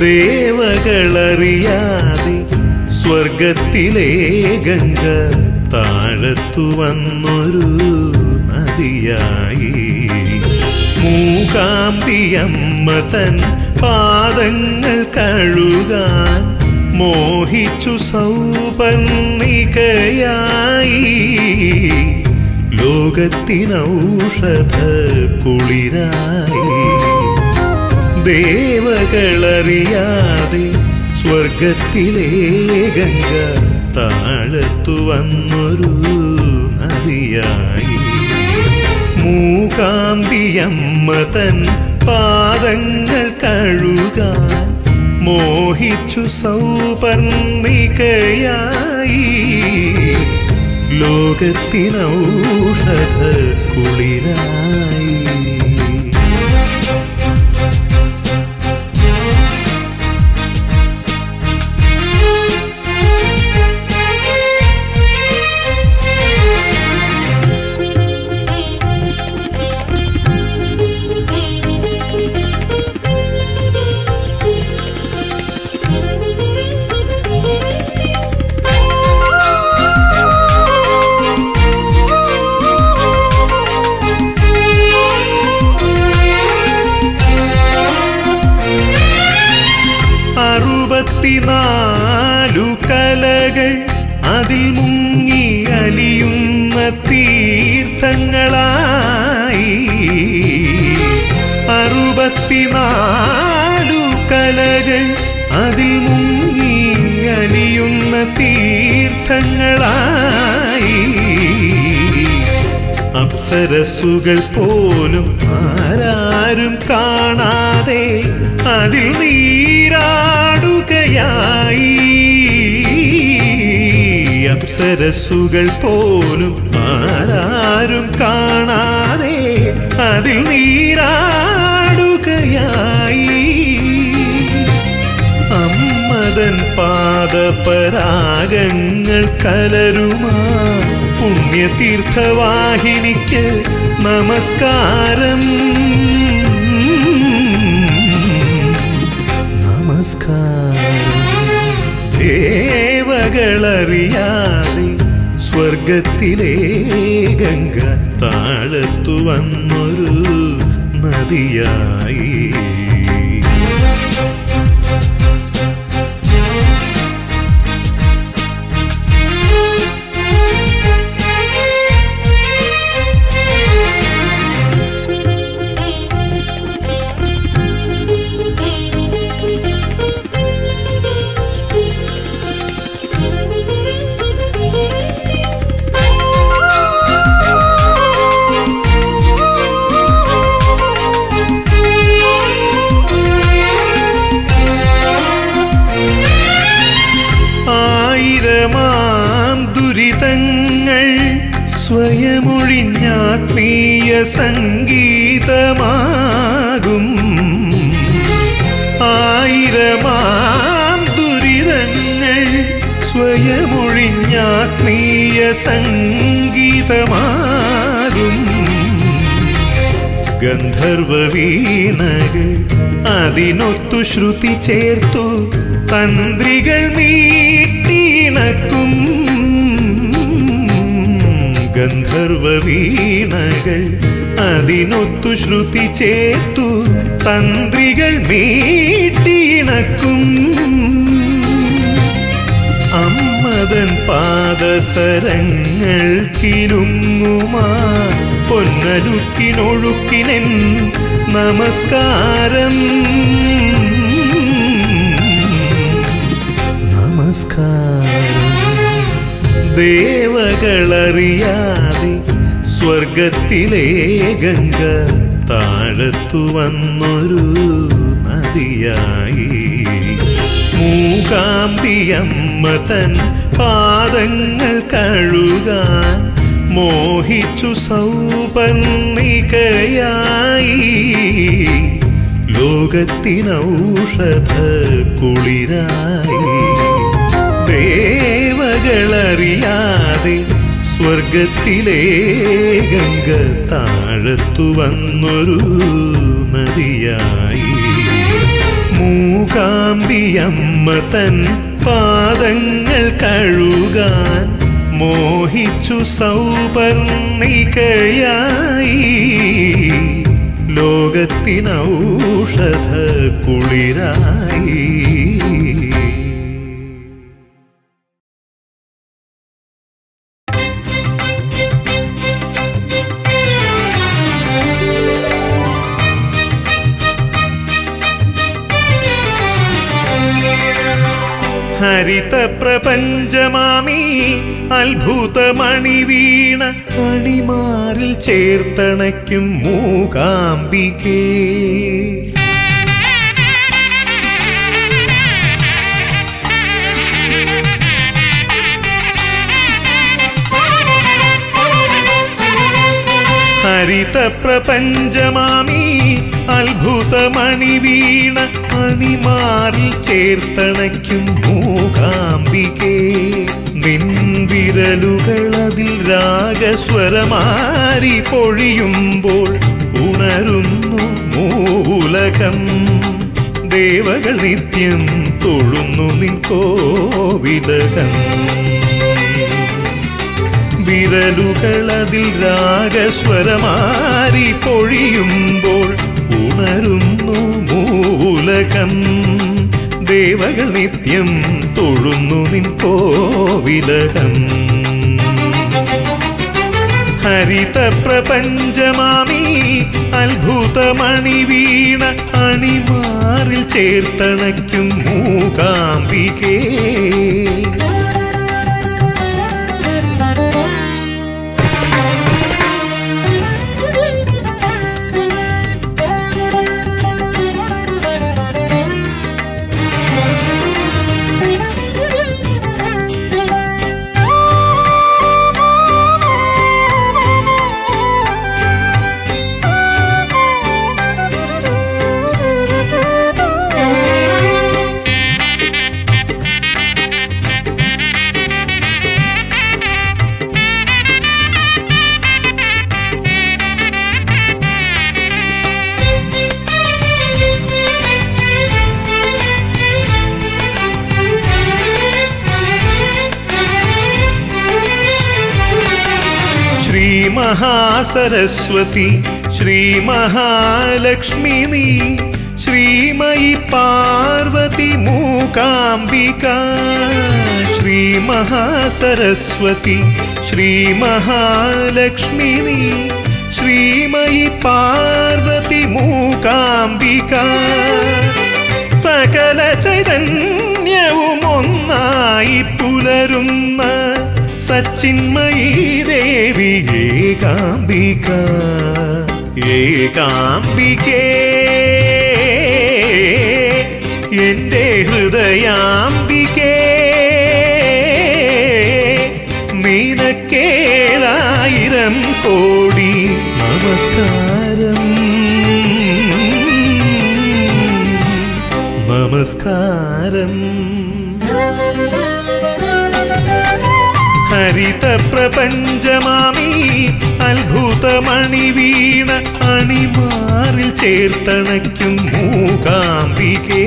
ദേവകളറിയാതെ സ്വർഗത്തിലെ ഗംഗ താഴത്തു വന്നൊരു നദിയായി മൂകാംബിയമ്മ തൻ പാദങ്ങൾ കഴുകാൻ മോഹിച്ചു സൗപർണികയായി ലോകത്തിനൗഷധ കുളിരായി ദേവകളറിയാതെ സ്വർഗത്തിലെ ഗംഗ താഴത്തു വന്നൊരു നദിയായി മൂകാംബിയമ്മ തൻ പാദങ്ങൾ കഴുകാൻ മോഹിച്ചു സൗപർണികയായി ലോകത്തിനൗഷധ കുളിരായി അറുപത്തിനാലു കലകൾ അതിൽ മുങ്ങി അലിയുന്ന തീർത്ഥങ്ങളായി അറുപത്തിനാലു കലകൾ അതിൽ മുങ്ങി അലിയുന്ന തീർത്ഥങ്ങളായി അപ്സരസുകൾ പോലും ആരാരും കാണാതെ അതിൽ നീരാടുകയായി അപ്സരസുകൾ പോലും ആരാരും കാണാതെ അതിൽ നീരാടുകയായി അമ്മതൻ പാദപരാഗങ്ങൾ കലരുമാ പുണ്യതീർത്ഥവാഹിനിക്ക് നമസ്കാരം നമസ്കാരം ദേവകളറിയാതെ സ്വർഗത്തിലെ ഗംഗ താഴത്തു വന്നൊരു നദിയായി ആയിരമാം ദുരിതങ്ങൾ സ്വയമൊഴിഞ്ഞാത്മീയ സംഗീതമാകും ആയിരമാം ദുരിതങ്ങൾ സ്വയമൊഴിഞ്ഞാത്മീയ സംഗീതമാകും ഗന്ധർവ വീണകൾ അതിനൊത്തു ശ്രുതി ചേർത്തു തന്ത്രികൾ മീട്ടിണക്കും ഗന്ധർവ വീണകൾ അതിനൊത്തു ശ്രുതി ചേർത്തു തന്ത്രികൾ മീട്ടിണക്കും അമ്മതൻ പാദസരങ്ങൾ കിലുങ്ങുമാ പൊന്നലുക്കിനൊഴുക്കിനൻ നമസ്കാരം നമസ്കാരം ദേവകളറിയാതെ സ്വർഗത്തിലെ ഗംഗ താഴത്തു വന്നൊരു നദിയായി മൂകാംബിയമ്മ തൻ പാദങ്ങൾ കഴുകാൻ മോഹിച്ചു സൗപർണികയായി ലോകത്തിനൗഷധ കുളിരായി ദേവകളറിയാതെ സ്വർഗത്തിലെ ഗംഗ താഴത്തു വന്നൊരു നദിയായി മൂകാംബിയമ്മ മൂകാംബിയമ്മ തൻ പാദങ്ങൾ കഴുകാൻ മോഹിച്ചു സൗപർണികയായി ലോകത്തിനൗഷധ കുളിരായി ഹരിത പ്രപഞ്ചമാമി അത്ഭുതമണി വീണ അണിമാറിൽ ചേർത്തണയ്ക്കും മൂകാംബികേ ഹരിത പ്രപഞ്ചമാമി അത്ഭുതമണി വീണ അണിമാറിൽ ചേർത്തണയ്ക്കും മൂകാംബികേ നിൻവിരലുകൾ അതിൽ രാഗസ്വരമാരി പൊഴിയുമ്പോൾ ഉണരുന്നു മൂലകം ദേവകൾ നിത്യം തൊഴുന്നു നിൻ കോവിലകം വിരലുകൾ അതിൽ രാഗസ്വരമാരി പൊഴിയുമ്പോൾ ഉണരുന്നു മൂലകം ദേവകൾ നിത്യം തൊഴുന്നു നിൻ കോവിലകം ഹരിത പ്രപഞ്ചമാമി അത്ഭുതമണി വീണ അണിമാറിൽ ചേർത്തണയ്ക്കും മൂകാംബികേ ശ്രീ മഹാസരസ്വതി ശ്രീ മഹാലക്ഷ്മി നീ ശ്രീമയി പാർവതി മൂകാംബിക ശ്രീ മഹാസരസ്വതി ശ്രീ മഹാലക്ഷ്മി നീ ശ്രീമയി പാർവതി മൂകാംബിക സകല ചൈതന്യവും ഒന്നായി പുലരുന്ന സച്ചിന്മയീ ദേവി ഏകാംബിക ഏകാംബികേ എന്റെ ഹൃദയാംബികേ നിനക്കേഴായിരം കോടി നമസ്കാരം നമസ്കാരം ഹരിത പ്രപഞ്ചമാമി അത്ഭുതമണി വീണ അണിമാറിൽ ചേർത്തണയ്ക്കും മൂകാംബികേ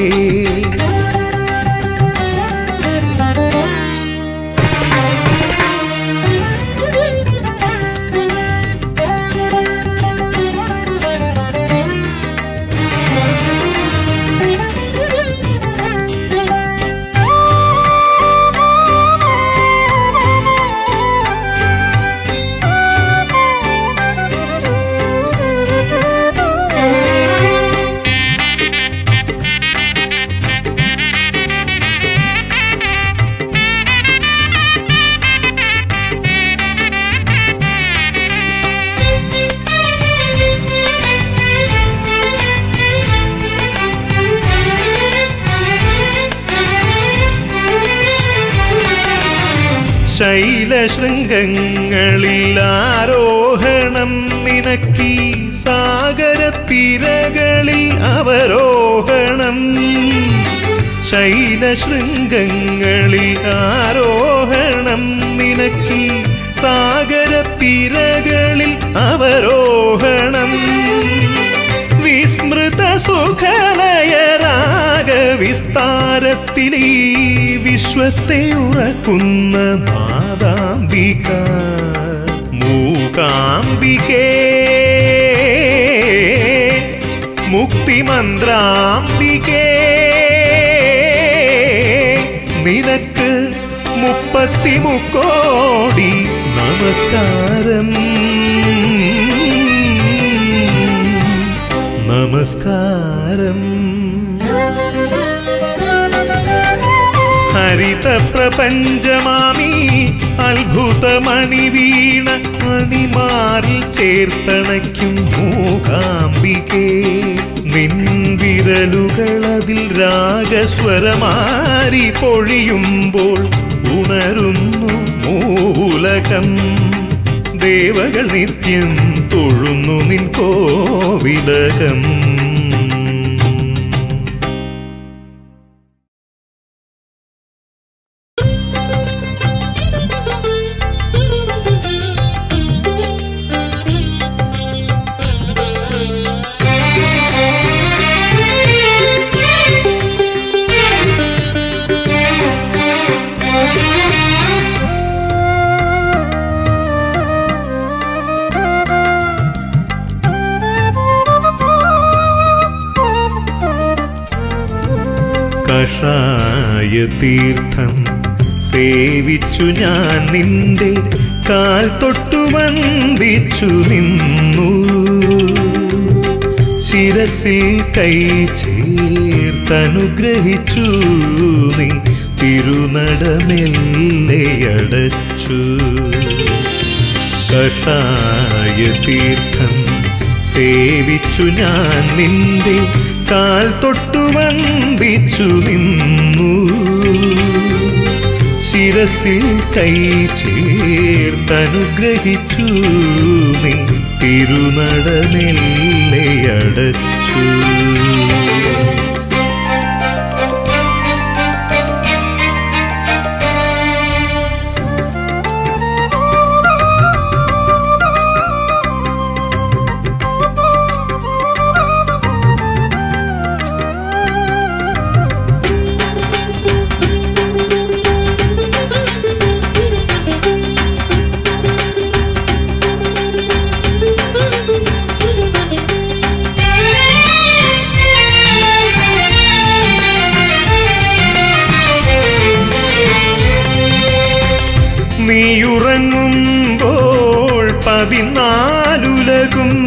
ശൈലശൃംഗങ്ങളിൽ ആരോഹണം നിനക്കി സാഗരത്തിരകളിൽ അവരോഹണം ശൈലശൃംഗങ്ങളിൽ ആരോഹണം നിനക്കി സാഗരത്തിരകളിൽ അവരോഹണം വിസ്മൃത സുഖലയ രാഗ വിസ്താരത്തിലീ വിശ്വത്തെ ഉറക്കുന്ന നാദാംബിക മൂകാംബികേ മുക്തിമന്ത്രാംബികേ നിനക്ക് മുപ്പത്തി മുക്കോടി നമസ്കാരം നമസ്കാരം ഹരിത പ്രപഞ്ചമാമി അത്ഭുതമണി വീണ മണിമാറിൽ ചേർത്തണയ്ക്കും മൂകാംബികേ നിൻ വിരലുകളതിൽ രാഗസ്വരമാരി പൊഴിയുമ്പോൾ ഉണരുന്നു മൂലകം ദേവകൾ നിത്യം തൊഴുന്നു നിൻ കോവിലകം കഷായ തീർത്ഥം സേവിച്ചു ഞാൻ നിന്റെ കാൽ തൊട്ടു വന്ദിച്ചു നിന്നു ശിരസിൽ കൈ ചേർത്തനുഗ്രഹിച്ചു നീ തിരുനടമെല്ലയടച്ചു കഷായ തീർത്ഥം സേവിച്ചു ഞാൻ നിന്റെ കാൽ തൊട്ടു വന്ദിച്ചു നിന്നു ശിരസിൽ കൈ ചേർത്തനുഗ്രഹിച്ചു നീ തിരുനടമെല്ലയടച്ചു നീയുറങ്ങുമ്പോൾ പതിനാലുലകും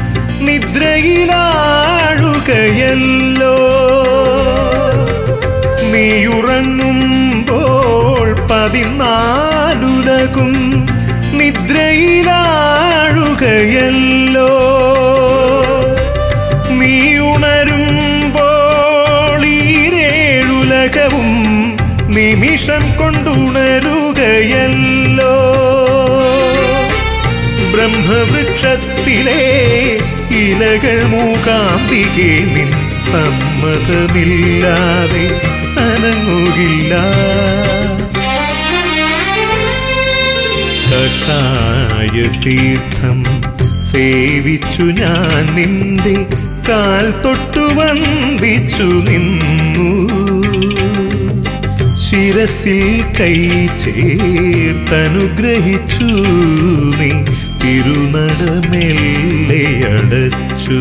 നിദ്രയിലാഴുകയല്ലോ നീയുറങ്ങുമ്പോൾ പതിനാലുലകും നിദ്രയിലാഴുകയല്ലോ നീ ഉണരുമ്പോൾ ഈരേഴുലകവും നിമിഷം കൊണ്ടുണരുകയല്ലോ ബ്രഹ്മവൃക്ഷത്തിലെ ഇലകൾ മൂകാംബികെ നിൻ സമ്മതമില്ലാതെ അനങ്ങുകില്ല കഷായ തീർത്ഥം സേവിച്ചു ഞാൻ നിന്റെ കാൽ തൊട്ടു വന്ദിച്ചു നിന്നു ശിരസിൽ കൈ ചേർത്തനുഗ്രഹിച്ചു നീ തിരുനടമെല്ലയടച്ചു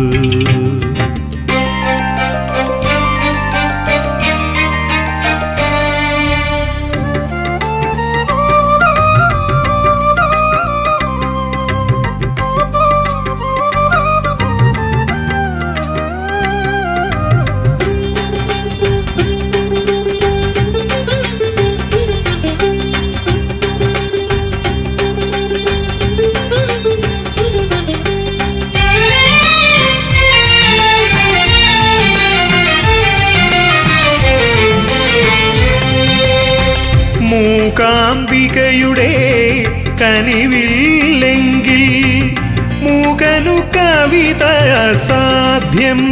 മൂകാംബികയുടെ കനിവില്ലെങ്കിൽ മൂകനു കവിത അസാധ്യം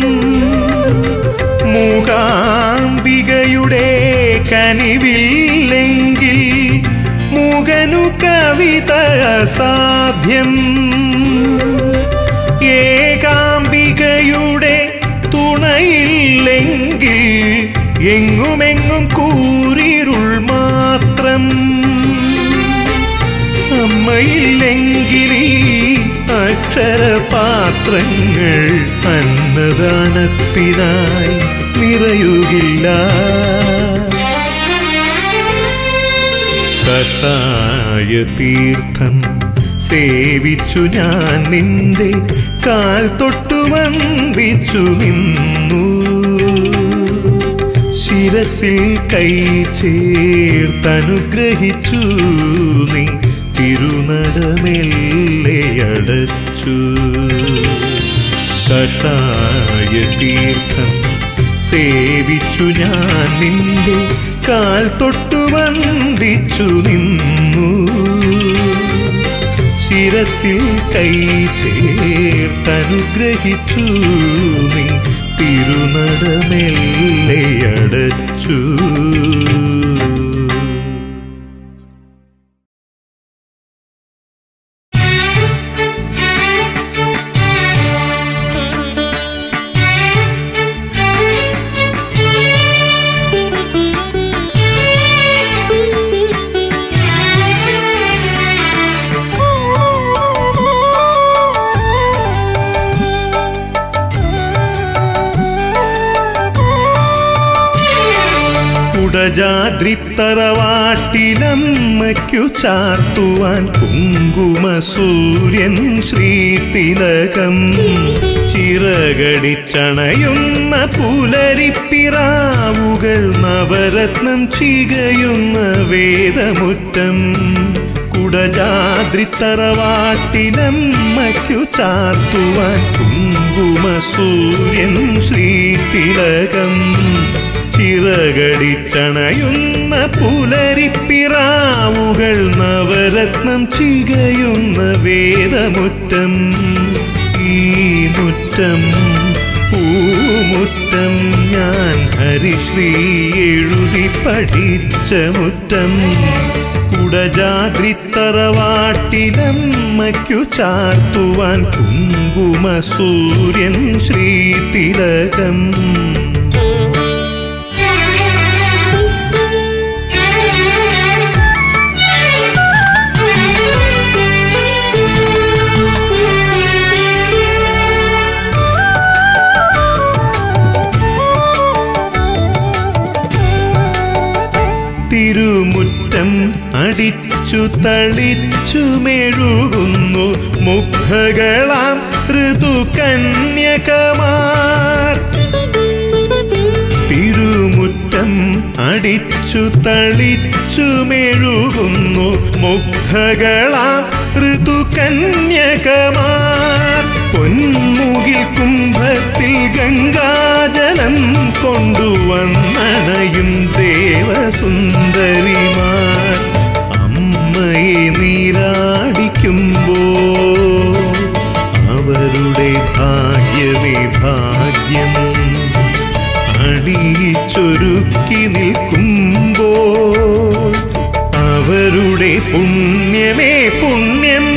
മൂകാംബികയുടെ കനിവില്ലെങ്കിൽ മൂകനു കവിത അസാധ്യം ഏകാംബികയുടെ തുണയില്ലെങ്കിൽ എങ്ങുമെങ്ങും കൂരിരുൾ മാത്രം അമ്മയില്ലെങ്കിലീ അക്ഷരപാത്രങ്ങൾ അന്നദാനത്തിനായി നിറയുകില്ല കഷായ തീർത്ഥം സേവിച്ചു ഞാൻ നിന്റെ കാൽ തൊട്ടു വന്ദിച്ചു നിന്നു ശിരസിൽ കൈ ചേർത്തനുഗ്രഹിച്ചു നീ തിരുനടമെല്ലെ അടച്ചു കഷായ തീർത്ഥം സേവിച്ചു ഞാൻ നിന്റെ കാൽ തൊട്ടു വന്ദിച്ചു നിന്നു ശിരസിൽ കൈ ചേർത്തനുഗ്രഹിച്ചു നീ തിരുനടമെല്ലെ അടച്ചു കുടജാദ്രിത്തറവാട്ടിലമ്മയ്ക്കു ചാർത്തുവാൻ കുങ്കുമ സൂര്യൻ ശ്രീതിലകം ചിറകടിച്ചണയുന്ന പുലരിപ്പിറാവുകൾ നവരത്നം ചികയുന്ന വേദമുറ്റം കുടജാദ്രിത്തറവാട്ടിലമ്മയ്ക്കു ചാർത്തുവാൻ കുങ്കുമ സൂര്യൻ ശ്രീതിലകം ചിറകടിച്ചണയുന്ന പുലരിപ്പിറാവുകൾ നവരത്നം ചികയുന്ന വേദമുറ്റം ഈ മുറ്റം പൂമുറ്റം ഞാൻ ഹരിശ്രീ എഴുതി പഠിച്ച മുറ്റം കുടജാദ്രിത്തറവാട്ടിലമ്മയ്ക്കു ചാർത്തുവാൻ കുങ്കുമ സൂര്യൻ ശ്രീതിലകം തിരുമുറ്റം അടിച്ചു തളിച്ചു മെഴുകുന്നു മുഗ്ധകളാം ഋതുകന്യകമാർ തിരുമുറ്റം അടിച്ചു തളിച്ചു മെഴുകുന്നു മുഗ്ധകളാം ഋതുകന്യകമാർ പൊന്മുകിൽ കുംഭത്തിൽ ഗംഗാജലം കൊണ്ടുവന്നണയും ദേവസുന്ദരിമാർ അമ്മയെ നീരാടിക്കുമ്പോ അവരുടെ ഭാഗ്യമേ ഭാഗ്യം അണിയിച്ചൊരുക്കി നിൽക്കുമ്പോൾ അവരുടെ പുണ്യമേ പുണ്യം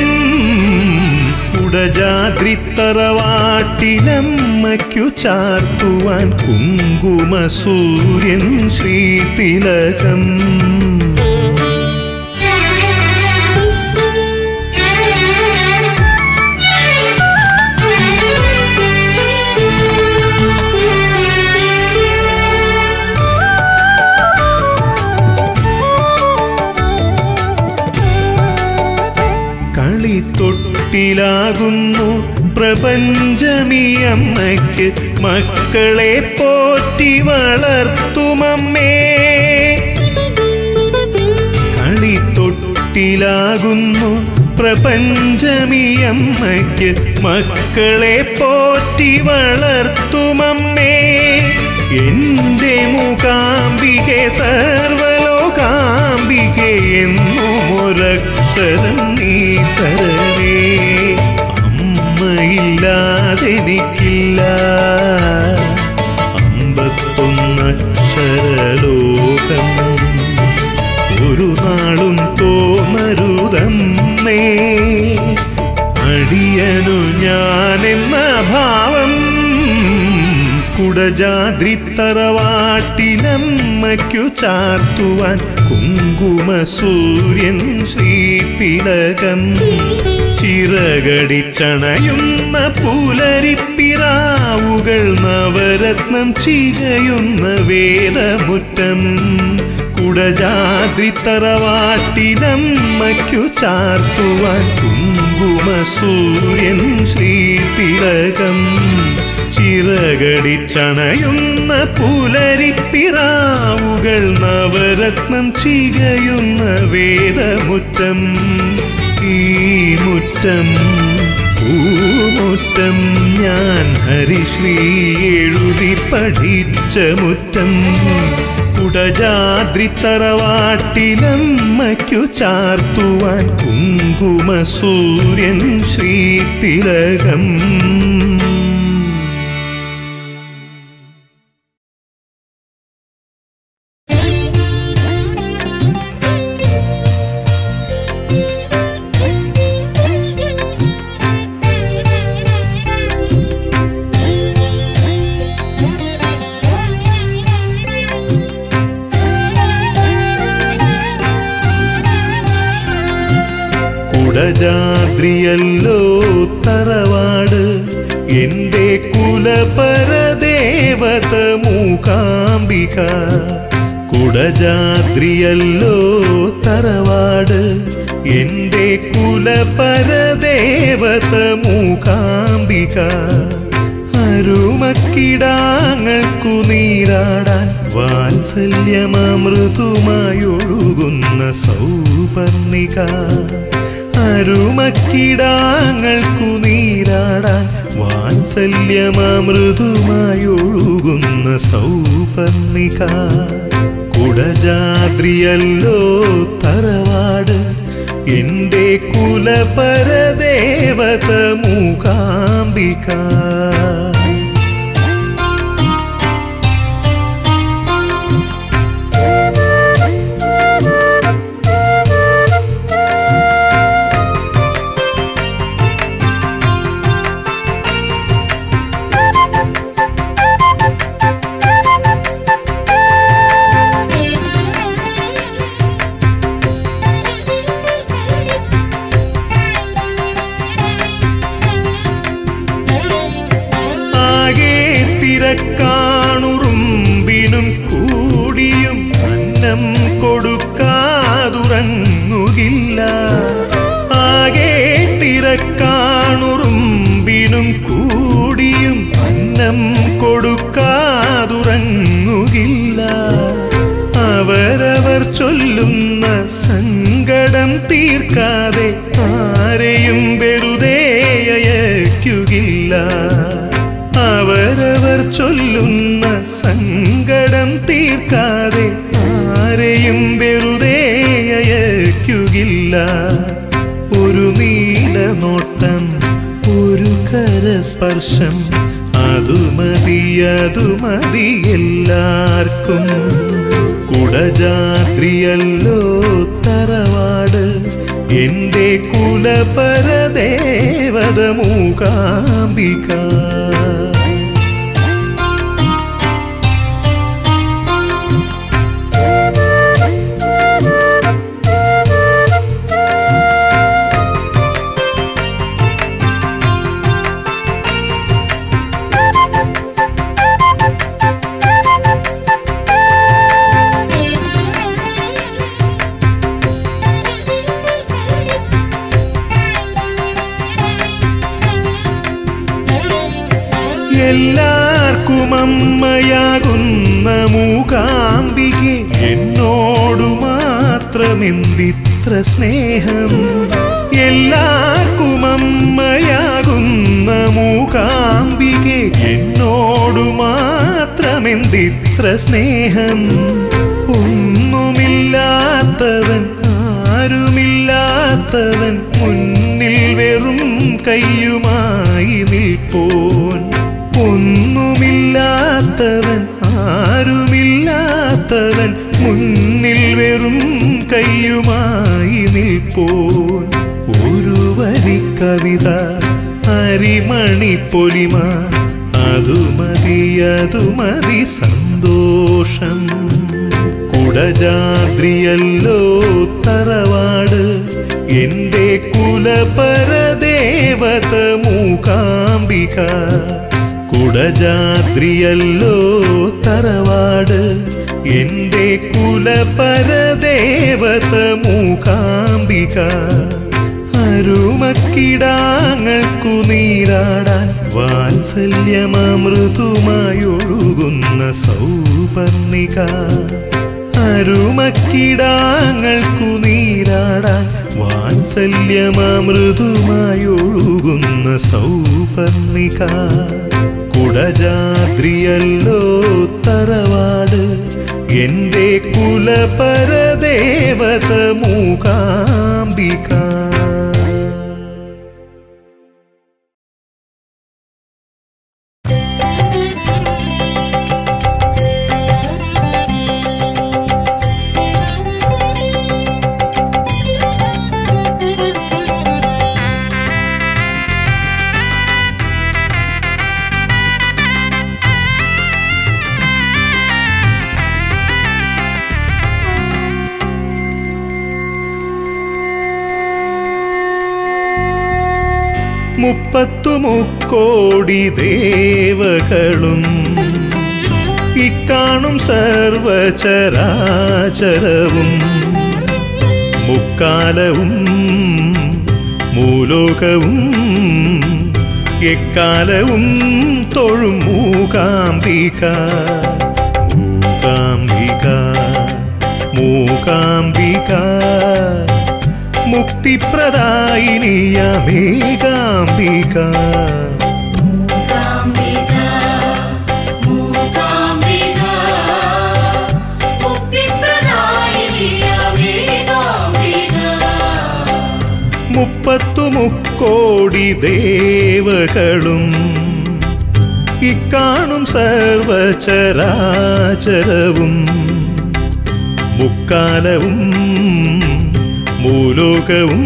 കുടജാദ്രിത്തറവാട്ടിലമ്മയ്ക്കു ചാർത്തുവാൻ കുങ്കുമ സൂര്യൻ ശ്രീതിലകം തൊട്ടിലാകുന്നു പ്രപഞ്ചമീ അമ്മയ്ക്ക് മക്കളെ പോറ്റി വളർത്തുമമ്മേ കളിത്തൊട്ടിലാകുന്നു പ്രപഞ്ചമീ അമ്മയ്ക്ക് മക്കളെ പോറ്റി വളർത്തുമമ്മേ എന്റെ മൂകാംബികെ സർവലോകാംബികെ എന്നും ഒരക്ഷരം നീ തരണേ അമ്മയില്ലാതെനിക്കില്ല അമ്പത്തൊന്നക്ഷരലോകം ഒരു നാളും തോന്നരുതന്നേ അടിയനു ഞാനെന്ന ഭാവം കുട കുടജാദ്രിത്തറവാട്ടിനമ്മയ്ക്കു ചാർത്തുവാൻ കുങ്കുമ സൂര്യൻ ശ്രീതിലകം ചിറകടിച്ചണയുന്ന പുലരിപ്പിറാവുകൾ നവരത്നം ചികയുന്ന വേദമുറ്റം കുടജാദ്രിത്തറവാട്ടിനമ്മയ്ക്കു ചാർത്തുവാൻ കുങ്കുമ സൂര്യൻ ശ്രീതിലകം ചിറകടിച്ചണയുന്ന പുലരിപ്പിറാവുകൾ നവരത്നം ചികയുന്ന വേദമുറ്റം ഈ മുറ്റം പൂമുറ്റം ഞാൻ ഹരിശ്രീ എഴുതി പഠിച്ച മുറ്റം കുടജാദ്രിത്തറവാട്ടിനമ്മയ്ക്കു ചാർത്തുവാൻ കുങ്കുമ സൂര്യൻ ശ്രീതിലകം കുടജാദ്രിയല്ലോ തറവാട് എന്റെ കുലപരദേവത മൂകാംബിക കുടജാദ്രിയല്ലോ തറവാട് എന്റെ കുലപരദേവത മൂകാംബിക അരുമക്കിടാങ്ങൾക്കു നീരാടാൻ വാത്സല്യമമൃതുമായൊഴുകുന്ന സൗപർണിക അരുമക്കിടാങ്ങൾക്കു നീരാടാൻ വാത്സല്യമമൃതുമായൊഴുകുന്ന സൗപർണിക കുടജാദ്രിയല്ലോ തറവാട് എന്റെ കുലപരദേവത മൂകാംബിക ആകെ തിരക്കാണുറുമ്പിനും കൂടിയും അന്നം കൊടുക്കാതുറങ്ങുകില്ല ആകെ തിരക്കാണുറുമ്പിനും കൂടിയും അന്നം കൊടുക്കാതുറങ്ങുകില്ല അവരവർ ചൊല്ലുന്ന സങ്കടം തീർക്കാതെ ആരെയും വെറുതെ അയക്കുകില്ല അവരവർ ചൊല്ലുന്ന സങ്കടം തീർക്കാതെ ആരെയും വെറുതെ അയക്കുകില്ല ഒരു നീല നോട്ടം ഒരു കരസ്പർശം അതു മതി അതു മതി എല്ലാവർക്കും കുടജാദ്രിയല്ലോ തറവാട് എന്റെ കുലപരദേവത മൂകാംബിക എല്ലാവർക്കും അമ്മയാകുന്ന മൂകാംബികെ എന്നോടു മാത്രമെന്തിത്ര സ്നേഹം എല്ലാവർക്കും അമ്മയാകുന്ന മൂകാംബികെ എന്നോടു മാത്രമെന്തിത്ര സ്നേഹം ഒന്നുമില്ലാത്തവൻ ആരുമില്ലാത്തവൻ മുന്നിൽ വെറും കയ്യുമായി നിൽപ്പോൻ ഒന്നുമില്ലാത്തവൻ ആരുമില്ലാത്തവൻ മുന്നിൽ വെറും കയ്യുമായി നിൽപ്പോൻ ഒരു വരി കവിത അരിമണി പൊലിമ അതുമതി അതുമതി സന്തോഷം കുടജാദ്രിയല്ലോ തറവാട് എന്റെ കുലപരദേവത മൂകാംബിക കുടജാദ്രിയല്ലോ തറവാട് എന്റെ കുലപരദേവത മൂകാംബിക അരുമക്കിടാങ്ങൾക്കു നീരാടാൻ വാത്സല്യമമൃതുമായൊഴുകുന്ന സൗപർണിക അരുമക്കിടാങ്ങൾക്കു നീരാടാൻ വാത്സല്യമമൃതുമായൊഴുകുന്ന സൗപർണിക കുടജാദ്രിയല്ലോ തറവാട് എന്റെ കുലപരദേവത മൂകാംബിക മുപ്പത്തു മുക്കോടി ദേവകളും ഇക്കാണും സർവചരാചരവും മുക്കാലവും മൂലോകവും എക്കാലവും തൊഴും മൂകാംബിക മൂകാംബിക മൂകാംബിക മുക്തിപ്രദായിനിയമേകാംബിക മൂകാംബിക മൂകാംബിക മുക്തിപ്രദായിനിയമേകാംബിക മുപ്പത്തു മുക്കോടി ദേവകളും ഇക്കാണും സർവചരാചരവും മുക്കാലവും മൂലോകവും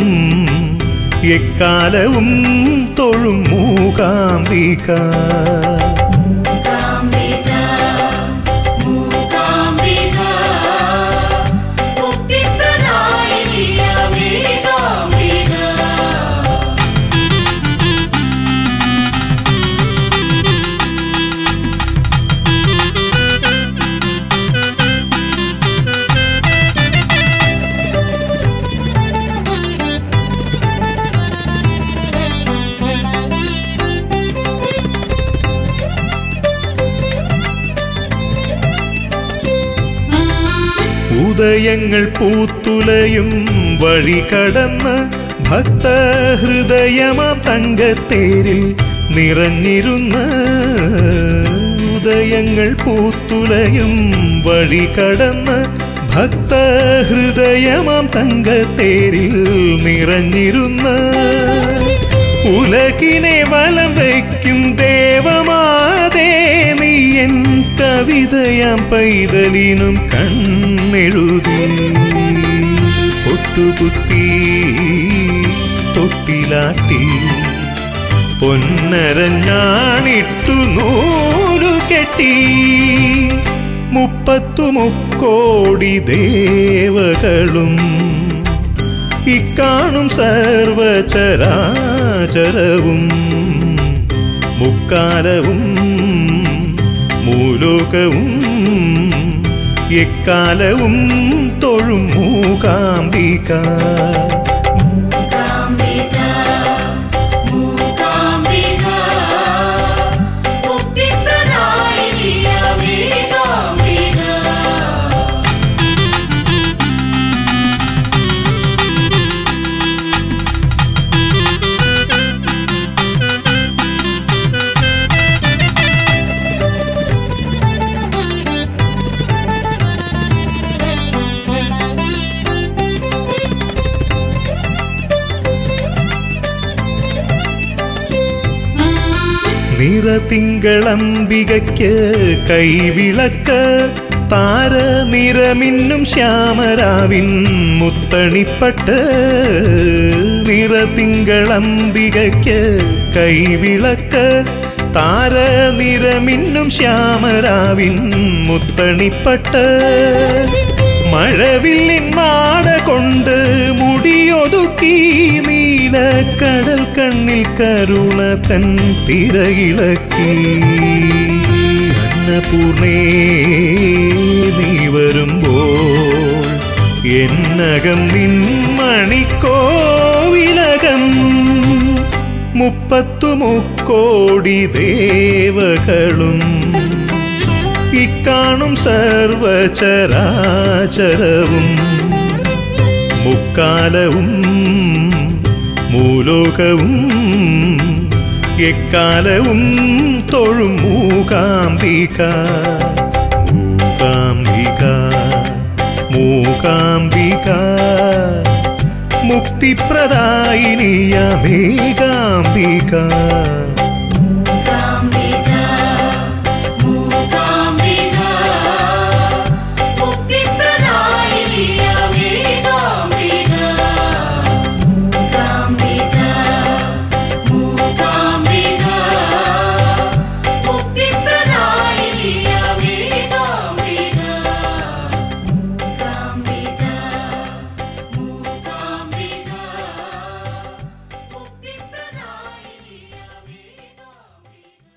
എക്കാലവും തൊഴും മൂകാംബിക മൂകാംബിക മൂകാംബിക മുക്തിപ്രദായിനിയമേകാംബിക ഉദയങ്ങൾ പൂത്തുലയും വഴി കടന്ന് ഭക്തഹൃദയമാം തങ്കത്തേരിൽ നിറഞ്ഞിരുന്ന ഉദയങ്ങൾ പൂത്തുലയും വഴി കടന്ന് ഭക്തഹൃദയമാം തങ്കത്തേരിൽ നിറഞ്ഞിരുന്ന ഉലകിനെ വലം വയ്ക്കും ദേവമാതേ നീ എൻ കവിതയാം പൈതലിനും കണ്ണെഴുതി പൊട്ടുകുത്തി തൊട്ടിലാട്ടി പൊന്നരഞ്ഞാണിട്ടു നൂലു കെട്ടി മുപ്പത്തു മുക്കോടി ദേവകളും ഇക്കാണും സർവചരാചരവും മുക്കാലവും മൂലോകവും എക്കാലവും തൊഴും മൂകാംബിക മൂകാംബിക മൂകാംബിക മുക്തിപ്രദായിനിയമേകാംബിക നിറതിങ്കളംബികയ്ക്ക് കൈവിളക്ക് താര നിറമിന്നും ശ്യാമരാവിൻ മുത്തണിപ്പട്ട് നിറതിങ്കളംബികയ്ക്ക് കൈവിളക്ക് താരനിരമിന്നും ശ്യാമരാവിൻ മുത്തണിപ്പട്ട് മഴവില്ലിൻ നാട കൊണ്ട് മുടിയൊതുക്കി നീലക്കടൽ കണ്ണിൽ കരുണ തൻ തിരയിളക്കി അന്നപൂർണേ നീ വരുമ്പോൾ എന്നകം നിന്മണിക്കോവിലകം മുപ്പത്തു മുക്കോടി ദേവകളും ഇക്കാണും സർവചരാചരവും മുക്കാലവും മൂലോകവും എക്കാലവും തൊഴും മൂകാംബിക മൂകാംബിക മൂകാംബിക മുക്തിപ്രദായിനിയമേകാംബിക മൂകാംബിക മൂകാംബിക മുക്തിപ്രദായിനിയമേകാംബിക മൂകാംബിക മൂകാംബിക മുക്തിപ്രദായിനിയമേകാംബിക മൂകാംബിക മൂകാംബിക മുക്തിപ്രദായിനിയമേകാംബിക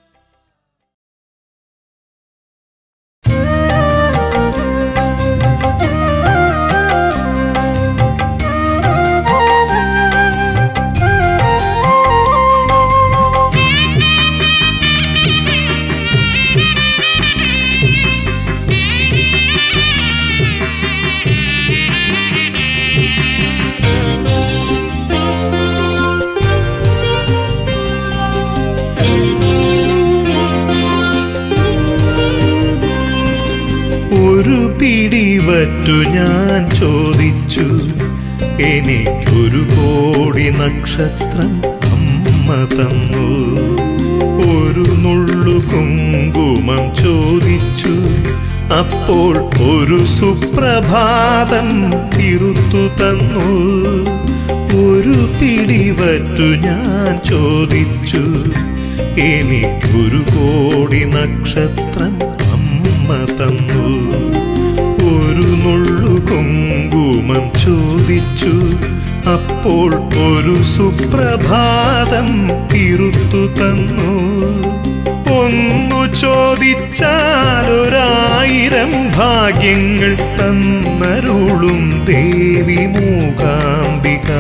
ഒരു പിടിവറ്റു ഞാൻ ചോദിച്ചു എനിക്കൊരു കോടി നക്ഷത്രം അമ്മ തന്നു ഒരു നുള്ളു കുങ്കുമം ചോദിച്ചു അപ്പോൾ ഒരു സുപ്രഭാതം തിരുത്തു തന്നു ഒരു പിടിവറ്റു ഞാൻ ചോദിച്ചു എനിക്കൊരു കോടി നക്ഷത്രം അമ്മ തന്നു ഒരു നുള്ളു കുങ്കുമം ചോദിച്ചു അപ്പോൾ ഒരു സുപ്രഭാതം തിരുത്തു തന്നു ഒന്നു ചോദിച്ചാലൊരായിരം ഭാഗ്യങ്ങൾ തന്നരുളും ദേവി മൂകാംബിക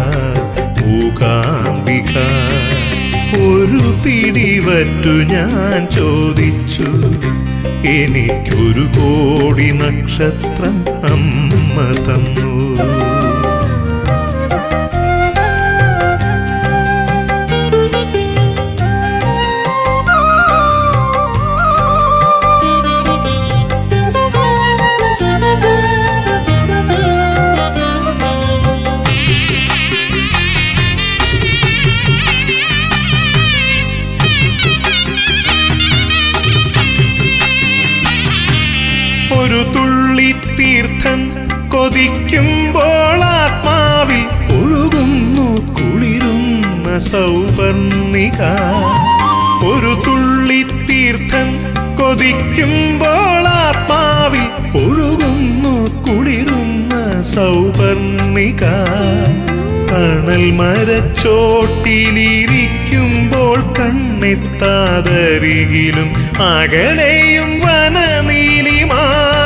മൂകാംബിക ഒരു പിടിവറ്റു ഞാൻ ചോദിച്ചു എനിക്കൊരു കോടി നക്ഷത്രം അമ്മ തന്നു ഒരു തുള്ളി തീർത്ഥം കൊതിക്കുമ്പോൾ ആത്മാവിൽ ഒഴുകുന്നു കുളിരുന്ന സൗവർണിക ഒരു തുള്ളി തീർത്ഥം കൊതിക്കുമ്പോൾ ആത്മാവിൽ ഒഴുകുന്നു കുളിരുന്ന സൗവർണിക തണൽ മരച്ചോട്ടിലിരിക്കുമ്പോൾ കണ്ണെത്താതരികിലും അകലെയും വനനീലിമാ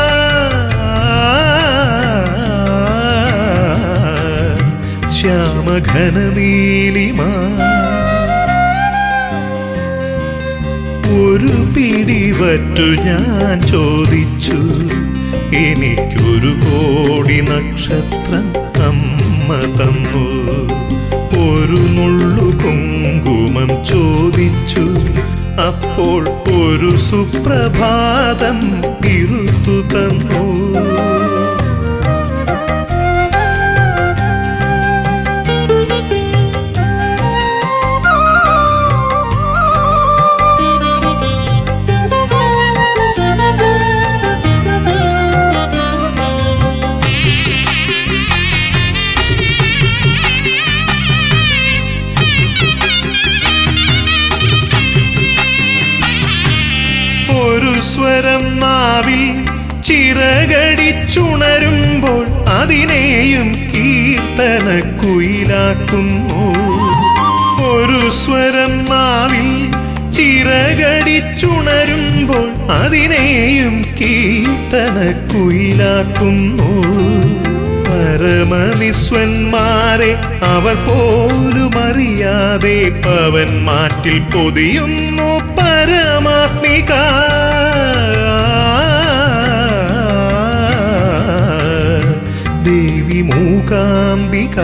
ശ്യാമഘന നീലിമാ ഒരു പിടിവറ്റു ഞാൻ ചോദിച്ചു എനിക്കൊരു കോടി നക്ഷത്രം അമ്മ തന്നു ഒരു നുള്ളു കുങ്കുമം ചോദിച്ചു അപ്പോൾ ഒരു സുപ്രഭാതം ഇരുത്തു തന്നു ചിറകടിച്ചുണരുമ്പോൾ അതിനെയും കീർത്തന കുയിലാക്കുന്നു ഒരു സ്വരം നാവിൽ ചിറകടിച്ചുണരുമ്പോൾ അതിനെയും കീർത്തന കുയിലാക്കുന്നു പരമനിസ്വന്മാരെ അവർ പോലും അറിയാതെ പവൻ മാറ്റിൽ പൊതിയുന്നു പരമാത്മിക ദേവി മൂകാംബിക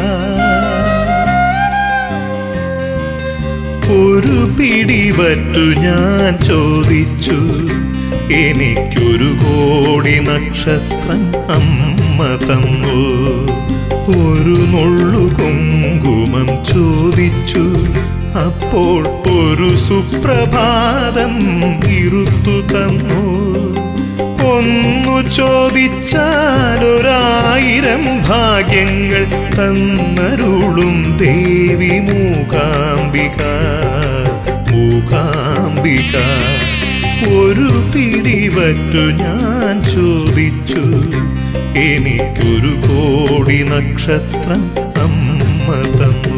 ഒരു പിടിവറ്റു ഞാൻ ചോദിച്ചു എനിക്കൊരു കോടി നക്ഷത്രം അമ്മ തന്നു ഒരു നുള്ളു കുങ്കുമം ചോദിച്ചു അപ്പോൾ ഒരു സുപ്രഭാതം ഇരുത്തു തന്നു ഒന്നു ചോദിച്ചാലൊരായിരം ഭാഗ്യങ്ങൾ തന്നരുളും ദേവി മൂകാംബിക മൂകാംബിക ഒരു പിടിവറ്റു ഞാൻ ചോദിച്ചു എനിക്കൊരു കോടി നക്ഷത്രം അമ്മ തന്നു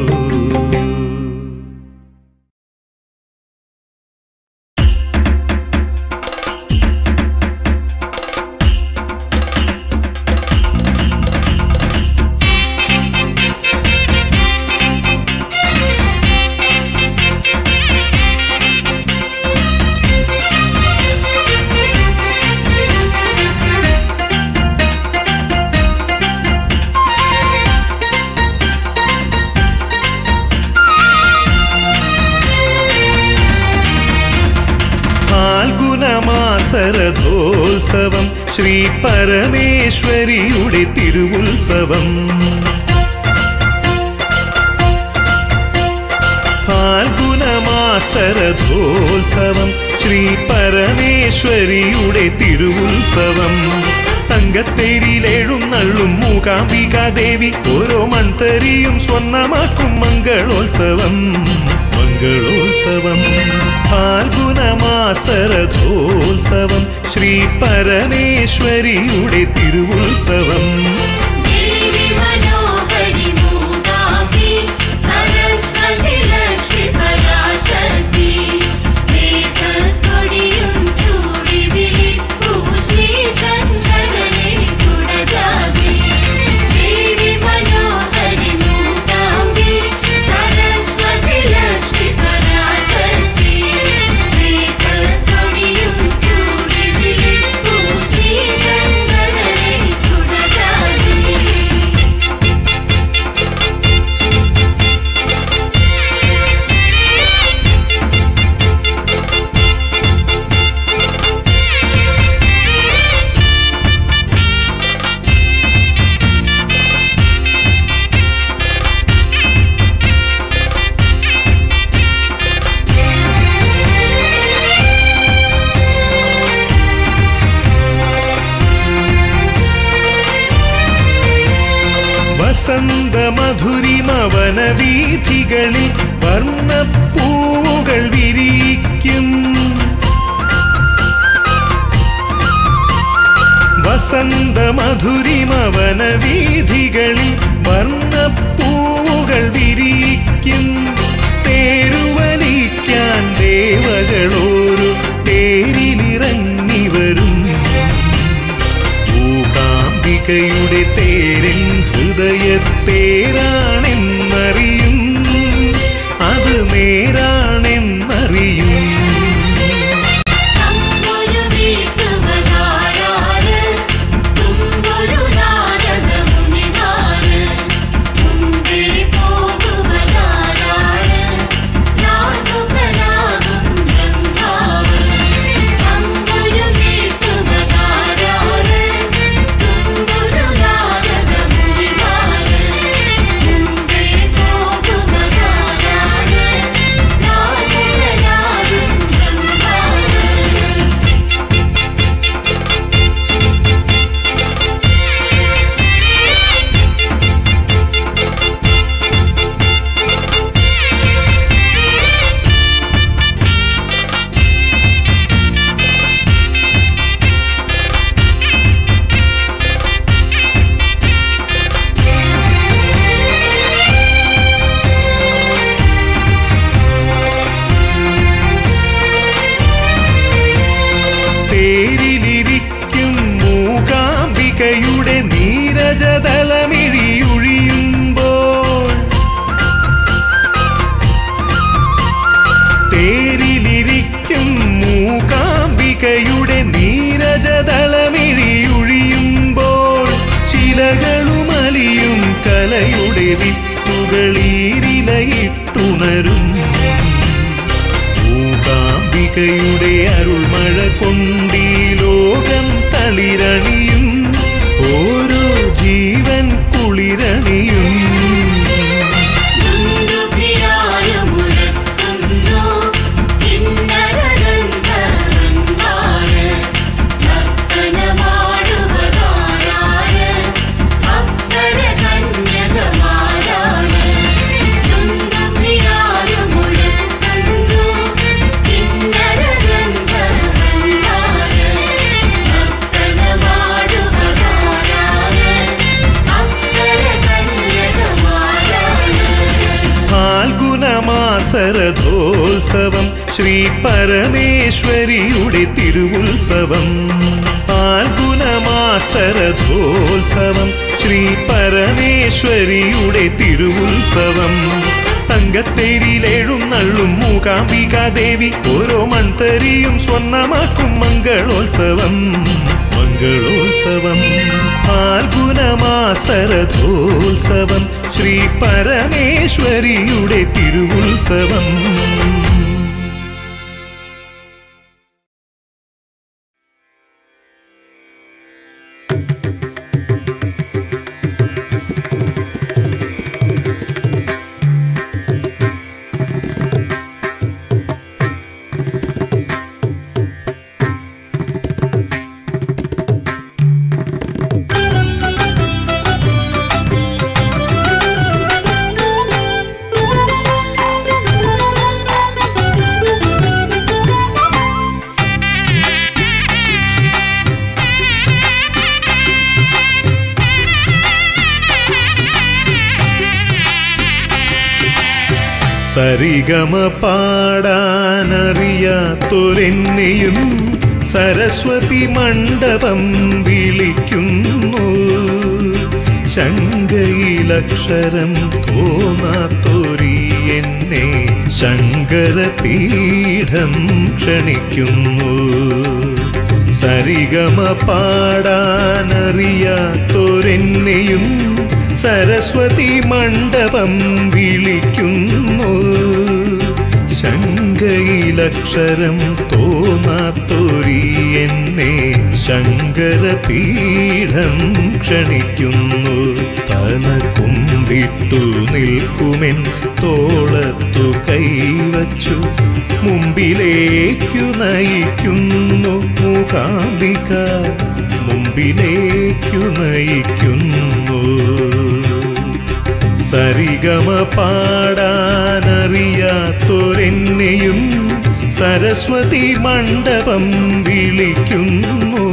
ഫാൽഗുണമാസരഥോത്സവം ശ്രീ പരമേശ്വരിയുടെ തിരുവുത്സവം ഫാൽഗുണമാസരഥോത്സവം ശ്രീ പരമേശ്വരിയുടെ തിരുവുത്സവം തങ്കത്തേരിയിലെഴുന്നള്ളും മൂകാംബിക ദേവി ഓരോ മൺതരിയും സ്വർണ്ണമാക്കും മംഗളോത്സവം മംഗളോത്സവം ഫാൽഗുണമാസരഥോത്സവം ശ്രീ പരമേശ്വരിയുടെ തിരുവുത്സവം ദേവി മനോഹരി മൂകാംബി സരസ്വതി ലക്ഷ്മി പരാശക്തി മേഘക്കൊടിയും ചൂടി വിളിപ്പൂ ശ്രീ ശങ്കരനെ കുടജാതി ദേവി മനോഹരി മൂകാംബി സരസ്വതി ലക്ഷ്മി പരാശക്തി മേഘക്കൊടിയും ചൂടി വിളിപ്പൂ ശ്രീ ശങ്കരനെ കുടജാതി വസന്ത മധുരിമവന വീഥികളിൽ വർണ്ണപ്പൂവുകൾ വിരിക്കും വസന്ത മധുരിമവന വീഥികളിൽ വർണ്ണപ്പൂവുകൾ വിരിക്കും തേരുവലിക്കാൻ ദേവകളോരു തേരിലിറങ്ങി വരും മൂകാംബികയുടെ തേരൻ ഹൃദയത്തേരാണെന്നറിയും അത് നേരാണെന്നറിയും തമ്പുരു വീട്ടുവതാരാണ് തുമ്പുരു നാരദമുനിനാണ് മുമ്പേ പോകുവതാരാണ് നാഗുകനാകും ബ്രഹ്മാവ് തമ്പുരു വീട്ടുവതാരാണ് തുമ്പുരു നാരദമുനിനാണ് മുമ്പേ പോകുവതാരാണ് വിത്തുകളീരിലയിട്ടുണരും മൂകാംബികയുടെ അരുൾമഴ കൊണ്ടീ ലോകം തളിരണിയും ഓരോ ജീവൻ കുളിരണിയും ദുന്ദുഭിയായമുഴക്കുന്നു കിന്നരഗന്ധർവന്മാര്. നർത്തനമാടുവതാരാണ്? അപ്സരകന്യകമാരാണ്. ദുന്ദുഭിയായമുഴക്കുന്നു കിന്നരഗന്ധർവന്മാര്. നർത്തനമാടുവതാരാണ്? അപ്സരകന്യകമാരാണ്. ഫാൽഗുണമാസരഥോത്സവം ശ്രീ പരമേശ്വരിയുടെ തിരുവുത്സവം ഫാൽഗുണമാസരഥോത്സവം ശ്രീ പരമേശ്വരിയുടെ തിരുവുത്സവം തങ്കത്തേരിയിലെഴുന്നള്ളും മൂകാംബിക ദേവി ഓരോ മൺതരിയും സ്വർണ്ണമാക്കും മംഗളോത്സവം മംഗളോത്സവം ഫാൽഗുണമാസരഥോത്സവം ശ്രീ പരമേശ്വരിയുടെ തിരുവുത്സവം സരിഗമ പാടാനറിയാത്തൊരെന്നെയും സരസ്വതി മണ്ഡപം വിളിക്കുന്നു ശങ്കയിലക്ഷരം തോന്നാത്തൊരി എന്നെ ശങ്കരപീഠം ക്ഷണിക്കുന്നു സരിഗമ പാടാനറിയാത്തൊരെന്നെയും സരസ്വതി മണ്ഡപം വിളിക്കുന്നു ശങ്കയിലക്ഷരം തോന്നാത്തൊരി എന്നെ ശങ്കരപീഠം ക്ഷണിക്കുന്നു തല കുമ്പിട്ടു നിൽക്കുമെൻ തോളത്തു കൈവച്ചു മുമ്പിലേക്കു നയിക്കുന്നു മൂകാംബിക മുമ്പിലേക്കു നയിക്കുന്നു സരിഗമ പാടാനറിയാത്തൊരെന്നെയും സരസ്വതി മണ്ഡപം വിളിക്കുന്നു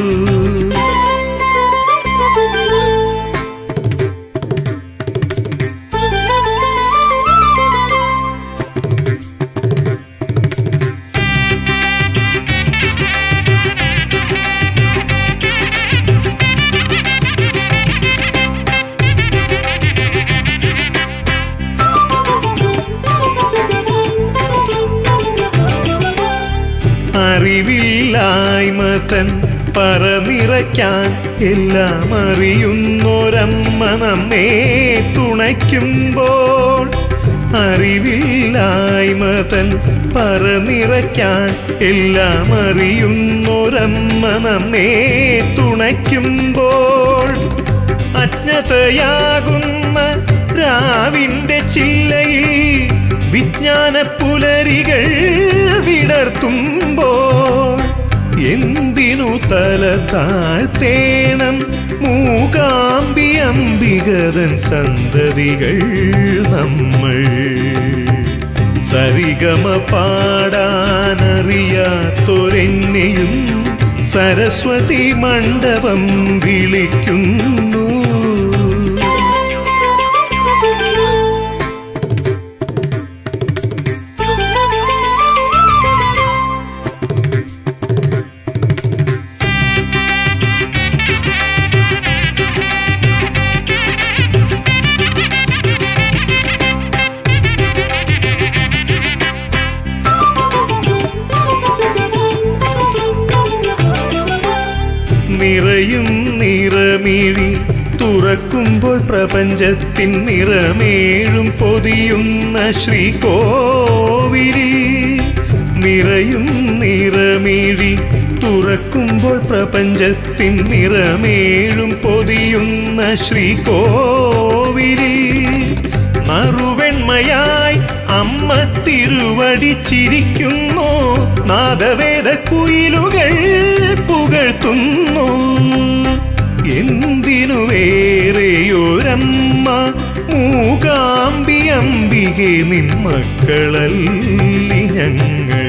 അറിവില്ലായ്മ തൻ പറനിറയ്ക്കാൻ എല്ലാം അറിയുന്നൊരമ്മ നമ്മെ തുണയ്ക്കുമ്പോൾ അറിവില്ലായ്മ തൻ പറനിറയ്ക്കാൻ എല്ലാം അറിയുന്നൊരമ്മ നമ്മെ തുണയ്ക്കുമ്പോൾ അജ്ഞതയാകുന്ന രാവിന്റെ ചില്ലയിൽ വിജ്ഞാന പുലരികൾ വിടർത്തുമ്പോൾ എന്തിനു തല താഴ്ത്തേണം മൂകാംബി അംബികതൻ സന്തതികൾ നമ്മൾ സരിഗമ പാടാനറിയാത്തൊരെന്നെയും സരസ്വതി മണ്ഡപം വിളിക്കുന്നു നിറയും നിറമിഴി തുറക്കുമ്പോൾ പ്രപഞ്ചത്തിൻ നിറമേഴും പൊതിയുന്ന ശ്രീകോവിലിൽ നിറയും നിറമിഴി തുറക്കുമ്പോൾ പ്രപഞ്ചത്തിൻ നിറമേഴും പൊതിയുന്ന ശ്രീകോവിലിൽ മറുവെണ്മയായി അമ്മ തിരുവടി ചിരിക്കുന്നു നാദവേദ കുയിലുകൾ പുകഴ്ത്തുന്നു എന്തിനു വേറെയൊരമ്മ മൂകാംബി അംബികെ നിൻ മക്കളല്ലി ഞങ്ങൾ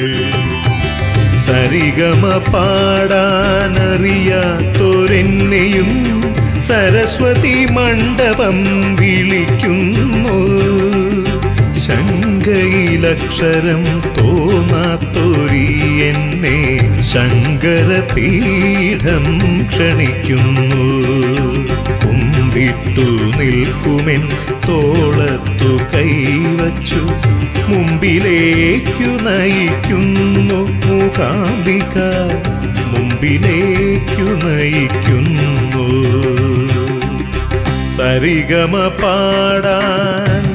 സരിഗമ പാടാനറിയാത്തൊരെന്നെയും സരസ്വതി മണ്ഡപം വിളിക്കുന്നു ശങ്കയിലക്ഷരം തോന്നാത്തൊരി എന്നെ ശങ്കരപീഠം ക്ഷണിക്കുന്നു കുമ്പിട്ടു നിൽക്കുമെൻ തോളത്തു കൈവച്ചു മുമ്പിലേക്കു നയിക്കുന്നു മൂകാംബിക മുമ്പിലേക്കു നയിക്കുന്നു സരിഗമ പാടാൻ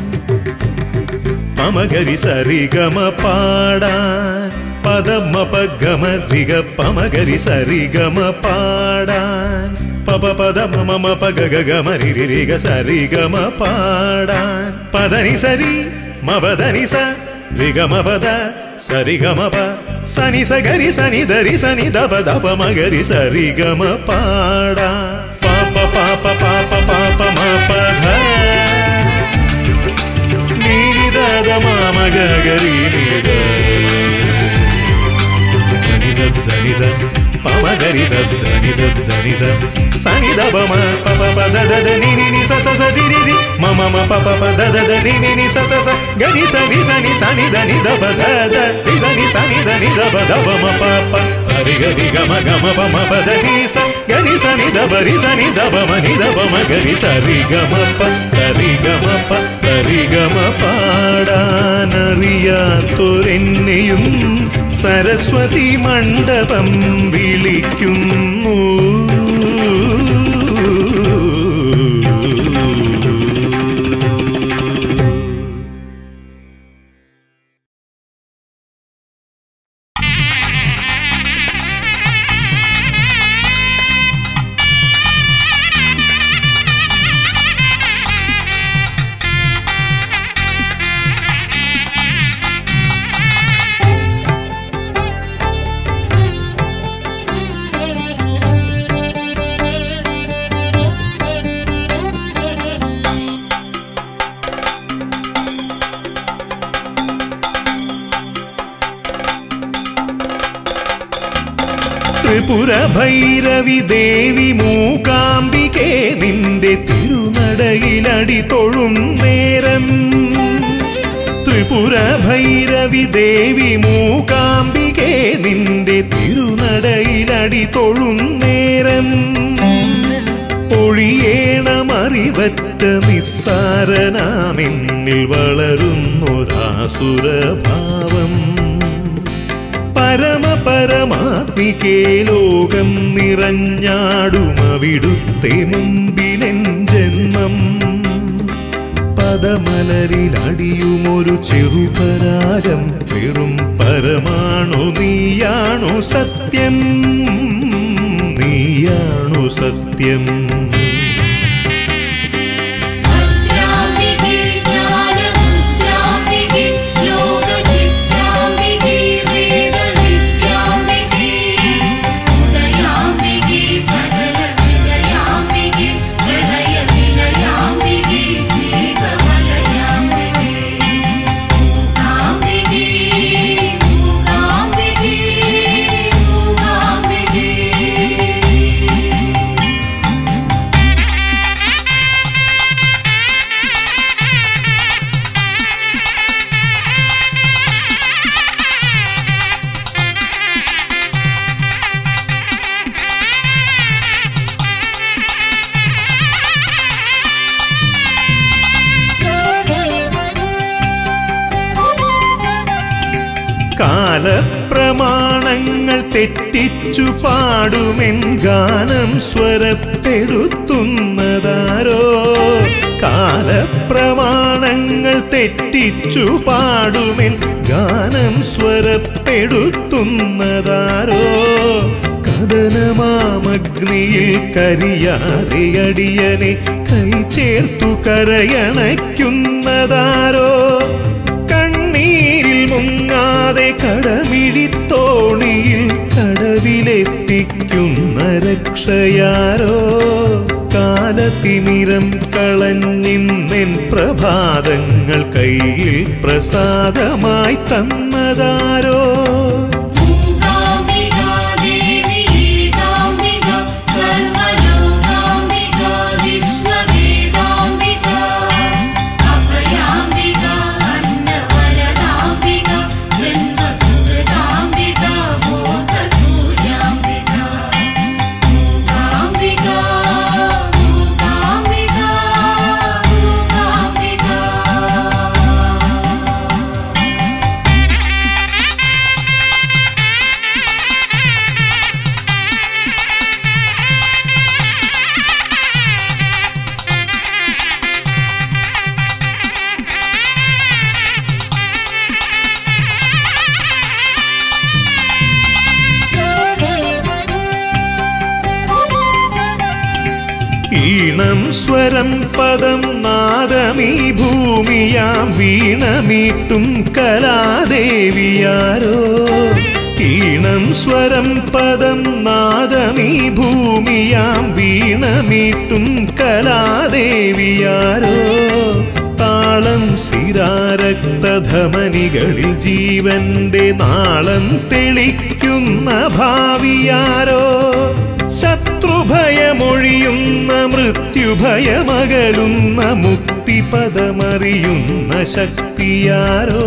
പമഗരി സരിഗമ പാടാൻ പദമ പഗമ രിഗ പമഗരി സരിഗമ പാടാൻ പപ പദ മമ പഗ ഗമ രിരി രിഗ സരിഗമ പാടാൻ പദനി സരി മപദനി സ രിഗമ പദ സരിഗമ പ സനി സഗരി സനി ദരി സനി ദപ ദപ മഗരി സരിഗമ പാടാ പാപ പാപ പാപ പാപ മപ ധ നീരിദാദ മാമഗരി ധനിസ ധനിസ പമഗരി ധനിസ ധനിസ സനി ദബ മ പപ പദ ദദ നി നി നി സ സ സ രി രി രി മമ മ പപ പദ ദദ നി നി നി സ സ സ ഗരി സ നി സ നി സ നി ധ നി ദബ ധ ധ രി സ നി സ നി ധ നി ദബ ദബ മ പ പ സരി ഗരി ഗമ ഗമ പ മ പദ നി സ ഗരി സ നി ദബ രി സ നി ദബ മ നി ദബ മ ഗരി സരി ഗമ പ സരി ഗമ പ സരി ഗമ പാടാനറിയാത്തൊരെന്നെയും സരസ്വതി മണ്ഡപം വിളിക്കുന്നു ത്രിപുര ഭൈരവി ദേവി മൂകാംബികെ നിന്റെ തിരുനടയിലടി തൊഴും നേരം ത്രിപുര ഭൈരവി ദേവി മൂകാംബികെ നിന്റെ തിരുനടയിലടി തൊഴും നേരം ഒഴിയേണമറിവറ്റ നിസ്സാരനാമെന്നിൽ വളരുന്നൊരാസുരഭാവം പരമപരമാത്മികേ ലോകം നിറഞ്ഞാടുമവിടുത്തെ മുമ്പിലെൻ ജന്മം പദമലരിലടിയുമൊരു ചെറുപരാഗം വെറും പരമാണു നീയാണു സത്യം നീയാണു സത്യം അദ്രാംബികേ ജ്ഞാനമുദ്രാംബികേ ലോകചിത്രാംബികേ വേദവിദ്യാംബികേ ഉദയാംബികേ സകലവിദയാംബികേ പ്രളയവിലയാംബികേ ശ്രീകമലയാംബികേ മൂകാംബികേ മൂകാംബികേ മൂകാംബികേ പ്രമാണങ്ങൾ തെറ്റിച്ചു പാടുമെൻ ഗാനം സ്വരപ്പെടുത്തുന്നതാരോ കാലപ്രമാണങ്ങൾ തെറ്റിച്ചു പാടുമെൻ ഗാനം സ്വരപ്പെടുത്തുന്നതാരോ കഥനമാമഗ്നിയിൽ കരിയാതെ അടിയനെ കൈ ചേർത്തു കരയണയ്ക്കുന്നതാരോ കണ്ണീരിൽ മുങ്ങാതെ കടമിഴിത്തോണിയിൽ കടവിലെത്തിക്കുന്ന രക്ഷയാരോ കാലത്തിമിരം കളഞ്ഞിന്നെൻ പ്രഭാതങ്ങൾ കയ്യിൽ പ്രസാദമായി തന്നതാരോ മൂകാംബികാ ദേവി ഗീതാംബിക സർവലോകാംബിക വിശ്വവേദാംബിക അഭയാംബിക അന്നവരദാംബിക ജന്മസുഹൃദാംബിക ബോധസൂര്യാംബിക മൂകാംബിക മൂകാംബിക മൂകാംബിക ഈണം സ്വരം പദം നാദമീ ഭൂമിയാം വീണമീട്ടും കലാദേവിയാരോ ഈണം സ്വരം പദം നാദമീ ഭൂമിയാം വീണമീട്ടും കലാദേവിയാരോ താളം സ്ഥിരാരക്തധമനികളിൽ ജീവന്റെ നാളം തെളിക്കുന്ന ഭാവിയാരോ ശത്രുഭയമൊഴിയുന്ന മൃത്യുഭയമകലുന്ന മുക്തിപദമറിയുന്ന ശക്തിയാരോ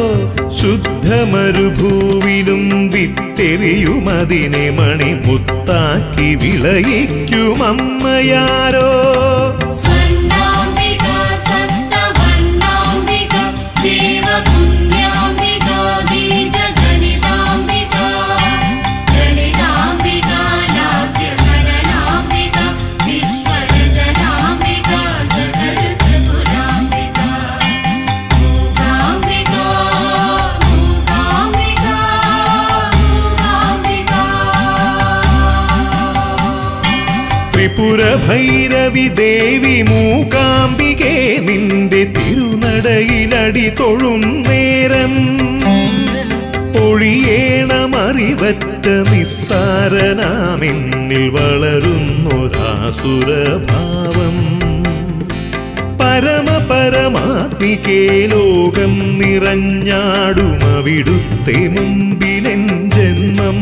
ശുദ്ധമരുഭൂവിലും വിത്തെറിയുമതിനെ മണിമുത്താക്കി വിളയിക്കുമമ്മയാരോ സ്വർണ്ണാംബിക സപ്തവർണ്ണാംബിക ദേവപുണ്യാംബിക ബീജഗണിതാംബിക ലളിതാംബിക ലാസ്യകലനാംബിക വിശ്വരചനാംബിക ജഗൽത്രിപുരാംബിക മൂകാംബിക മൂകാംബിക മൂകാംബിക ത്രിപുര ഭൈരവി ദേവി മൂകാംബികെ നിന്റെ തിരുനടയിലടി തൊഴും നേരം ഒഴിയേണമറിവറ്റ നിസ്സാരനാമെന്നിൽ വളരുന്നൊരാസുരഭാവം പരമപരമാത്മികേ ലോകം നിറഞ്ഞാടുമവിടുത്തെ മുമ്പിലെൻ ജന്മം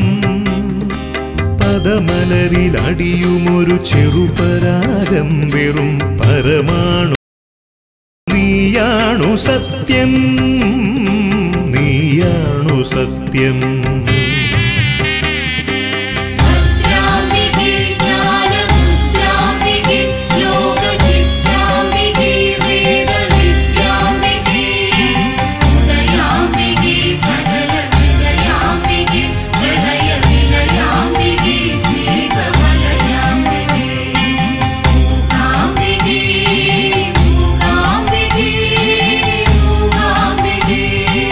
പദമലരിലടിയുമൊരു ചെറുപരാഗം വെറും പരമാണു നീയാണു സത്യം നീയാണു സത്യം ഭദ്രാംബികേ ജ്ഞാനമുദ്രാംബികേ ലോകചിത്രാംബികേ വേദവിദ്യാംബികേ ഉദയാംബികേ സകലഹൃദയാംബികേ പ്രളയവിലയാംബികേ ശ്രീകമലയാംബികേ മൂകാംബികേ മൂകാംബികേ മൂകാംബികേ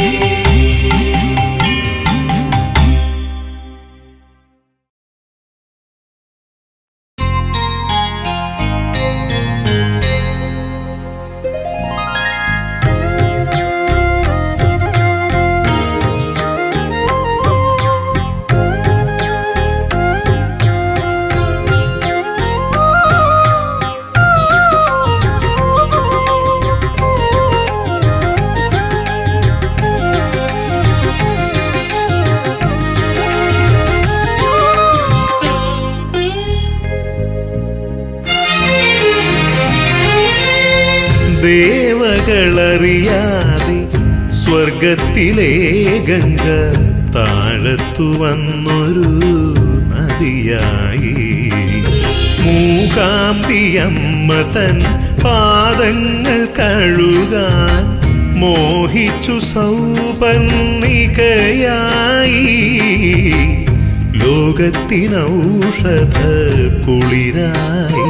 ദേവകളറിയാതെ സ്വർഗത്തിലെ ഗംഗ താഴത്തു വന്നൊരു നദിയായി മൂകാംബിയമ്മ തൻ പാദങ്ങൾ കഴുകാൻ മോഹിച്ചു സൗപർണികയായി ലോകത്തിനൗഷധ കുളിരായി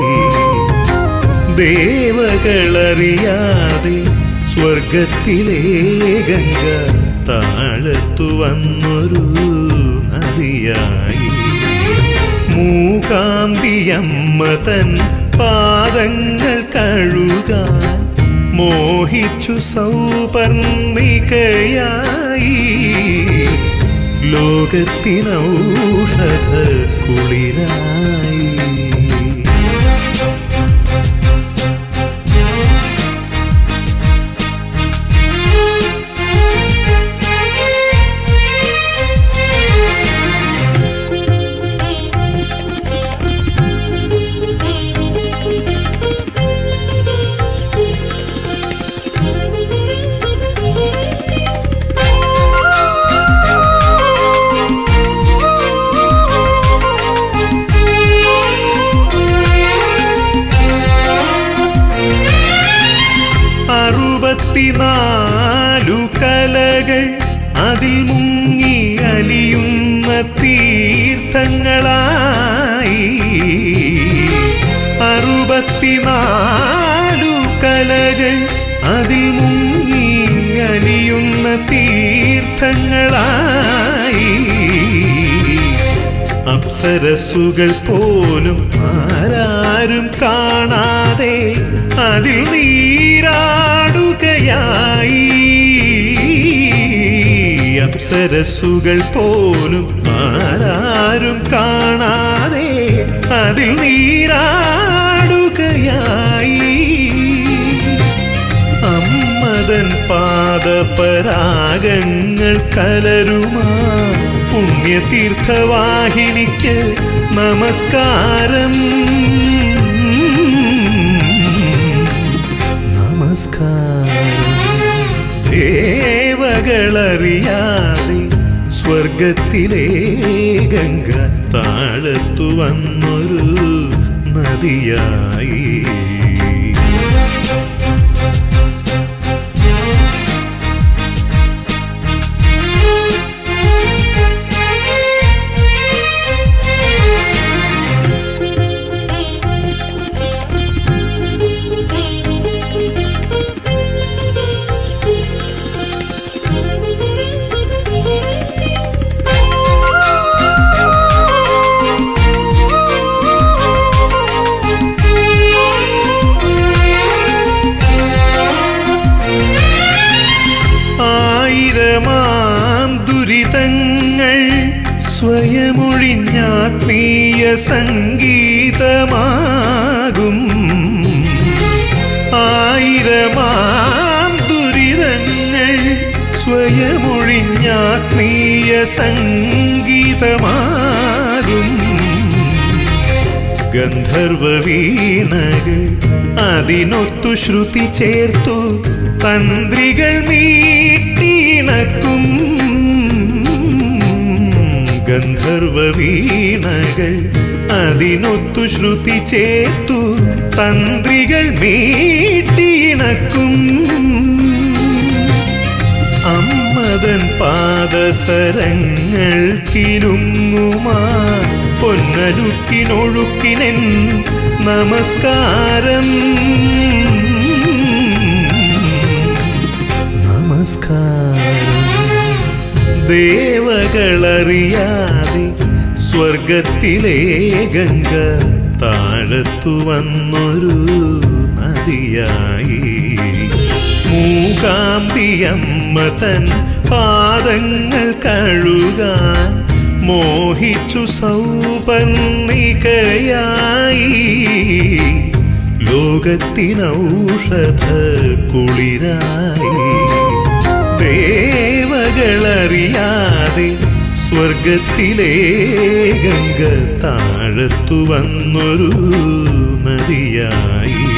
ദേവകളറിയാതെ സ്വർഗത്തിലെ ഗംഗ താഴത്തു വന്നൊരു നദിയായി മൂകാംബിയമ്മ തൻ പാദങ്ങൾ കഴുകാൻ മോഹിച്ചു സൗപർണികയായി ലോകത്തിനൗഷധ കുളിരായി അറുപത്തിനാലു കലകൾ അതിൽ മുങ്ങി അലിയുന്ന തീർത്ഥങ്ങളായി അറുപത്തിനാലു കലകൾ അതിൽ മുങ്ങി അലിയുന്ന തീർത്ഥങ്ങളായി അപ്സരസുകൾ പോലും ആരാരും കാണാതെ അതിൽ നീരാടുകയായി അപ്സരസുകൾ പോലും ആരാരും കാണാതെ അതിൽ നീരാടുകയായി അമ്മതൻ പാദപരാഗങ്ങൾ കലരുമാ പുണ്യതീർത്ഥവാഹിനിക്ക് നമസ്കാരം നമസ്കാരം ദേവകളറിയാതെ സ്വർഗത്തിലെ ഗംഗ താഴത്തു വന്നൊരു നദിയായി ആയിരമാം ദുരിതങ്ങൾ സ്വയമൊഴിഞ്ഞാത്മീയ സംഗീതമാകും ആയിരമാം ദുരിതങ്ങൾ സ്വയമൊഴിഞ്ഞാത്മീയ സംഗീതമാകും ഗന്ധർവ വീണകൾ അതിനൊത്തു ശ്രുതി ചേർത്തു തന്ത്രികൾ മീട്ടിണക്കും ഗന്ധർവ വീണകൾ അതിനൊത്തു ശ്രുതി ചേർത്തു തന്ത്രികൾ മീട്ടിണക്കും അമ്മതൻ പാദസരങ്ങൾ കിലുങ്ങുമാ പൊന്നലുക്കിനൊഴുക്കിനൻ നമസ്കാരം നമസ്കാരം ദേവകളറിയാതെ സ്വർഗത്തിലെ ഗംഗ താഴത്തു വന്നൊരു നദിയായി മൂകാംബിയമ്മ തൻ പാദങ്ങൾ കഴുകാൻ മോഹിച്ചു സൗപർണികയായി ലോകത്തിനൗഷധ കുളിരായി ദേവകളറിയാതെ സ്വർഗത്തിലെ ഗംഗ താഴത്തു വന്നൊരു നദിയായി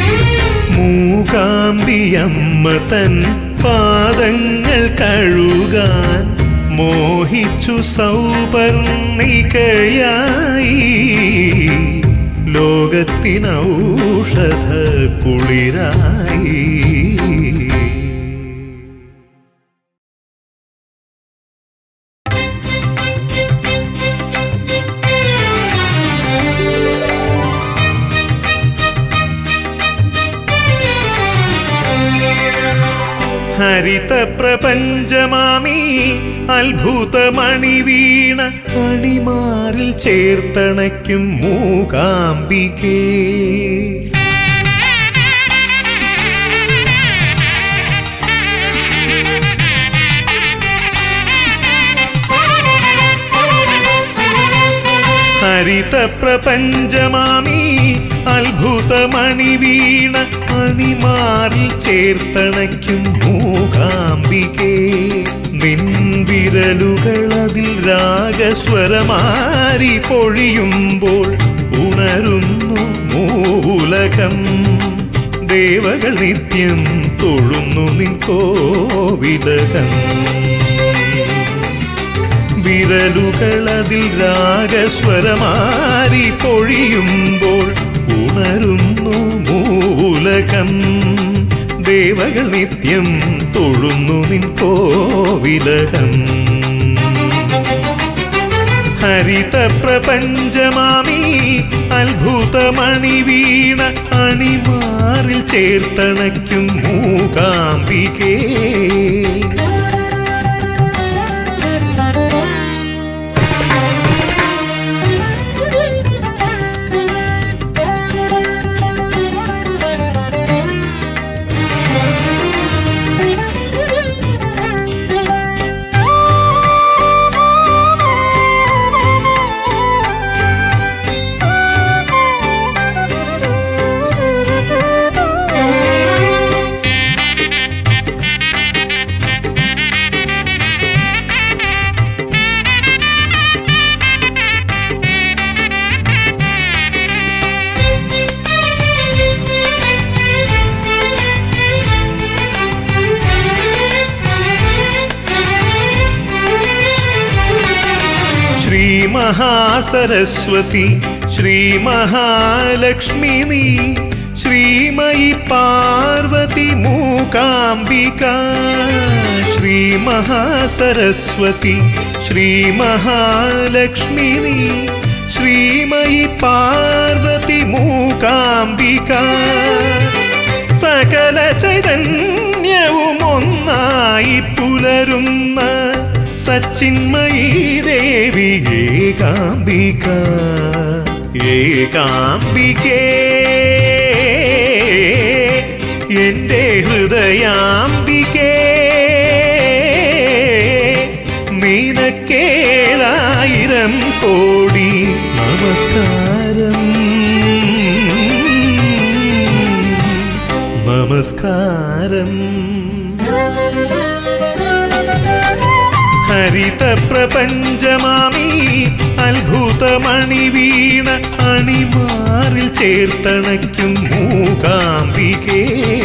മൂകാംബിയമ്മ തൻ പാദങ്ങൾ കഴുകാൻ മോഹിച്ചു സൗപർണികയായി ലോകത്തിനൗഷധ കുളിരായി ഹരിത പ്രപഞ്ചമാമി അത്ഭുതമണി വീണ അണിമാറിൽ ചേർത്തണയ്ക്കും മൂകാംബികേ ഹരിത പ്രപഞ്ചമാമി അത്ഭുതമണി വീണ അണിമാറിൽ ചേർത്തണയ്ക്കും മൂകാംബികേ നിൻവിരലുകൾ അതിൽ രാഗസ്വരമാരി പൊഴിയുമ്പോൾ ഉണരുന്നു മൂലകം ദേവകൾ നിത്യം തൊഴുന്നു നിൻ കോവിലകം വിരലുകൾ അതിൽ രാഗസ്വരമാരി പൊഴിയുമ്പോൾ ഉണരുന്നു മൂലകം ദേവകൾ നിത്യം തൊഴുന്നു നിൻ കോവിലകം ഹരിത പ്രപഞ്ചമാമി അത്ഭുതമണി വീണ അണിമാറിൽ ചേർത്തണയ്ക്കും മൂകാംബികേ ശ്രീമഹാസരസ്വതി ശ്രീമഹാലക്ഷ്മി നീ ശ്രീമയി പാർവതി മൂകാംബിക ശ്രീമഹാസരസ്വതി ശ്രീമഹാലക്ഷ്മി നീ ശ്രീമയി പാർവതി മൂകാംബിക സകല ചൈതന്യവും ഒന്നായി പുലരുന്ന സച്ചിന്മയീ ദേവി ഏകാംബിക ഏകാംബികേ എൻ്റെ ഹൃദയാംബികേ നിനക്കേഴായിരം കോടി നമസ്കാരം നമസ്കാരം ഹരിത പ്രപഞ്ചമാമി അത്ഭുതമണി വീണ അണിമാറിൽ ചേർത്തണയ്ക്കും മൂകാംബികേ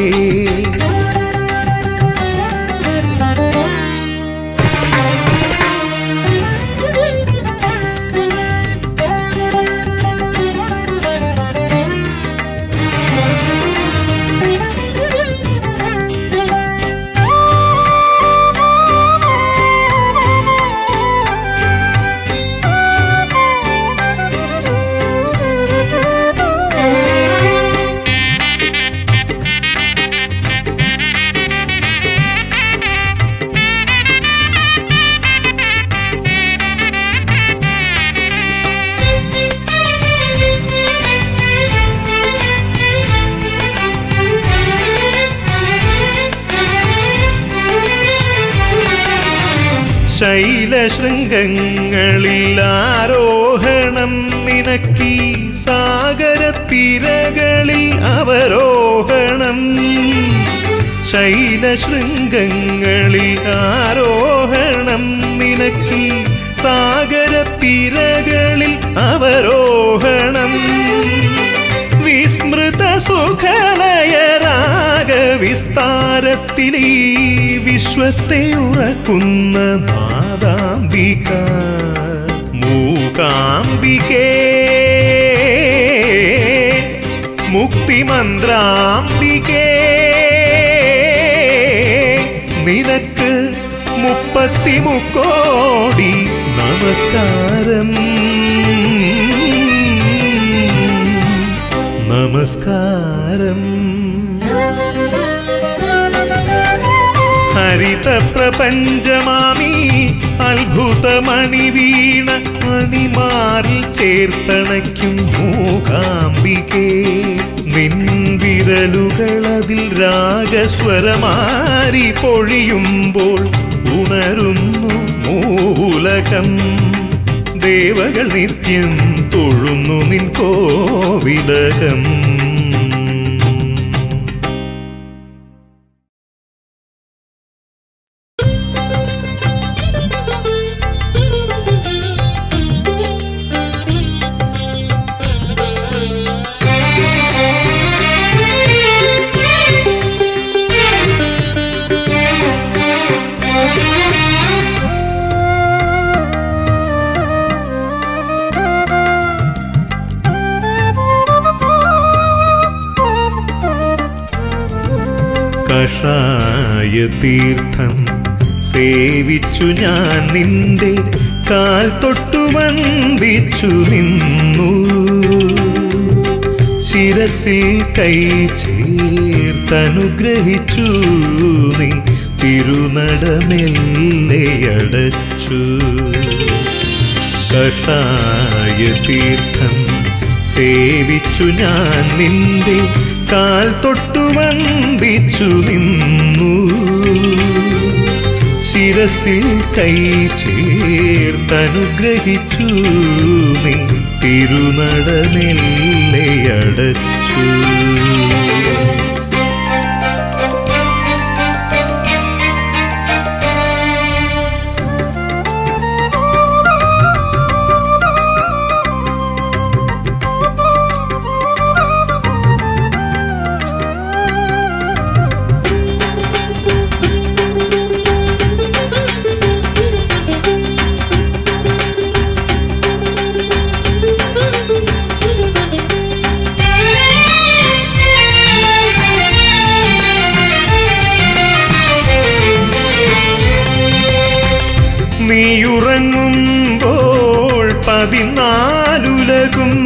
ശൈലശൃംഗങ്ങളിൽ ആരോഹണം നിനക്കി സാഗരത്തിരകളിൽ അവരോഹണം ശൈലശൃംഗങ്ങളിൽ ആരോഹണം നിനക്കി സാഗരത്തിരകളിൽ അവരോഹണം വിസ്മൃത സുഖലയ രാഗവിസ്താരത്തിൽ ഈ വിശ്വത്തെ ഉറക്കുന്ന നാദാംബിക മൂകാംബികേ മുക്തിമന്ത്രാംബികേ നിനക്ക് മുപ്പത്തി മുക്കോടി നമസ്കാരം നമസ്കാരം ഹരിത പ്രപഞ്ചമാമി അത്ഭുതമണി വീണ മണിമാറിൽ ചേർത്തണയ്ക്കും മൂകാംബികേ നിൻ വിരലുകളതിൽ രാഗസ്വരമാരി പൊഴിയുമ്പോൾ ഉണരുന്നു മൂലകം ദേവകൾ നിത്യം തൊഴുന്നു നിൻ കോവിലകം കഷായ തീർത്ഥം സേവിച്ചു ഞാൻ നിന്റെ കാൽ തൊട്ടു വന്ദിച്ചു നിന്നു ശിരസിൽ കൈ ചേർത്തനുഗ്രഹിച്ചു നീ തിരുനടമെല്ലയടച്ചു കഷായ തീർത്ഥം സേവിച്ചു ഞാൻ നിന്റെ കാൽ തൊട്ടു വന്ദിച്ചു നിന്നു ശിരസിൽ കൈ ചേർത്തനുഗ്രഹിച്ചു നീ തിരുനടനെല്ലയടച്ചു നീയുറങ്ങുമ്പോൾ പതിനാലുലകും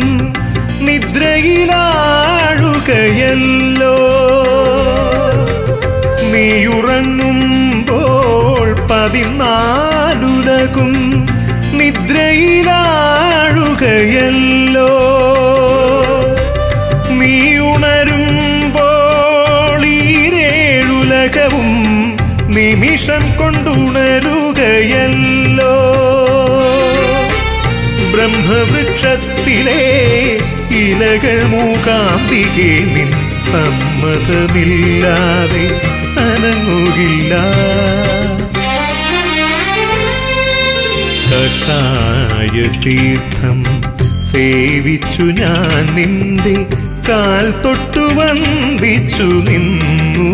നിദ്രയിലാഴുകയല്ലോ നീയുറങ്ങുമ്പോൾ പതിനാലുലകും നിദ്രയിലാഴുകയല്ലോ നീ ഉണരുമ്പോൾ ഈരേഴുലകവും നിമിഷം കൊണ്ടുണരുകയല്ലോ ബ്രഹ്മവൃക്ഷത്തിലെ ഇലകൾ മൂകാംബികെ നിൻ സമ്മതമില്ലാതെ അനങ്ങുകില്ല കഷായ തീർത്ഥം സേവിച്ചു ഞാൻ നിന്റെ കാൽ തൊട്ടു വന്ദിച്ചു നിന്നു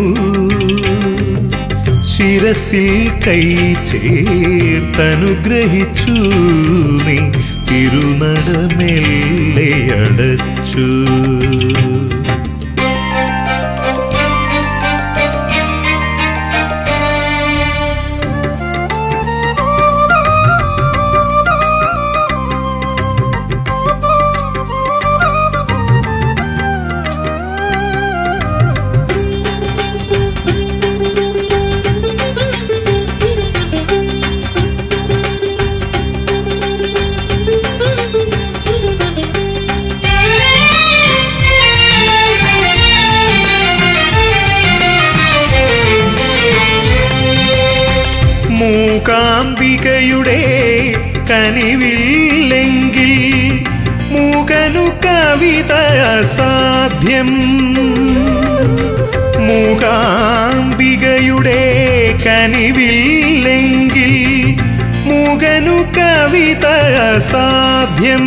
ശിരസിൽ കൈ ചേർത്തനുഗ്രഹിച്ചു നീ തിരുനടമെല്ലയടച്ചു മൂകാംബികയുടെ കനിവില്ലെങ്കിൽ മൂകനു കവിത അസാധ്യം മൂകാംബികയുടെ കനിവില്ലെങ്കിൽ മൂകനു കവിത അസാധ്യം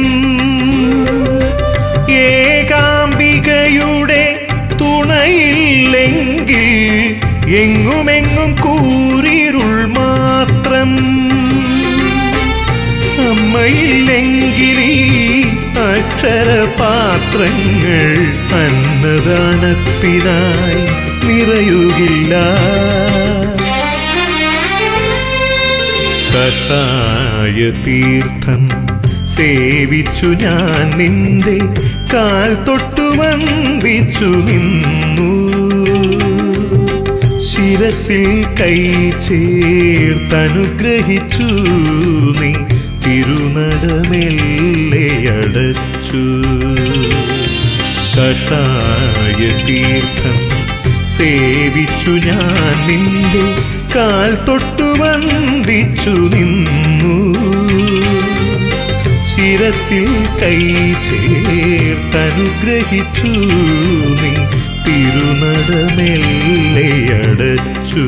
ഏകാംബികയുടെ തുണയില്ലെങ്കിൽ എങ്ങുമെങ്ങും കൂരിരുൾ മാത്രം അമ്മയില്ലെങ്കിൽ ഈ അക്ഷരപാത്രങ്ങൾ അന്നദാനത്തിനായി നിറയുകില്ല കഷായ തീർത്ഥം സേവിച്ചു ഞാൻ നിന്റെ കാൽ തൊട്ടു വന്ദിച്ചു നിന്നു ശിരസിൽ കൈ ചേർത്തനുഗ്രഹിച്ചു നീ തിരുനടമെല്ലെ അടച്ചു കഷായ തീർത്ഥം സേവിച്ചു ഞാൻ നിന്റെ കാൽ തൊട്ടു വന്ദിച്ചു നിന്നു ശിരസിൽ കൈ ചേർത്തനുഗ്രഹിച്ചു നീ തിരുനടമെല്ലെ അടച്ചു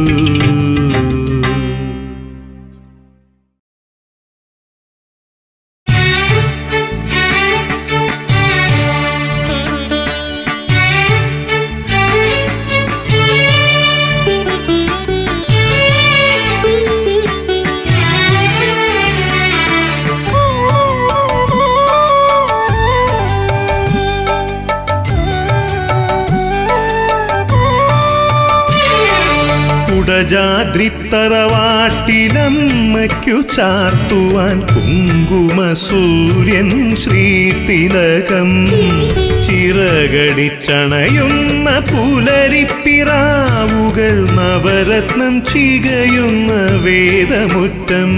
കുടജാദ്രിത്തറവാട്ടിലമ്മയ്ക്കു ചാർത്തുവാൻ കുങ്കുമ സൂര്യൻ ശ്രീതിലകം ചിറകടിച്ചണയുന്ന പുലരിപ്പിറാവുകൾ നവരത്നം ചികയുന്ന വേദമുറ്റം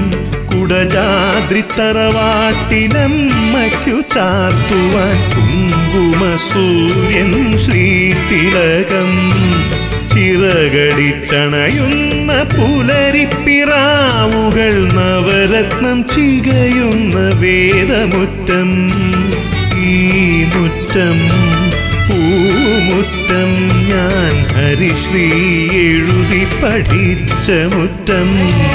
കുടജാദ്രിത്തറവാട്ടിലമ്മയ്ക്കു ചാർത്തുവാൻ കുങ്കുമ സൂര്യൻ ശ്രീതിലകം ചിറകടിച്ചണയുന്ന പുലരിപ്പിറാവുകൾ നവരത്നം ചികയുന്ന വേദമുറ്റം ഈ മുറ്റം പൂമുറ്റം ഞാൻ ഹരിശ്രീ എഴുതി പഠിച്ച മുറ്റം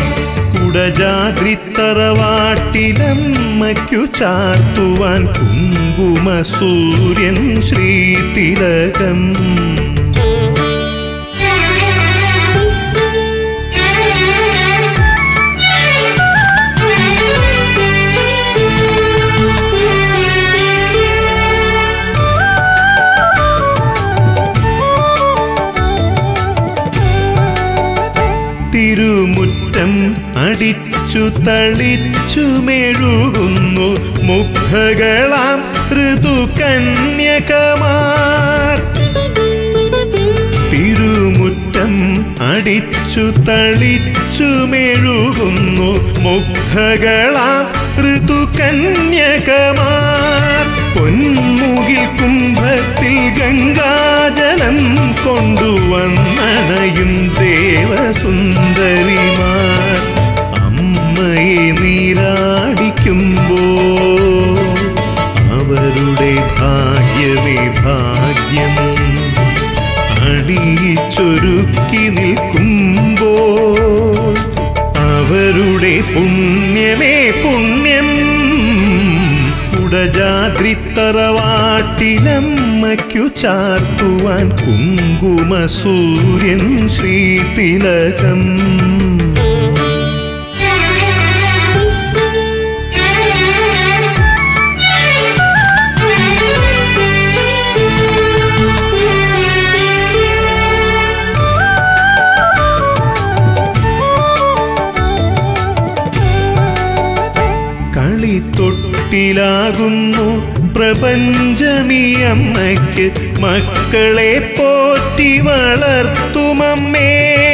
കുടജാദ്രിത്തറവാട്ടിലമ്മയ്ക്കു ചാർത്തുവാൻ കുങ്കുമ സൂര്യൻ ശ്രീതിലകം തിരുമുറ്റം അടിച്ചു തളിച്ചു മെഴുകുന്നു മുഗ്ധകളാം ഋതുകന്യകമാർ തിരുമുറ്റം അടിച്ചു തളിച്ചു മെഴുകുന്നു മുഗ്ധകളാം ഋതുകന്യകമാർ പൊന്മുകിൽ കുംഭത്തിൽ ഗംഗാജലം കൊണ്ടുവന്നണയും ദേവസുന്ദരിമാർ അമ്മയെ നീരാടിക്കുമ്പോ അവരുടെ ഭാഗ്യമേ ഭാഗ്യം അണിയിച്ചൊരുക്കി നിൽക്കുമ്പോൾ അവരുടെ പുണ്യമേ പുണ്യം കുടജാദ്രിത്തറവാട്ടിലമ്മയ്ക്കു ചാർത്തുവാൻ കുങ്കുമ സൂര്യൻ ശ്രീതിലകം കളി തൊട്ടിലാകുന്നു പ്രപഞ്ചമീ അമ്മയ്ക്ക് മക്കളെ പോറ്റി വളർത്തുമമ്മേ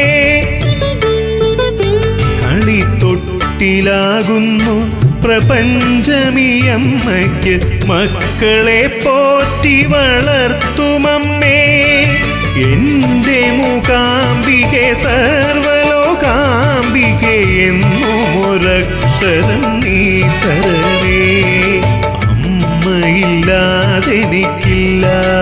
കളി തൊട്ടിലാകുന്നു പ്രപഞ്ചമീ അമ്മയ്ക്ക് മക്കളെ പോറ്റി വളർത്തുമമ്മേ എന്റെ മൂകാംബികെ സർവലോകാംബികെ എന്നും ഒരക്ഷരം നീ തരണേ അമ്മയില്ലാതെനിക്കില്ല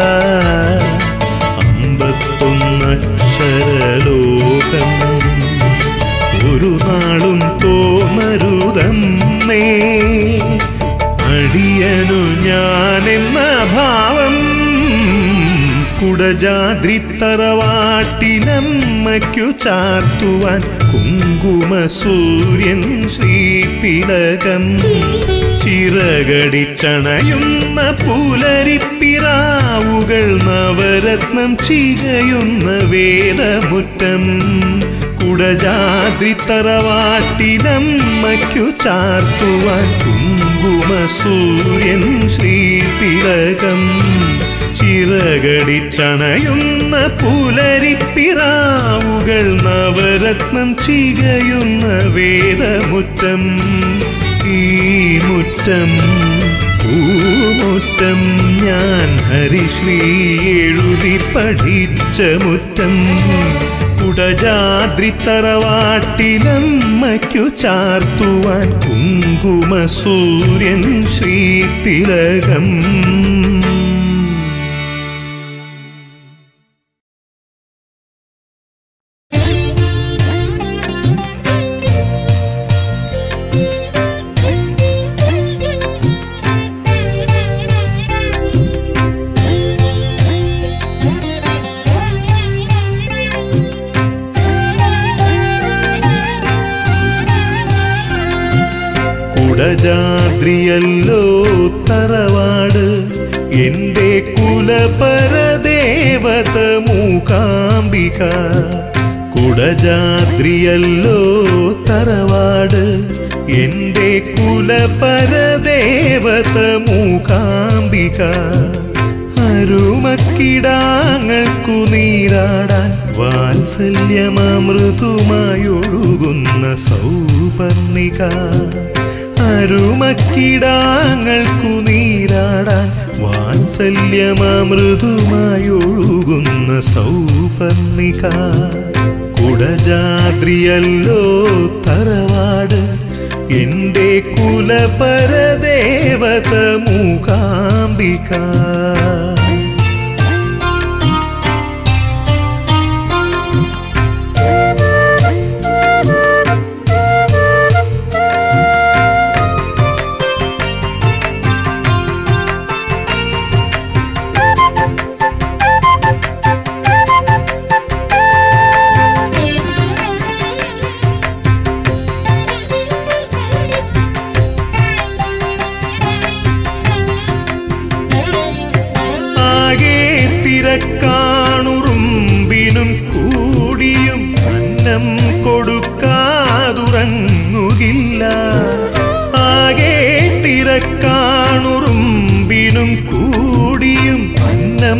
അമ്പത്തൊന്നക്ഷരലോകം ഒരു നാളും തോന്നരുതന്നേ അടിയനു ഞാനെന്ന ഭാവം കുടജാദ്രിത്തറവാട്ടിലമ്മയ്ക്കു ചാർത്തുവാൻ കുങ്കുമ സൂര്യൻ ശ്രീതിലകം ചിറകടിച്ചണയുന്ന പുലരിപ്പിറാവുകൾ നവരത്നം ചികയുന്ന വേദമുറ്റം കുടജാദ്രിത്തറവാട്ടിലമ്മയ്ക്കു ചാർത്തുവാൻ കുങ്കുമ സൂര്യൻ ശ്രീതിലകം ചിറകടിച്ചണയുന്ന പുലരിപ്പിറാവുകൾ നവരത്നം ചികയുന്ന വേദമുറ്റം ഈ മുറ്റം പൂമുറ്റം ഞാൻ ഹരിശ്രീ എഴുതി പഠിച്ച മുറ്റം കുടജാദ്രി തറവാട്ടിലമ്മയ്ക്കു ചാർത്തുവാൻ കുങ്കുമ സൂര്യൻ ശ്രീതിലകം കുടജാദ്രിയല്ലോ തറവാട് എന്റെ കുലപരദേവത മൂകാംബിക കുടജാദ്രിയല്ലോ തറവാട് എന്റെ കുലപരദേവത മൂകാംബിക അരുമക്കിടാങ്ങൾക്കു നീരാടാൻ വാത്സല്യമമൃതുമായൊഴുകുന്ന സൗപർണിക അരുമക്കിടാങ്ങൾക്കു നീരാടാൻ വാത്സല്യമമൃതുമായൊഴുകുന്ന സൗപർണിക കുടജാദ്രിയല്ലോ തറവാട് എന്റെ കുലപരദേവത മൂകാംബിക ആകെ തിരക്കാണുറുമ്പിനും കൂടിയും അന്നം കൊടുക്കാതുറങ്ങുകില്ല ആകെ തിരക്കാണുറുമ്പിനും കൂടിയും അന്നം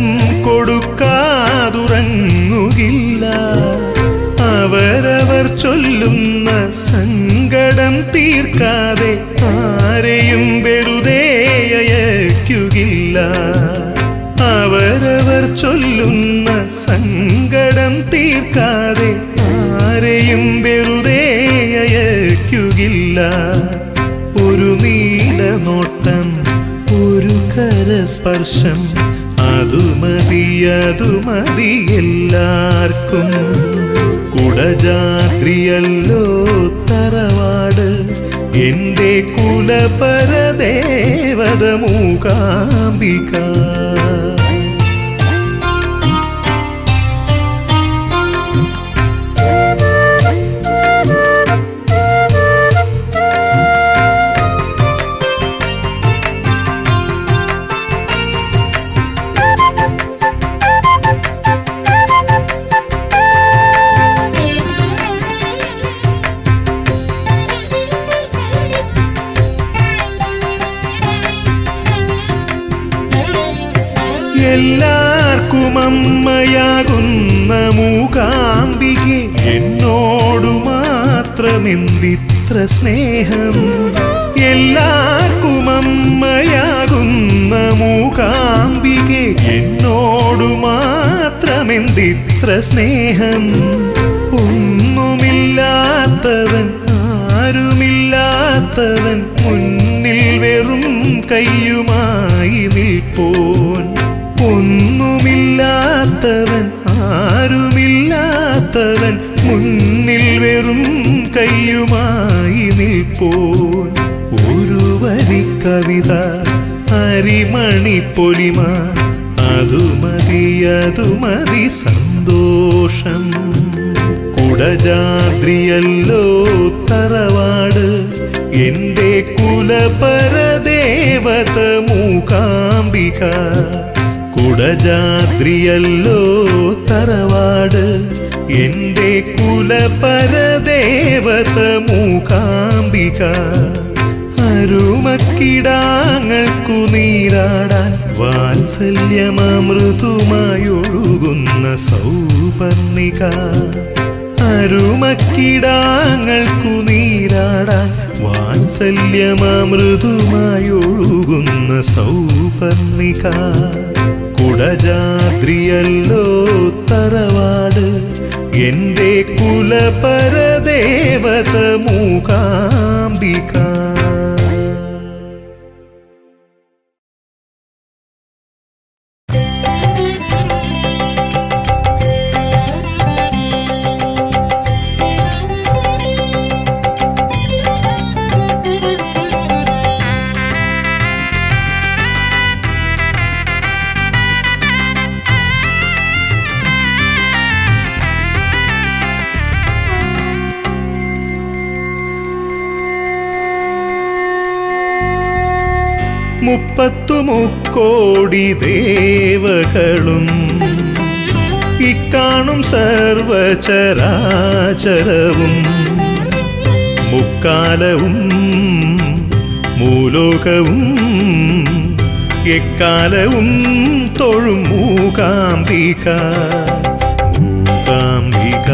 കൊടുക്കാതുറങ്ങുകില്ല അവരവർ ചൊല്ലുന്ന സങ്കടം തീർക്കാതെ ആരെയും വെറുതെ അയക്കുകില്ല അവരവർ ചൊല്ലുന്ന സങ്കടം തീർക്കാതെ ആരെയും വെറുതെ അയക്കുകില്ല ഒരു നീല നോട്ടം ഒരു കരസ്പർശം അതു മതി അതു മതി എല്ലാവർക്കും കുടജാദ്രിയല്ലോ തറവാട് എന്റെ കുലപരദേവത മൂകാംബിക എല്ലാവർക്കും അമ്മയാകുന്ന മൂകാംബികെ എന്നോടു മാത്രമെന്തിത്ര സ്നേഹം എല്ലാവർക്കും അമ്മയാകുന്ന മൂകാംബികെ എന്നോടു മാത്രമെന്തിത്ര സ്നേഹം ഒന്നുമില്ലാത്തവൻ ആരുമില്ലാത്തവൻ മുന്നിൽ വെറും കയ്യുമായി നിൽപ്പോൻ ഒന്നുമില്ലാത്തവൻ ആരുമില്ലാത്തവൻ മുന്നിൽ വെറും കയ്യുമായി നിൽപ്പോൻ ഒരു വരി കവിത അരിമണി പൊലിമ അതു മതി അതു മതി സന്തോഷം കുടജാദ്രിയല്ലോ തറവാട് എന്റെ കുലപരദേവത മൂകാംബിക കുടജാദ്രിയല്ലോ തറവാട് എന്റെ കുലപരദേവത മൂകാംബിക അരുമക്കിടാങ്ങൾക്കു നീരാടാൻ വാത്സല്യമമൃതുമായൊഴുകുന്ന സൗപർണിക അരുമക്കിടാങ്ങൾക്കു നീരാടാൻ വാത്സല്യമമൃതുമായൊഴുകുന്ന സൗപർണിക കുടജാദ്രിയല്ലോ തറവാട് എന്റെ കുലപരദേവത മൂകാംബിക മുപ്പത്തു മുക്കോടി ദേവകളും ഇക്കാണും സർവചരാചരവും മുക്കാലവും മൂലോകവും എക്കാലവും തൊഴും മൂകാംബിക മൂകാംബിക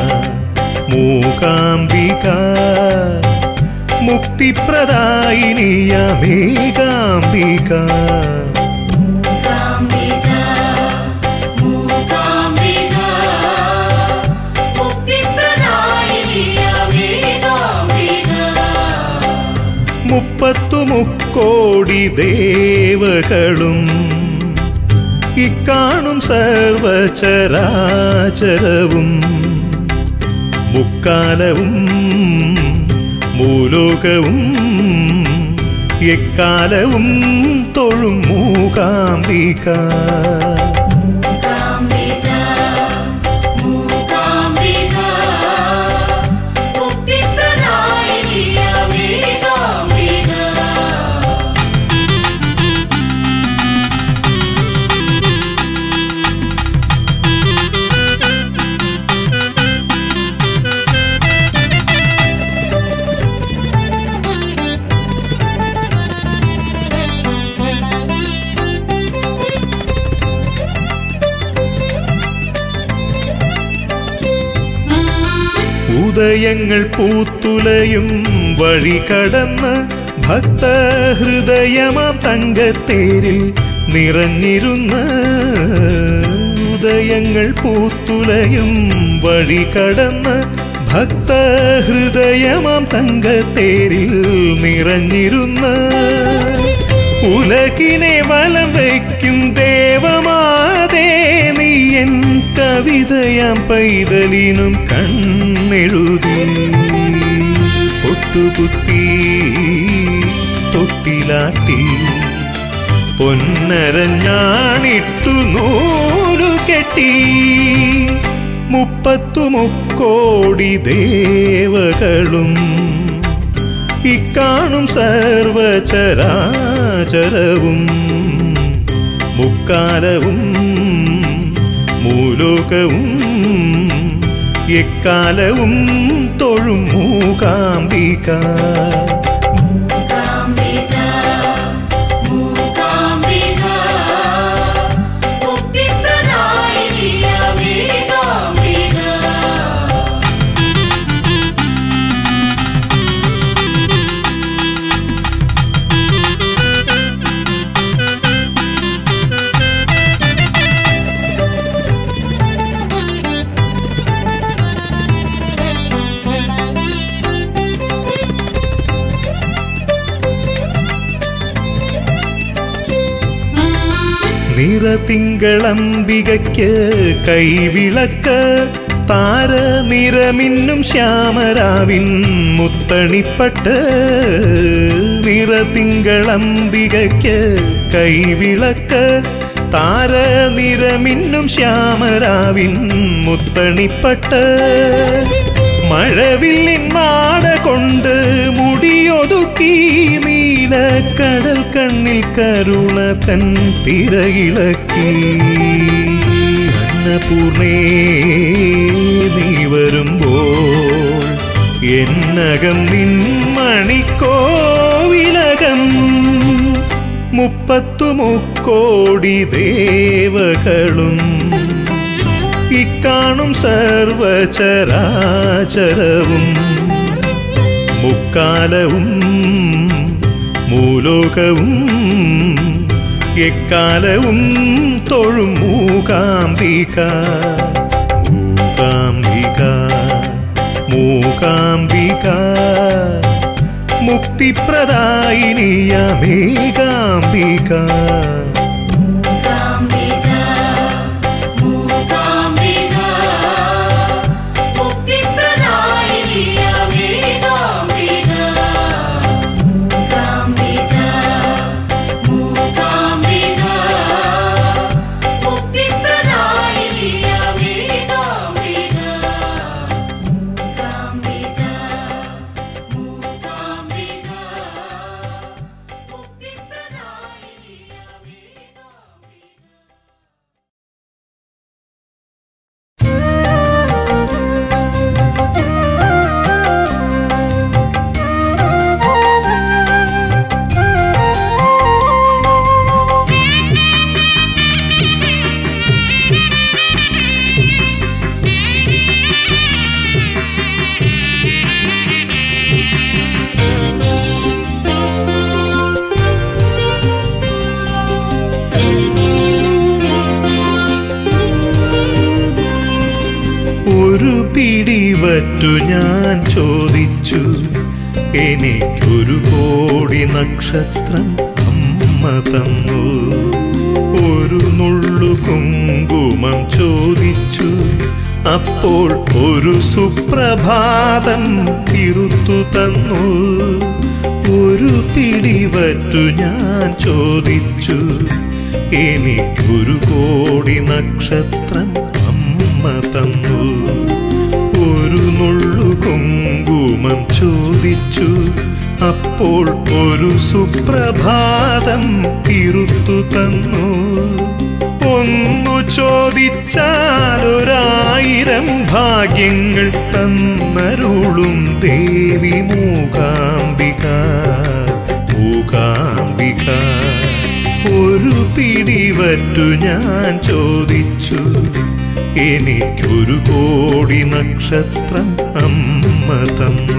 മൂകാംബിക മുക്തിപ്രദായിനിയമേകാംബിക മൂകാംബിക മൂകാംബിക മുക്തിപ്രദായിനിയമേകാംബിക മുപ്പത്തു മുക്കോടി ദേവകളും ഇക്കാണും സർവചരാചരവും മുക്കാലവും മൂലോകവും എക്കാലവും തൊഴും മൂകാംബിക മൂകാംബിക മൂകാംബിക മുക്തിപ്രദായിനിയമേകാംബിക ഉദയങ്ങൾ പൂത്തുലയും വഴി കടന്ന് ഭക്തഹൃദയമാം തങ്കത്തേരിൽ നിറഞ്ഞിരുന്ന ഉദയങ്ങൾ പൂത്തുലയും വഴി കടന്ന് ഭക്തഹൃദയമാം തങ്കത്തേരിൽ നിറഞ്ഞിരുന്ന ഉലകിനെ വലം വയ്ക്കും ദേവമാതേ നീ എൻ കവിതയാം പൈതലിനും കണ്ണെഴുതി പൊട്ടുകുത്തി തൊട്ടിലാട്ടി പൊന്നരഞ്ഞാണിട്ടു നൂലു കെട്ടി മുപ്പത്തു മുക്കോടി ദേവകളും ഇക്കാണും സർവചരാചരവും മുക്കാലവും മൂലോകവും എക്കാലവും തൊഴും മൂകാംബിക മൂകാംബിക മൂകാംബിക മുക്തിപ്രദായിനിയമേകാംബിക നിറതിങ്കളംബികയ്ക്ക് കൈവിളക്ക് താര നിറമിന്നും ശ്യാമരാവിൻ മുത്തണിപ്പട്ട് നിറതിങ്കളംബികയ്ക്ക് കൈവിളക്ക് താര നിറമിന്നും ശ്യാമരാവിൻ മുത്തണിപ്പട്ട് മഴവില്ലിൻ നാട കൊണ്ട് മുടിയൊതുക്കി നീലക്കടൽ കണ്ണിൽ കരുണ തൻ തിരയിളക്കി അന്നപൂർണേ നീ വരുമ്പോൾ എന്നകം നിൻ മണിക്കോവില ലോകം മുപ്പത്തു മുക്കോടി ദേവകളും ഇക്കാണും സർവചരാചരവും മുക്കാലവും മൂലോകവും എക്കാലവും തൊഴും മൂകാംബിക മൂകാംബിക മൂകാംബിക മുക്തിപ്രദായിനിയമേകാംബിക മൂകാംബിക മൂകാംബിക മുക്തിപ്രദായിനിയമേകാംബിക മൂകാംബിക മൂകാംബിക മുക്തിപ്രദായിനിയമേകാംബിക മൂകാംബിക മൂകാംബിക മുക്തിപ്രദായിനിയമേകാംബിക ഒരു പിടിവറ്റു ഞാൻ ചോദിച്ചു എനിക്കൊരു കോടി നക്ഷത്രം അമ്മ തന്നു ഒരു നുള്ളു കുങ്കുമം ചോദിച്ചു അപ്പോൾ ഒരു സുപ്രഭാതം തിരുത്തു തന്നു ഒരു പിടിവറ്റു ഞാൻ ചോദിച്ചു എനിക്കൊരു കോടി നക്ഷത്രം അമ്മ തന്നു ഒരു നുള്ളു കുങ്കുമം ചോദിച്ചു അപ്പോൾ ഒരു സുപ്രഭാതം തിരുത്തു തന്നു ഒന്നു ചോദിച്ചാൽ ഒരായിരം ഭാഗ്യങ്ങൾ തന്നരുളും ദേവി മൂകാംബിക മൂകാംബിക ഒരു പിടിവറ്റു ഞാൻ ചോദിച്ചു എനിക്കൊരു കോടി നക്ഷത്രം അമ്മ തന്നു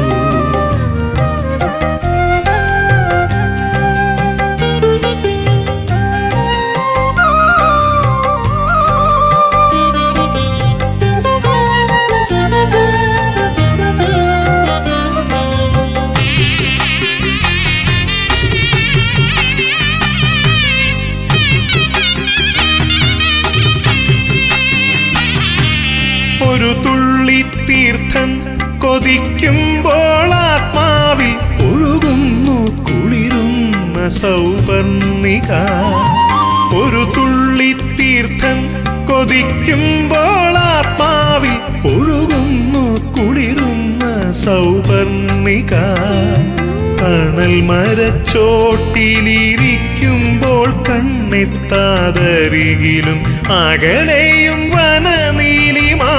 ഒരു തുള്ളി തീർത്ഥം കൊതിക്കുമ്പോൾ ആത്മാവിൽ ഒഴുകുന്നു കുളിരുന്ന സൗപർണിക ഒരു തുള്ളി തീർത്ഥം കൊതിക്കുമ്പോൾ ആത്മാവിൽ ഒഴുകുന്നു കുളിരുന്ന സൗപർണിക തണൽ മരച്ചോട്ടിലിരിക്കുമ്പോൾ കണ്ണെത്താതരികിലും അകലെയും വനനീലിമാ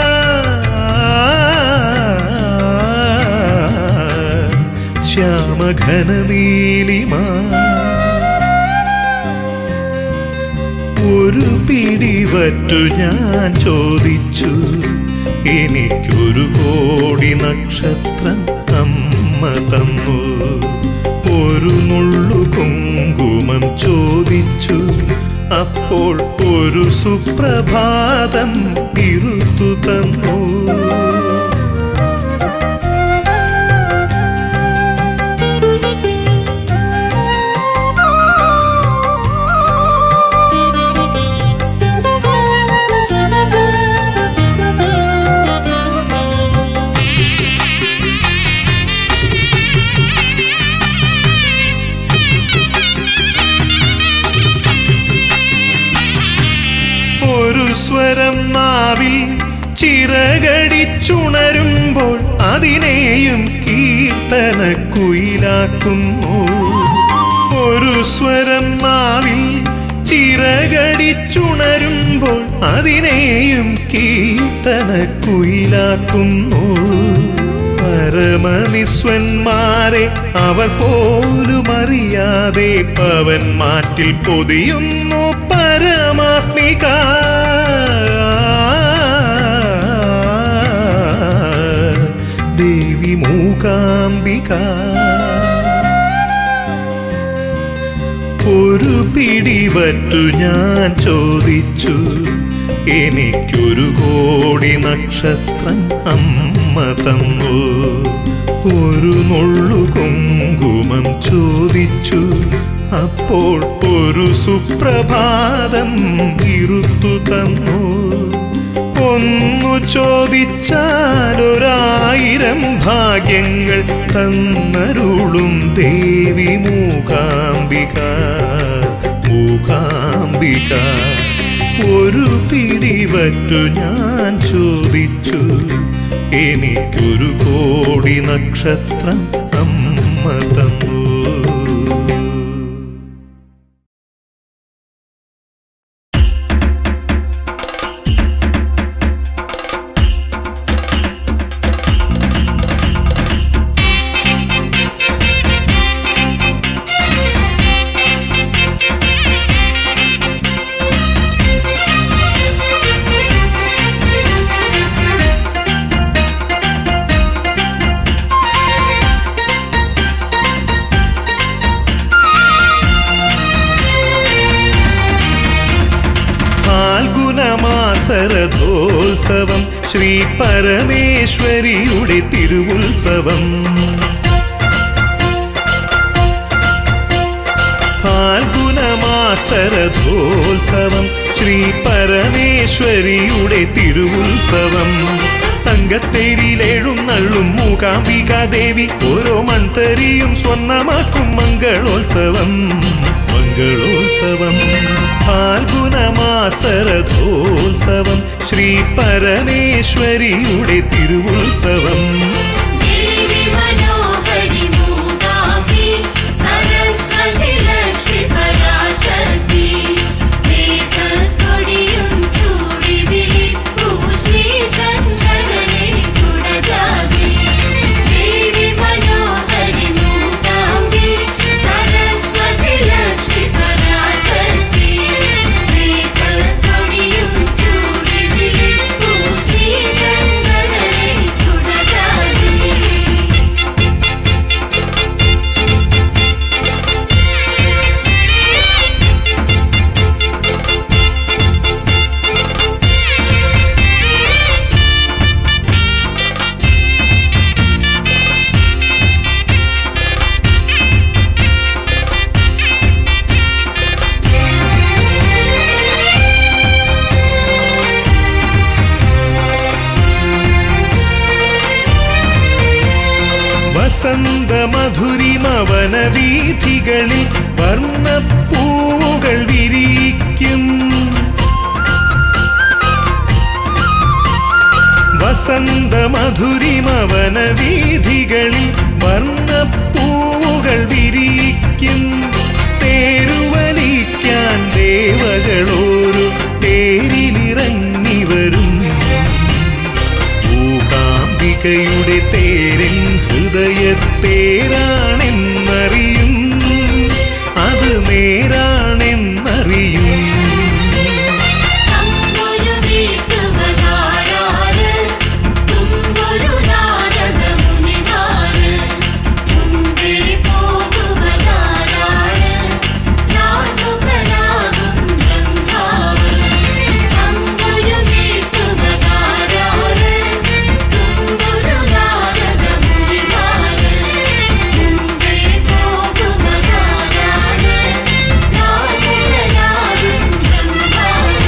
ശ്യാമഘന നീലിമാ ഒരു പിടിവറ്റു ഞാൻ ചോദിച്ചു എനിക്കൊരു കോടി നക്ഷത്രം അമ്മ തന്നു ഒരു നുള്ളു കുങ്കുമം ചോദിച്ചു അപ്പോൾ ഒരു സുപ്രഭാതം ഇരുത്തു തന്നു ഒരു സ്വരം നാവിൽ ചിറകടിച്ചുണരുമ്പോൾ അതിനെയും കീർത്തന കുയിലാക്കുന്നു ഒരു സ്വരം നാവിൽ ചിറകടിച്ചുണരുമ്പോൾ അതിനെയും കീർത്തന കുയിലാക്കുന്നു പരമനിസ്വന്മാരെ അവർ പോലും അറിയാതെ പവൻ മാറ്റിൽ പൊതിയുന്നു പരമാത്മിക ദേവി മൂകാംബിക ഒരു പിടിവറ്റു ഞാൻ ചോദിച്ചു എനിക്കൊരു കോടി നക്ഷത്രം അമ്മ തന്നു ഒരു നുള്ളു കുങ്കുമം ചോദിച്ചു അപ്പോൾ ഒരു സുപ്രഭാതം ഇരുത്തു തന്നു ഒന്നു ചോദിച്ചാലൊരായിരം ഭാഗ്യങ്ങൾ തന്നരുളും ദേവി മൂകാംബിക മൂകാംബിക ഒരു പിടിവറ്റു ഞാൻ ചോദിച്ചു എനിക്കൊരു കോടി നക്ഷത്രം അമ്മ തന്നു ഫാൽഗുണമാസരഥോത്സവം ശ്രീ പരമേശ്വരിയുടെ തിരുവുത്സവം ഫാൽഗുണമാസരഥോത്സവം ശ്രീ പരമേശ്വരിയുടെ തിരുവുത്സവം തങ്കത്തേരിയിലെഴുന്നള്ളും മൂകാംബിക ദേവി ഓരോ മൺതരിയും സ്വർണ്ണമാക്കും മംഗളോത്സവം മംഗളോത്സവം ഫാൽഗുണമാസരഥോത്സവം ശ്രീ പരമേശ്വരിയുടെ തിരുവുത്സവം ദേവി മനോഹരി മൂകാംബി സരസ്വതി ലക്ഷ്മി പരാശക്തി മേഘക്കൊടിയും ചൂടി വിളിപ്പൂ ശ്രീ ശങ്കരനെ കുടജാതി ദേവി മനോഹരി മൂകാംബി സരസ്വതി ലക്ഷ്മി പരാശക്തി മേഘക്കൊടിയും ചൂടി വിളിപ്പൂ ശ്രീ ശങ്കരനെ കുടജാതി വസന്ത മധുരിമ വനവീഥികളിൽ വർണ്ണപ്പൂവുകൾ വിരിക്കും വസന്ത മധുരിമ വനവീഥികളിൽ വർണ്ണപ്പൂവുകൾ വിരിക്കും തേരുവലിക്കാൻ ദേവകളോരു തേരിലിറങ്ങി വരും മൂകാംബികയുടെ തേരൻ ഹൃദയത്തേരാണെന്നറിയും അത് നേരാണെന്നറിയും തമ്പുരു വീട്ടുവതാരാണ് തുമ്പുരു നാരദമുനിനാണ് മുമ്പേ പോകുവതാരാണ് നാട്ടുകലാകും ബ്രഹ്മാവ് തമ്പുരു വീട്ടുവതാരാണ് തുമ്പുരു നാരദമുനിനാണ് മുമ്പേ പോകുവതാരാണ് നാട്ടുകലാകും ബ്രഹ്മാവ്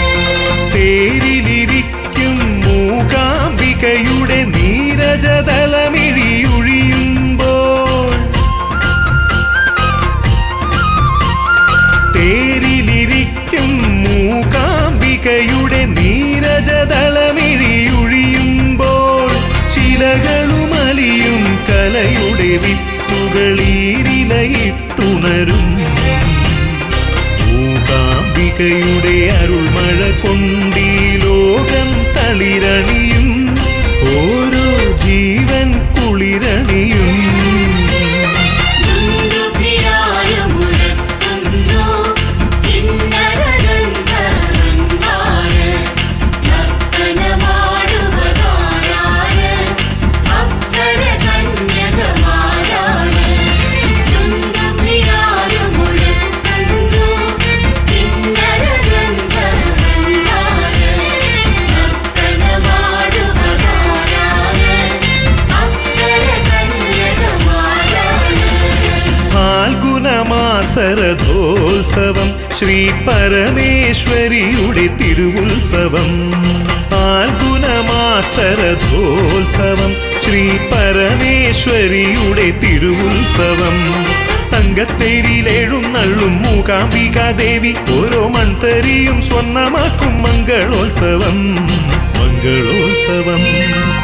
തേരിലിരിക്കും മൂകാംബികയുടെ നീരജതല മകരദളമിഴിയൊഴിയുമ്പോൾ ശിലകളുമലിയും കലയുടെ വിത്തുകളീരിലയിട്ടുണരും മൂകാംബികയുടെ അരുൾമഴ കൊണ്ടീ ലോകം തളിരണിയും ഓരോ ജീവൻ കുളിരണിയും ദുന്ദുഭിയായുമുഴക്കുന്നു കിന്നരഗന്ധർവന്മാര്. നർത്തനമാടുവതാരാണ്? അപ്സരകന്യകമാരാണ്. ദുന്ദുഭിയായുമുഴക്കുന്നു കിന്നരഗന്ധർവന്മാര്. നർത്തനമാടുവതാരാണ്? അപ്സരകന്യകമാരാണ്. ഫാൽഗുണമാസരഥോത്സവം ശ്രീ പരമേശ്വരിയുടെ തിരുവുത്സവം ഫാൽഗുണമാസരഥോത്സവം ശ്രീ പരമേശ്വരിയുടെ തിരുവുത്സവം തങ്കത്തേരിയിലെഴുന്നള്ളും മൂകാംബിക ദേവി ഓരോ മൺതരിയും സ്വർണ്ണമാക്കും മംഗളോത്സവം മംഗളോത്സവം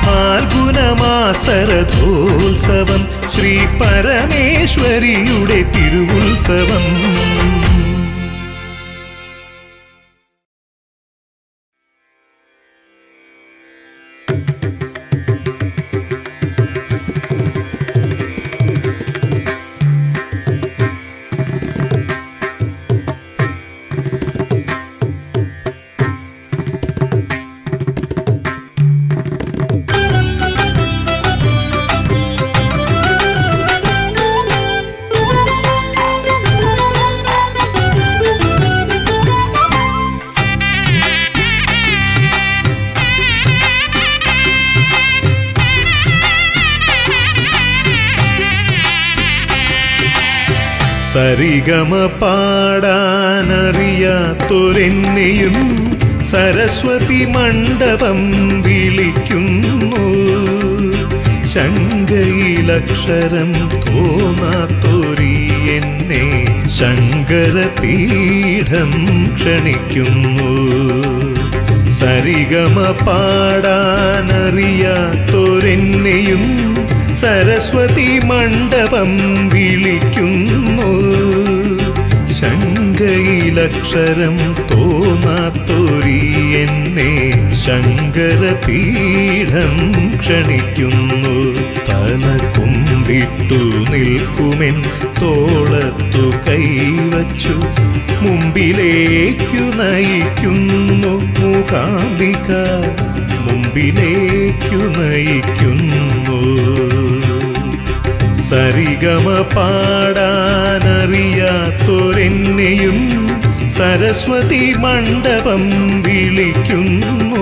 ഫാൽഗുണമാസരഥോത്സവം ശ്രീ പരമേശ്വരിയുടെ തിരുവുത്സവം സരിഗമ പാടാനറിയാത്തൊരെന്നെയും സരസ്വതി മണ്ഡപം വിളിക്കുന്നു ശങ്കയിലക്ഷരം തോന്നാത്തൊരി എന്നെ ശങ്കരപീഠം ക്ഷണിക്കുന്നു സരിഗമ പാടാനറിയാത്തൊരെന്നെയും സരസ്വതി മണ്ഡപം വിളിക്കുന്നു ശങ്കയിലക്ഷരം തോന്നാത്തൊരി എന്നെ ശങ്കരപീഠം ക്ഷണിക്കുന്നു തല കുമ്പിട്ടു നിൽക്കുമെൻ തോളത്തു കൈവച്ചു മുമ്പിലേക്കു നയിക്കുന്നു മൂകാംബിക മുമ്പിലേക്കു നയിക്കുന്നു സരിഗമ പാടാനറിയാത്തൊരെന്നെയും സരസ്വതി മണ്ഡപം വിളിക്കുന്നു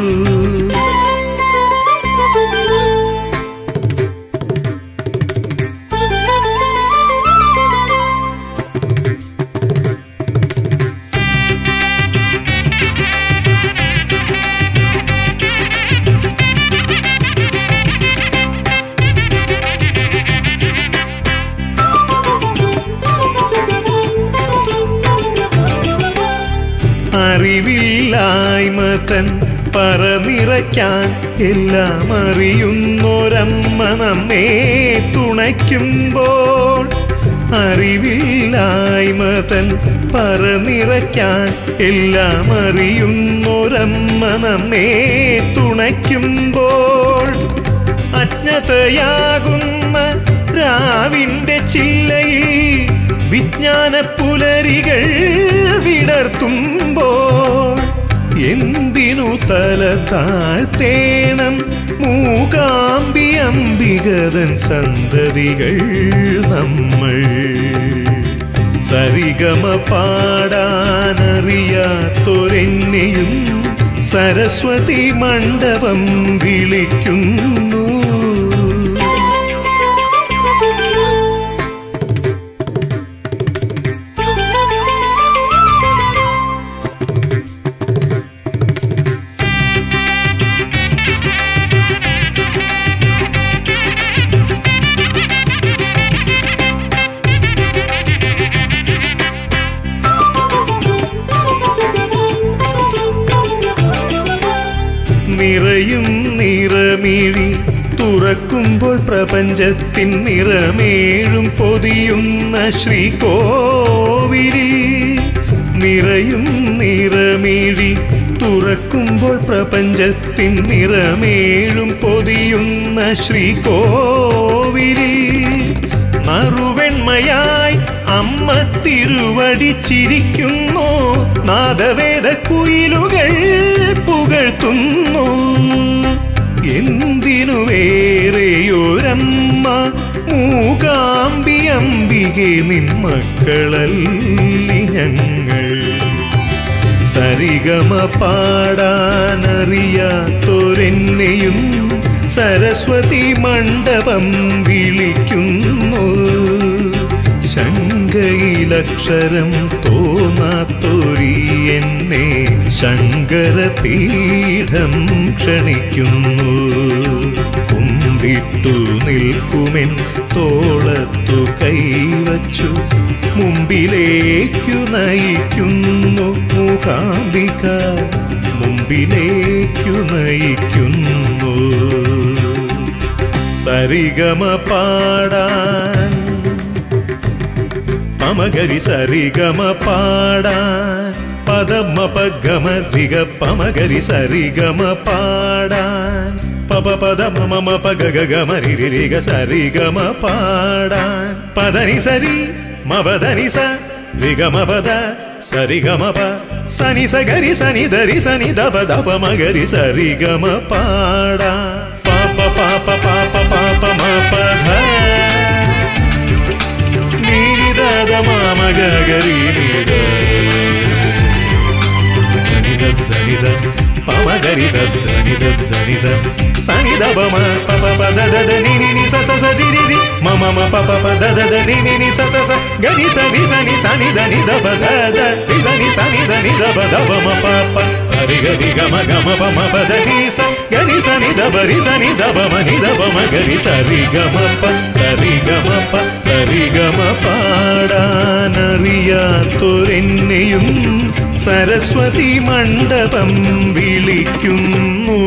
അറിവില്ലായ്മ തൻ പറനിറയ്ക്കാൻ എല്ലാം അറിയുന്നൊരമ്മ നമ്മെ തുണയ്ക്കുമ്പോൾ അറിവില്ലായ്മ തൻ പറനിറയ്ക്കാൻ എല്ലാം അറിയുന്നൊരമ്മ നമ്മെ തുണയ്ക്കുമ്പോൾ അജ്ഞതയാകുന്ന രാവിന്റെ ചില്ലയിൽ വിജ്ഞാന പുലരികൾ വിടർത്തുമ്പോൾ എന്തിനു തല താഴ്ത്തേണം മൂകാംബി അംബികതൻ സന്തതികൾ നമ്മൾ സരിഗമ പാടാനറിയാത്തൊരെന്നെയും സരസ്വതി മണ്ഡപം വിളിക്കുന്നു നിറയും നിറമിഴി തുറക്കുമ്പോൾ പ്രപഞ്ചത്തിൻ നിറമേഴും പൊതിയുന്ന ശ്രീകോവിലിൽ നിറയും നിറമിഴി തുറക്കുമ്പോൾ പ്രപഞ്ചത്തിൻ നിറമേഴും പൊതിയുന്ന ശ്രീകോവിലിൽ നറുവെണ്മയായി അമ്മ തിരുവടി ചിരിക്കുന്നു നാദവേദ കുയിലുകൾ പുകഴ്ത്തുന്നു എന്തിനു വേറെയൊരമ്മ മൂകാംബി അംബികെ നിൻ മക്കളല്ലി ഞങ്ങൾ സരിഗമ പാടാനറിയാത്തൊരെന്നെയും സരസ്വതി മണ്ഡപം വിളിക്കുന്നു ശങ്കയിലക്ഷരം തോന്നാത്തൊരി എന്നെ ശങ്കരപീഠം ക്ഷണിക്കുന്നു കുമ്പിട്ടു നിൽക്കുമെൻ തോളത്തു കൈവച്ചു മുമ്പിലേക്കു നയിക്കുന്നു മൂകാംബിക മുമ്പിലേക്കു നയിക്കുന്നു സരിഗമ പാടാൻ പമഗരി സരിഗമ പാടാൻ പദമ പഗമ രിഗ പമഗരി സരിഗമ പാടാൻ പപ പദ മമ പഗ ഗമ രിരി രിഗ സരിഗമ പാടാൻ പദനി സരി മപദനി സ രിഗമ പദ സരിഗമ പ സനി സഗരി സനി ദരി സനി ദപ ദപ മഗരി സരിഗമ പാടാ പാപ പാപ പാപ പാപ മപ ധ നീരിദാദ മാമഗരി പമഗരി സദ്ദനി സദ്ദനി സനി ദബ మ పప పద దద ని ని ని స స స రి రి రి మ మ మ ప ప ప ద ద ద ని ని ని స స స గ ని స ని స ని స ని ద ని ద ప ద ద రి స ని స ని ద ని ద ప ద ప మ ప ప స రి గ రి గ మ గ మ ప మ ప ద ని స గ ని స ని ద ప రి స ని ద ప మ ని ద ప మ గ రి స రి గ మ ప സ രി ഗ മ പ സ രി ഗ മ പാടാനറിയാത്തൊരെന്നെയും സരസ്വതി മണ്ഡപം വിളിക്കുന്നു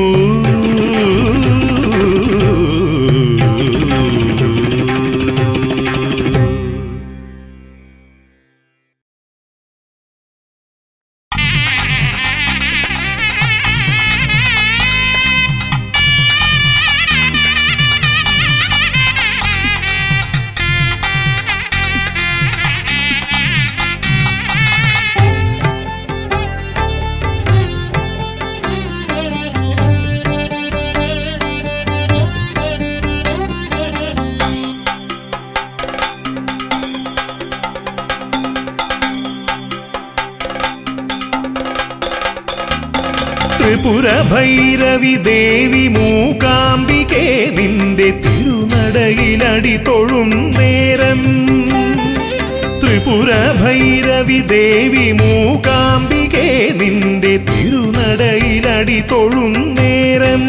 ത്രിപുര ഭൈരവി ദേവി മൂകാംബികെ നിന്റെ തിരുനടയിലടി തൊഴും നേരം ത്രിപുര ഭൈരവി ദേവി മൂകാംബികെ നിന്റെ തിരുനടയിലടി തൊഴും നേരം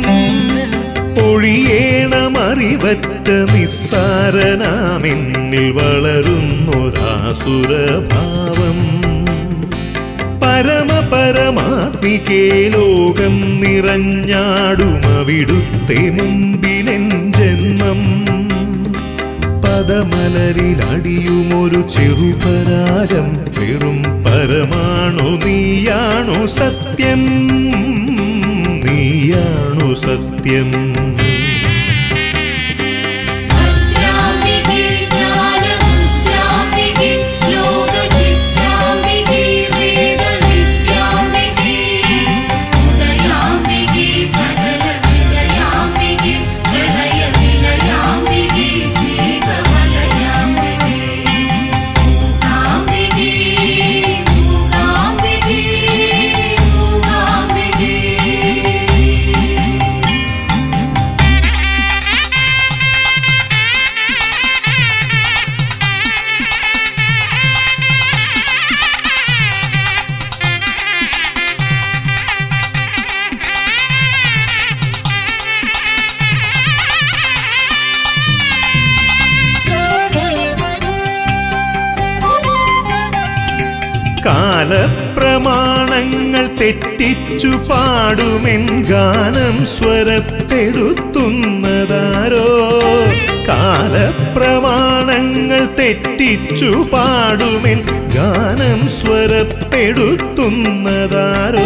ഒഴിയേണമറിവറ്റ നിസ്സാരനാമെന്നിൽ വളരുന്നൊരാസുരഭാവം പരമപരമാത്മികേ ലോകം നിറഞ്ഞാടുമവിടുത്തെ മുമ്പിലെൻ ജന്മം പദമലരിലടിയുമൊരു ചെറുപരാഗം വെറും പരമാണു നീയാണു സത്യം നീയാണു സത്യം അദ്രാംബികേ ജ്ഞാനമുദ്രാംബികേ ലോകചിത്രാംബികേ വേദവിദ്യാംബികേ ഉദയാംബികേ സകലവിദയാംബികേ പ്രളയവിലയാംബികേ ശ്രീകമലയാംബികേ മൂകാംബികേ മൂകാംബികേ മൂകാംബികേ പ്രമാണങ്ങൾ തെറ്റിച്ചു പാടുമെൻ ഗാനം സ്വരപ്പെടുത്തുന്നതാരോ കാലപ്രമാണങ്ങൾ തെറ്റിച്ചു പാടുമെൻ ഗാനം സ്വരപ്പെടുത്തുന്നതാരോ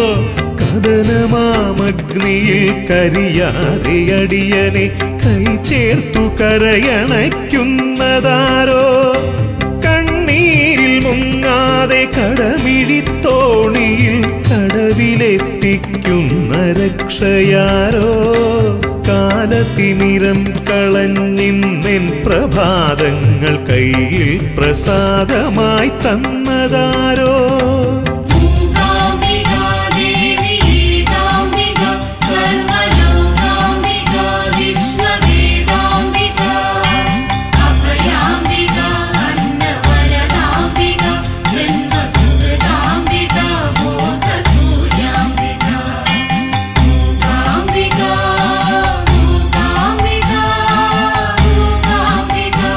കഥനമാമഗ്നിയിൽ കരിയാതെ അടിയനെ കൈ ചേർത്തു കരയണയ്ക്കുന്നതാരോ കണ്ണീരിൽ മുങ്ങാതെ കടമിഴിത്തോണിയിൽ കടവിലെത്തിക്കുന്ന രക്ഷയാരോ കാലത്തിമിരം കളഞ്ഞിന്നെൻ പ്രഭാതങ്ങൾ കയ്യിൽ പ്രസാദമായി തന്നതാരോ മൂകാംബികാ ദേവി ഏകാംബികാ സർവലോകാംബികാ വിശ്വവേദാംബികാ അഭയാംബികാ അന്നവരദാംബികാ ജന്മസുഹൃദാംബികാ ബോധസൂര്യാംബികാ മൂകാംബികാ മൂകാംബികാ മൂകാംബികാ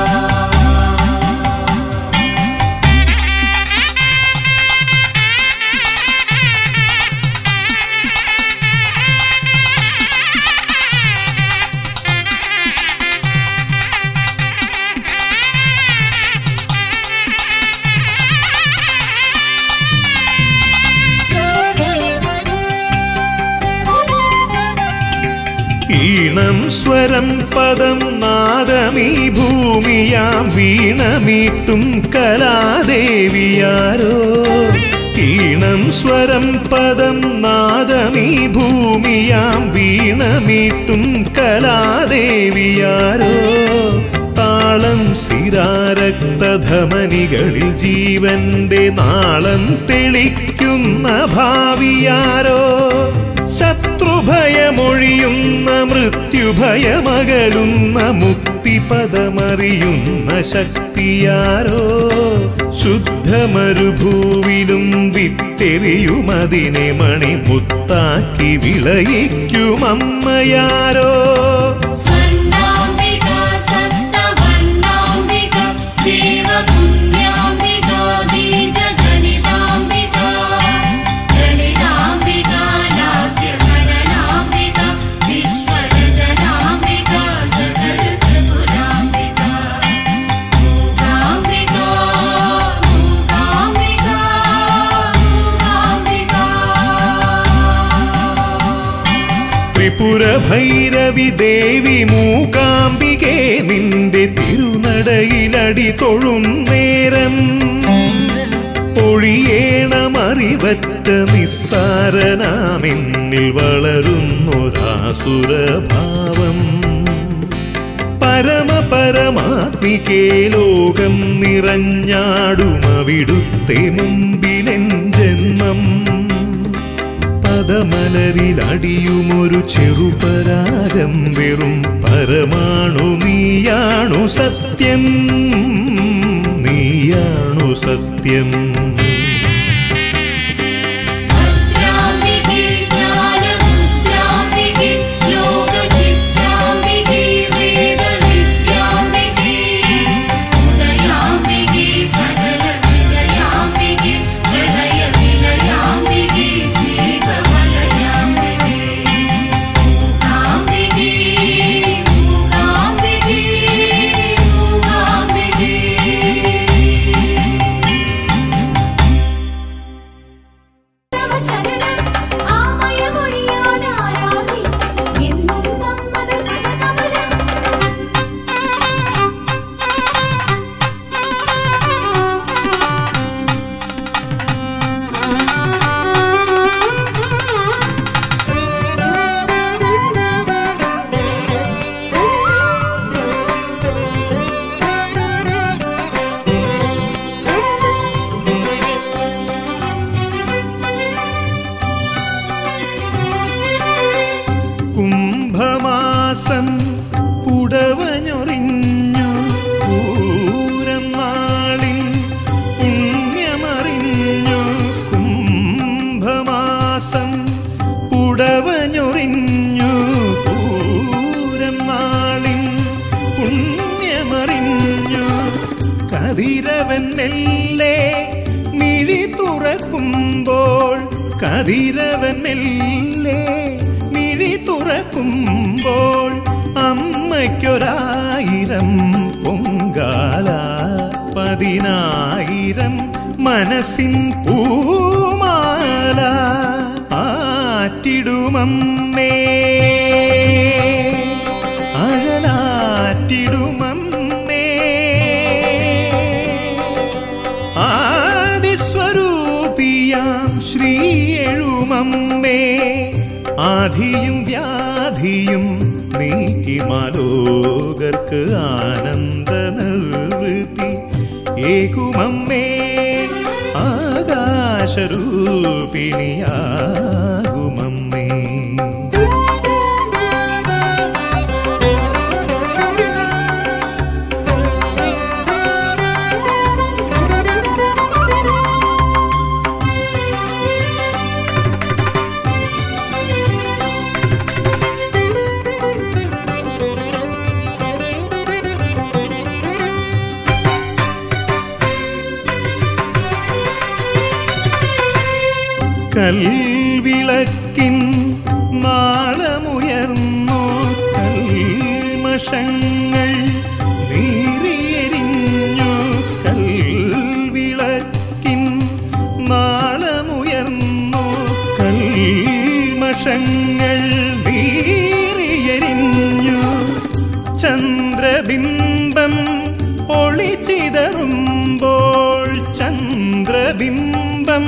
ഈണം സ്വരം പദം നാദമീ ഭൂമിയാം വീണമീട്ടും കലാദേവിയാരോ ഈണം സ്വരം പദം നാദമീ ഭൂമിയാം വീണമീട്ടും കലാദേവിയാരോ താളം സ്ഥിരാരക്തധമനികളിൽ ജീവന്റെ നാളം തെളിക്കുന്ന ഭാവിയാരോ ശത്രുഭയമൊഴിയുന്ന മൃത്യുഭയമകലുന്ന മുക്തിപദമറിയുന്ന ശക്തിയാരോ ശുദ്ധമരുഭൂവിലും വിത്തെറിയുമതിനെ മണിമുത്താക്കി വിളയിക്കുമമ്മയാരോ സ്വർണ്ണാംബികാ സപ്തവർണ്ണാംബികാ ദേവപുണ്യാംബികാ ബീജഗണിതാംബികാ ലളിതാംബികാ ലാസ്യകലനാംബികാ വിശ്വരചനാംബികാ ജഗത്ത്രിപുരാംബികാ മൂകാംബികാ മൂകാംബികാ മൂകാംബികാ ത്രിപുര ഭൈരവി ദേവി മൂകാംബികെ നിന്റെ തിരുനടയിലടി തൊഴും നേരം ഒഴിയേണമറിവറ്റ നിസ്സാരനാമെന്നിൽ വളരുന്നൊരാസുരഭാവം പരമപരമാത്മികേ ലോകം നിറഞ്ഞാടുമവിടുത്തെ മുമ്പിലെൻ ജന്മം പദമലരിലടിയുമൊരു ചെറുപരാഗം വെറും പരമാണു നീയാണു സത്യം നീയാണു സത്യം ഭദ്രാംബികേ ജ്ഞാനമുദ്രാംബികേ ലോകചിത്രാംബികേ വേദവിദ്യാംബികേ ഉദയാംബികേ സകലവിദയാംബികേ പ്രളയവിലയാംബികേ ശ്രീകമലയാംബികേ മൂകാംബികേ മൂകാംബികേ മൂകാംബികേ ചരണം ആമയമൊഴിയാൽ ആരാധിക്കും എന്നും നമ്മത കനകമലം കതിരവൻ മെല്ലെ മിഴി തുറക്കുമ്പോൾ അമ്മയ്ക്കൊരായിരം പൊങ്കാല പതിനായിരം മനസ്സിൻ പൂമാല ആറ്റിടുമമ്മേ അഴലാറ്റിടുമമ്മേ ആദിസ്വരൂപിയാം ശ്രീ എഴുമമ്മേ ആധിയും വ്യാധിയും നീക്കി മാലോകർക്ക് ആനന്ദ നിർവൃത്തി ഏകുമമ്മേ ആകാശരൂപിണിയാകുമമ്മേ കൽവിളക്കിൻ നാളമുയർന്നു കൽമഷങ്ങൾ നീറിയെരിഞ്ഞു കൽവിളക്കിൻ നാളമുയർന്നു കൽമഷങ്ങൾ നീറിയെരിഞ്ഞു ചന്ദ്രബിംബം ഒളിച്ചിതറുമ്പോൾ ചന്ദ്രബിംബം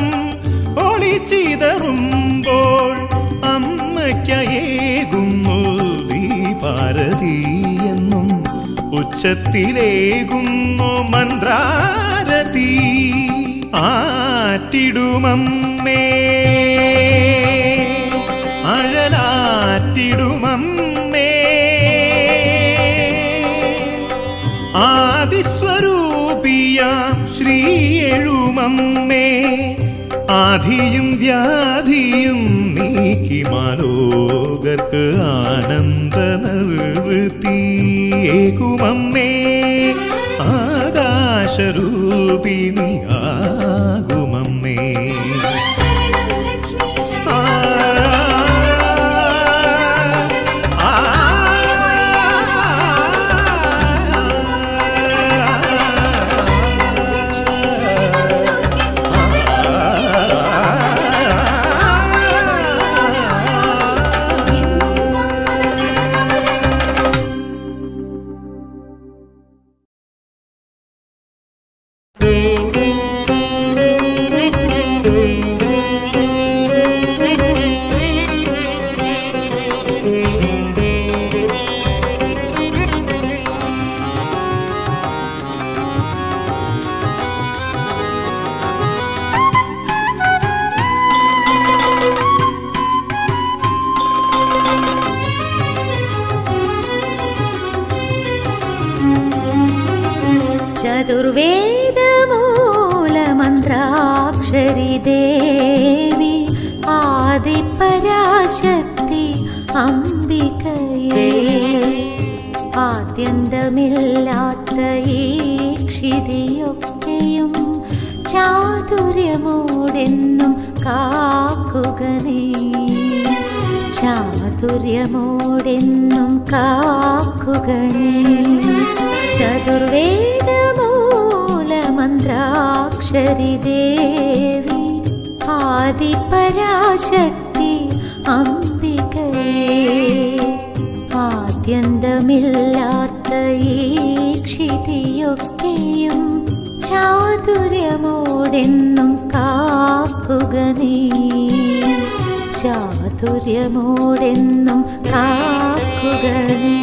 ഒളിച്ചിതറുമ്പോൾ അമ്മയ്ക്കയേകുന്നു ദീപാരതി എന്നും ഉച്ചത്തിലേകുന്നു മന്ത്രാരതി ആറ്റിടുമമ്മേ അഴലാറ്റിടുമമ്മേ ആദിസ്വരൂപിയാം ശ്രീ എഴുമമ്മേ ആധിയും വ്യാധിയും നീക്കി മാലോകർക്ക് ആനന്ദ നിർവൃത്തി ഏകുമമ്മേ ആകാശരൂപിണി ആകുമമ്മേ ശരണം ലക്ഷ്മി ആ, ആ, ചതുർവേദമൂലമന്ത്രാക്ഷരി ദേവി ആദിപരാശക്തി അംബികയേ ആദ്യന്തമില്ലാത്ത ഈ ക്ഷിതിയൊക്കെയും ചാതുര്യമോടെന്നും കാക്കുക നീ ചാതുര്യമോടെന്നും കാക്കുക നീ ചതുർവേദമൂലമന്ത്രാക്ഷരി ദേവി ആദിപരാശക്തി അംബികയേ ആദ്യന്തമില്ലാത്ത ഈ ക്ഷിതിയൊക്കെയും ചാതുര്യമോടെന്നും കാക്കുക നീ ചാതുര്യമോടെന്നും കാക്കുക നീ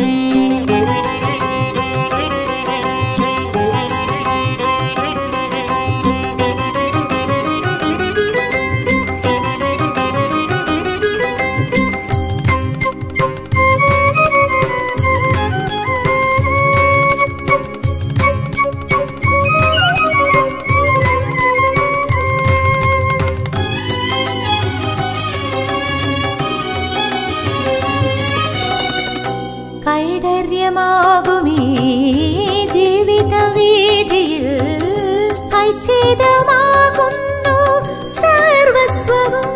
കൈഡര്യമാകുമീ ജീവിത വീതിയിൽ കൈച്ഛേദമാകുന്നു സർവസ്വവും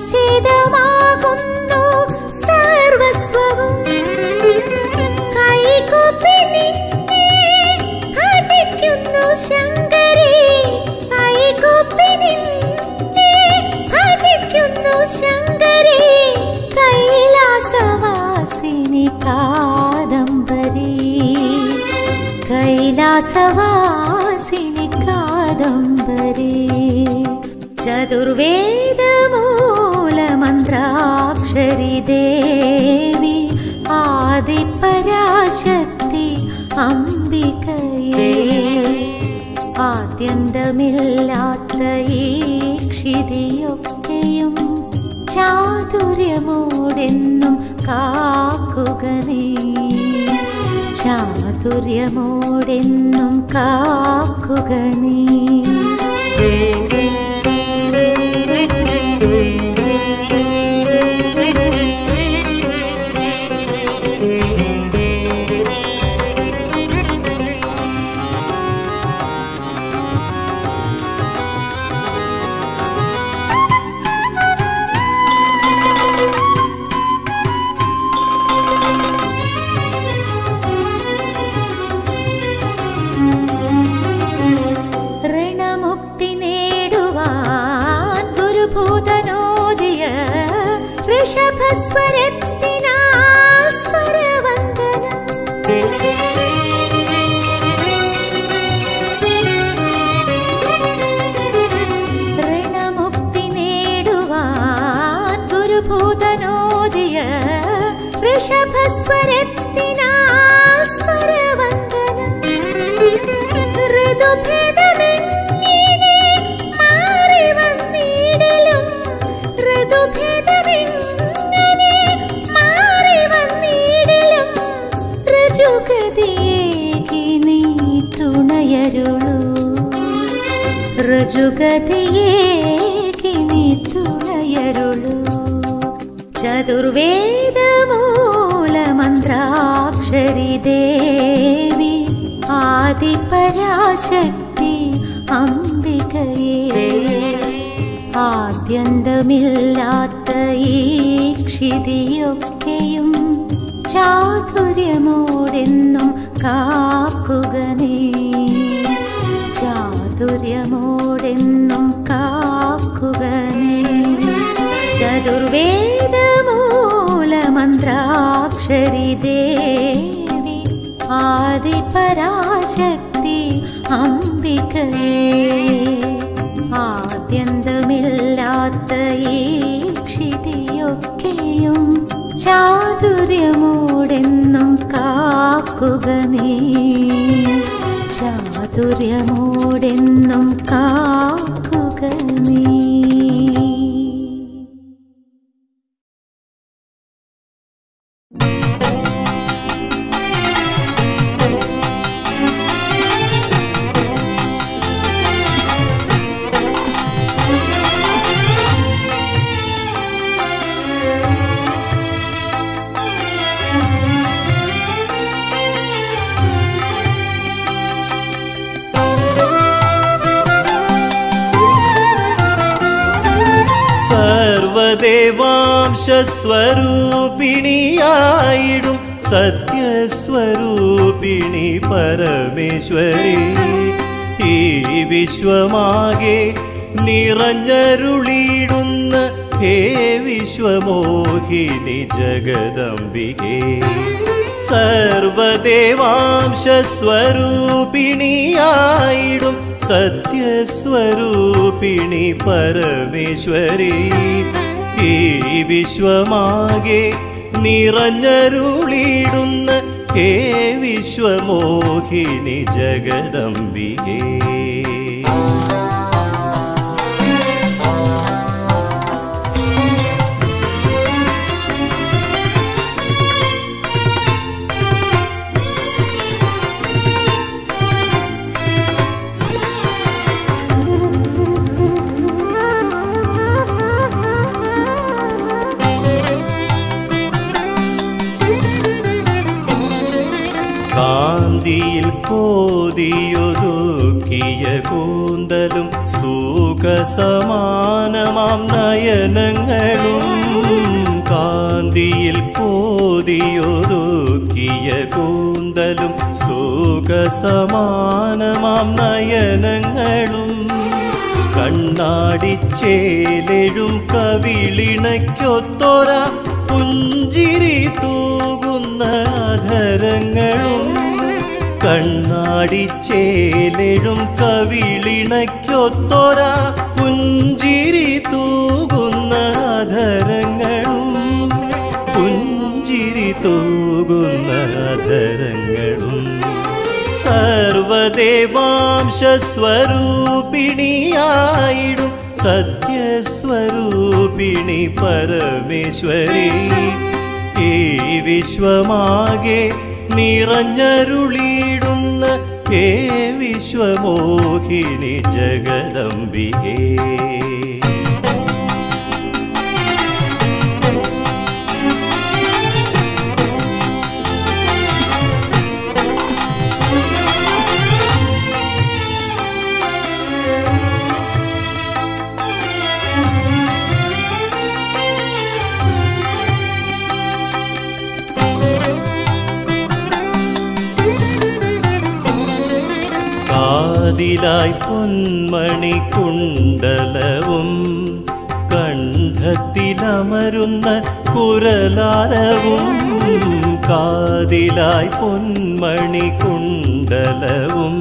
പരിചിതമാകുന്നു സർവസ്വവും കൈകൂപ്പി നിന്നെ ഭജിക്കുന്നു ശങ്കരേ കൈകൂപ്പി നിന്നെ ഭജിക്കുന്നു ശങ്കരേ കൈലാസവാസിനി കാദംബരി കൈലാസവാസിനി കാദംബരി ചതുർവേദമൂലമന്ത്രാക്ഷരി ദേവി ആദിപരാശക്തി അംബികയേ ആദ്യന്തമില്ലാത്ത ഈ ക്ഷിതിയൊക്കെയും ചാതുര്യമോടെന്നും കാക്കുക നീ ചാതുര്യമോടെന്നും കാക്കുക നീ ഋണമുക്തി നേടുവാൻ ഗുരുഭൂതനോദിയ ഋഷഭസ്വരത്തിനാൽ സ്വരവന്ദനം ഋണമുക്തി നേടുവാൻ ഗുരുഭൂതനോദിയ ഋഷഭസ്വരത്തിനാൽ സ്വരവന്ദനം ഋതുഭേദമെങ്ങനെ മാറി വന്നിടലും ഋതുഭേദമെങ്ങനെ മാറി വന്നിടലും ഋജുഗതിയേകി നീ തുണയരുളൂ ഋജുഗതിയേകി നീ തുണയരുളൂ ചതുർവേദമൂലമന്ത്രാക്ഷരി ദേവി ആദിപരാശക്തി അംബികയേ ആദ്യന്തമില്ലാത്ത ഈ ക്ഷിതിയൊക്കെയും ചാതുര്യമോടെന്നും കാക്കുക നീ ചാതുര്യമോടെന്നും കാക്കുക നീ ചതുർവേദമൂലമന്ത്രാക്ഷരി ദേവി ആദിപരാശക്തി അംബികയേ ആദ്യന്തമില്ലാത്ത ഈ ക്ഷിതിയൊക്കെയും ചാതുര്യമോടെന്നും കാക്കുക നീ ചാതുര്യമോടെന്നും കാക്കുക നീ സർവദേവാംശസ്വരൂപിണിയായിടും സത്യസ്വരൂപിണി പരമേശ്വരി ഈ വിശ്വമാകെ നിറഞ്ഞരുളിയിടുന്ന ഹേ വിശ്വമോഹിനി ജഗദംബികേ സർവദേവാംശസ്വരൂപിണിയായിടും സത്യസ്വരൂപിണി പരമേശ്വരി ഈ വിശ്വമാകെ നിറഞ്ഞരുളിയിടുന്ന ഹേ വിശ്വമോഹിനി ജഗദംബികേ കാന്തിയിൽ കോതിയൊതുക്കിയ കൂന്തലും സുഖ സുഖസമാനമാം നയനങ്ങളും കാന്തിയിൽ കോതിയൊതുക്കിയ കൂന്തലും സുഖസമാനമാം നയനങ്ങളും കണ്ണാടിച്ചേലെഴും കവിളിണയ്ക്കൊത്തൊര പുഞ്ചിരി തൂകുന്ന അധരങ്ങളും കണ്ണാടിച്ചേലെഴും കവിളിണയ്ക്കൊത്തൊര പുഞ്ചിരി തൂകുന്ന അധരങ്ങളും പുഞ്ചിരി തൂകുന്ന അധരങ്ങളും സർവദേവാംശ സ്വരൂപിണിയായിടും സത്യസ്വരൂപിണി പരമേശ്വരി ഈ വിശ്വമാകെ നിറഞ്ഞരുളിയിടുന്ന ഹേ വിശ്വമോഹിനി ജഗദംബികേ കാതിലായി പൊന്മണി കുണ്ടലവും കണ്ഠത്തിലമരുന്ന കുരലാരവും കാതിലായി പൊന്മണി കുണ്ടലവും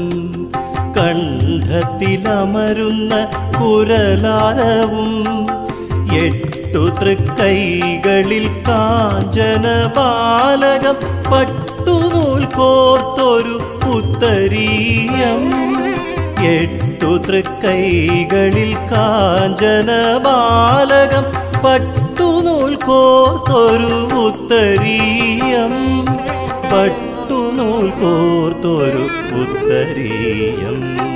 കണ്ഠത്തിലമരുന്ന കുരലാരവും എട്ടു തൃക്കൈകളിൽ കാഞ്ചന ബാലകം പട്ടുനൂൽ കോർത്തൊരു ഉത്തരീയം എട്ടു തൃക്കൈകളിൽ കാഞ്ചന ബാലകം പട്ടുനൂൽ കോർത്തൊരു ഉത്തരീയം പട്ടുനൂൽ കോർത്തൊരു ഉത്തരീയം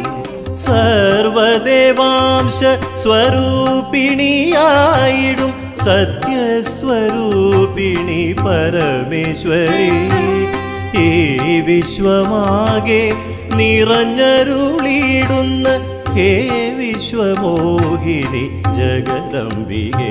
സർവദേവാംശ സ്വരൂപിണിയായിടും സത്യസ്വരൂപിണി പരമേശ്വരി ഈ വിശ്വമാകെ നിറഞ്ഞരുളിയിടുന്ന ഹേ വിശ്വമോഹിനി ജഗദംബികേ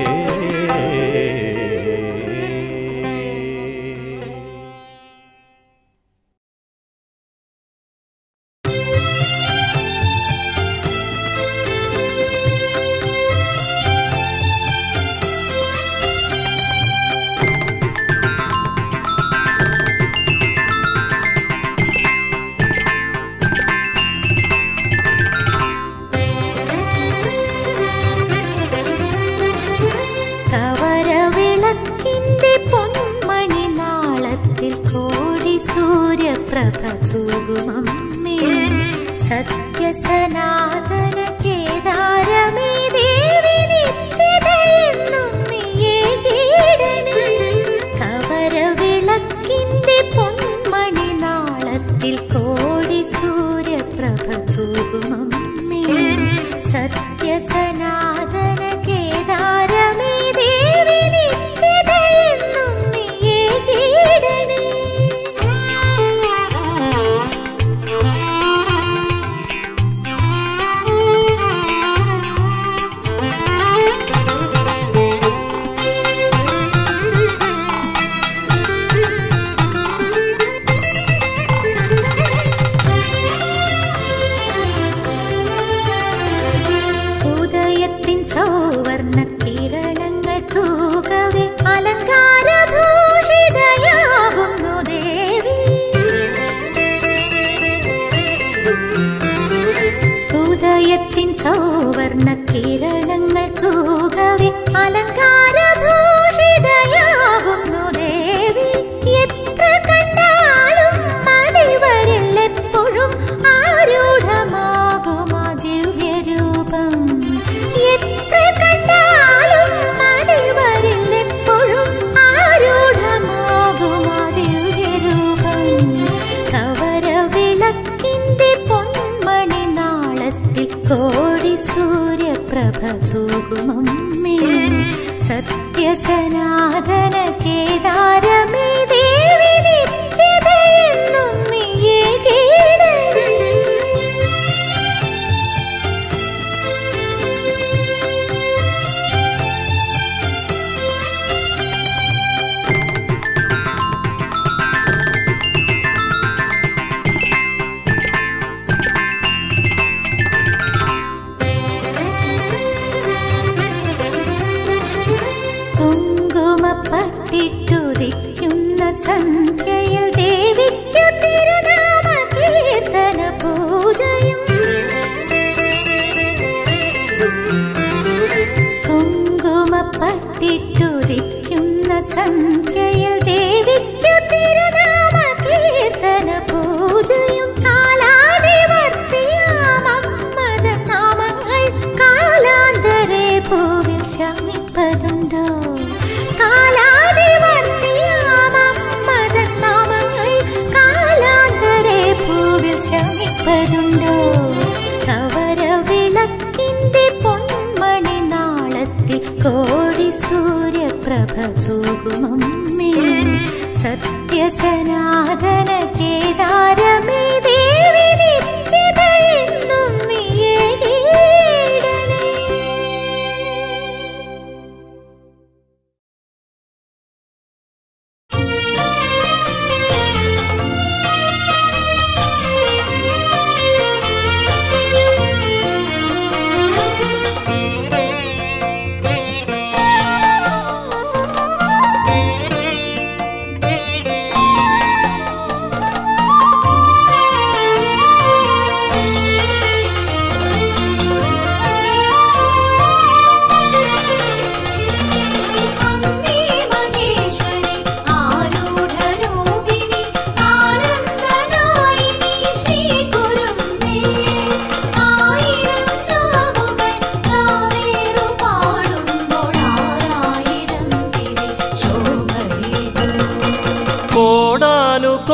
കവരവിളക്കിന്റെ പൊന്മണി നാളത്തിൽ കോടി സൂര്യപ്രഭ തൂകുമമ്മേ സത്യസനാതന കേദാരമേ ദേവി നിത്യതയെന്നും നീയേ കീടണേ കവരവിളക്കിന്റെ പൊന്മണി നാളത്തിൽ കോടി സൂര്യപ്രഭ തൂകുമമ്മേ സത്യസനാതന കേദാരമേ ദേവി നിത്യതയെന്നും നീയേ കീടണേ ഉദയത്തിൻ സൗവർണ കിരണങ്ങൾ തൂകവേ അലങ്കാരഭൂഷിതയാകുന്നു ദേവി ഉദയത്തിൻ സൗവർണ കിരണങ്ങൾ തൂകവേ അലങ്കാരഭൂഷിതയാകുന്നു ദേവി എത്ര കണ്ടാലും മണിവരിൽ എപ്പോഴും ആരൂഢമാകും ആ ദിവ്യരൂപം എത്ര കണ്ടാലും മണിവരിൽ എപ്പോഴും ആരൂഢമാകും ആ ദിവ്യരൂപം കവരവിളക്കിന്റെ പൊന്മണി നാളത്തിൽ കോടി സൂര്യപ്രഭ തൂകുമമ്മേ സത്യസനാതന കേദാരമേ ദേവി നിത്യതയെന്നും നീയേ കീടണേ കുങ്കുമപ്പട്ടിട്ടുദിക്കുന്ന സന്ധ്യയിൽ ദേവിക്കു തിരുനാമ കീർത്തന പൂജയും കുങ്കുമപ്പട്ടിട്ടുദിക്കുന്ന സന്ധ്യയിൽ ദേവിക്കു തിരുനാമ കീർത്തന പൂജയും കാലാതിവർത്തിയാമമ്മത നാമങ്ങൾ കാലാന്തരെ ഭൂവിൽ ശമിപ്പതുണ്ടോ കാലാതിവർത്തിയാമമ്മത നാമങ്ങൾ കാലാന്തരെ ഭൂവിൽ ശമിപ്പതുണ്ടോ കവര വിളക്കിന്റെ പൊന്മണി നാളത്തിൽ കോടി സൂര്യപ്രഭ തൂകുമമ്മേ സത്യസനാതന കേദാരമേ ദേവി നിത്യതയെന്നും നീയേ ഈടണേ. അമ്മേ മഹേശ്വരി ആരൂഢരൂപിണി ആനന്ദദായിനി ശ്രീ കുരുമേ ആയിരം നാവുകൾ നാവേറു പാടുമ്പോൾ ആറായിരം തിരി ശോഭയേകും കോടാനു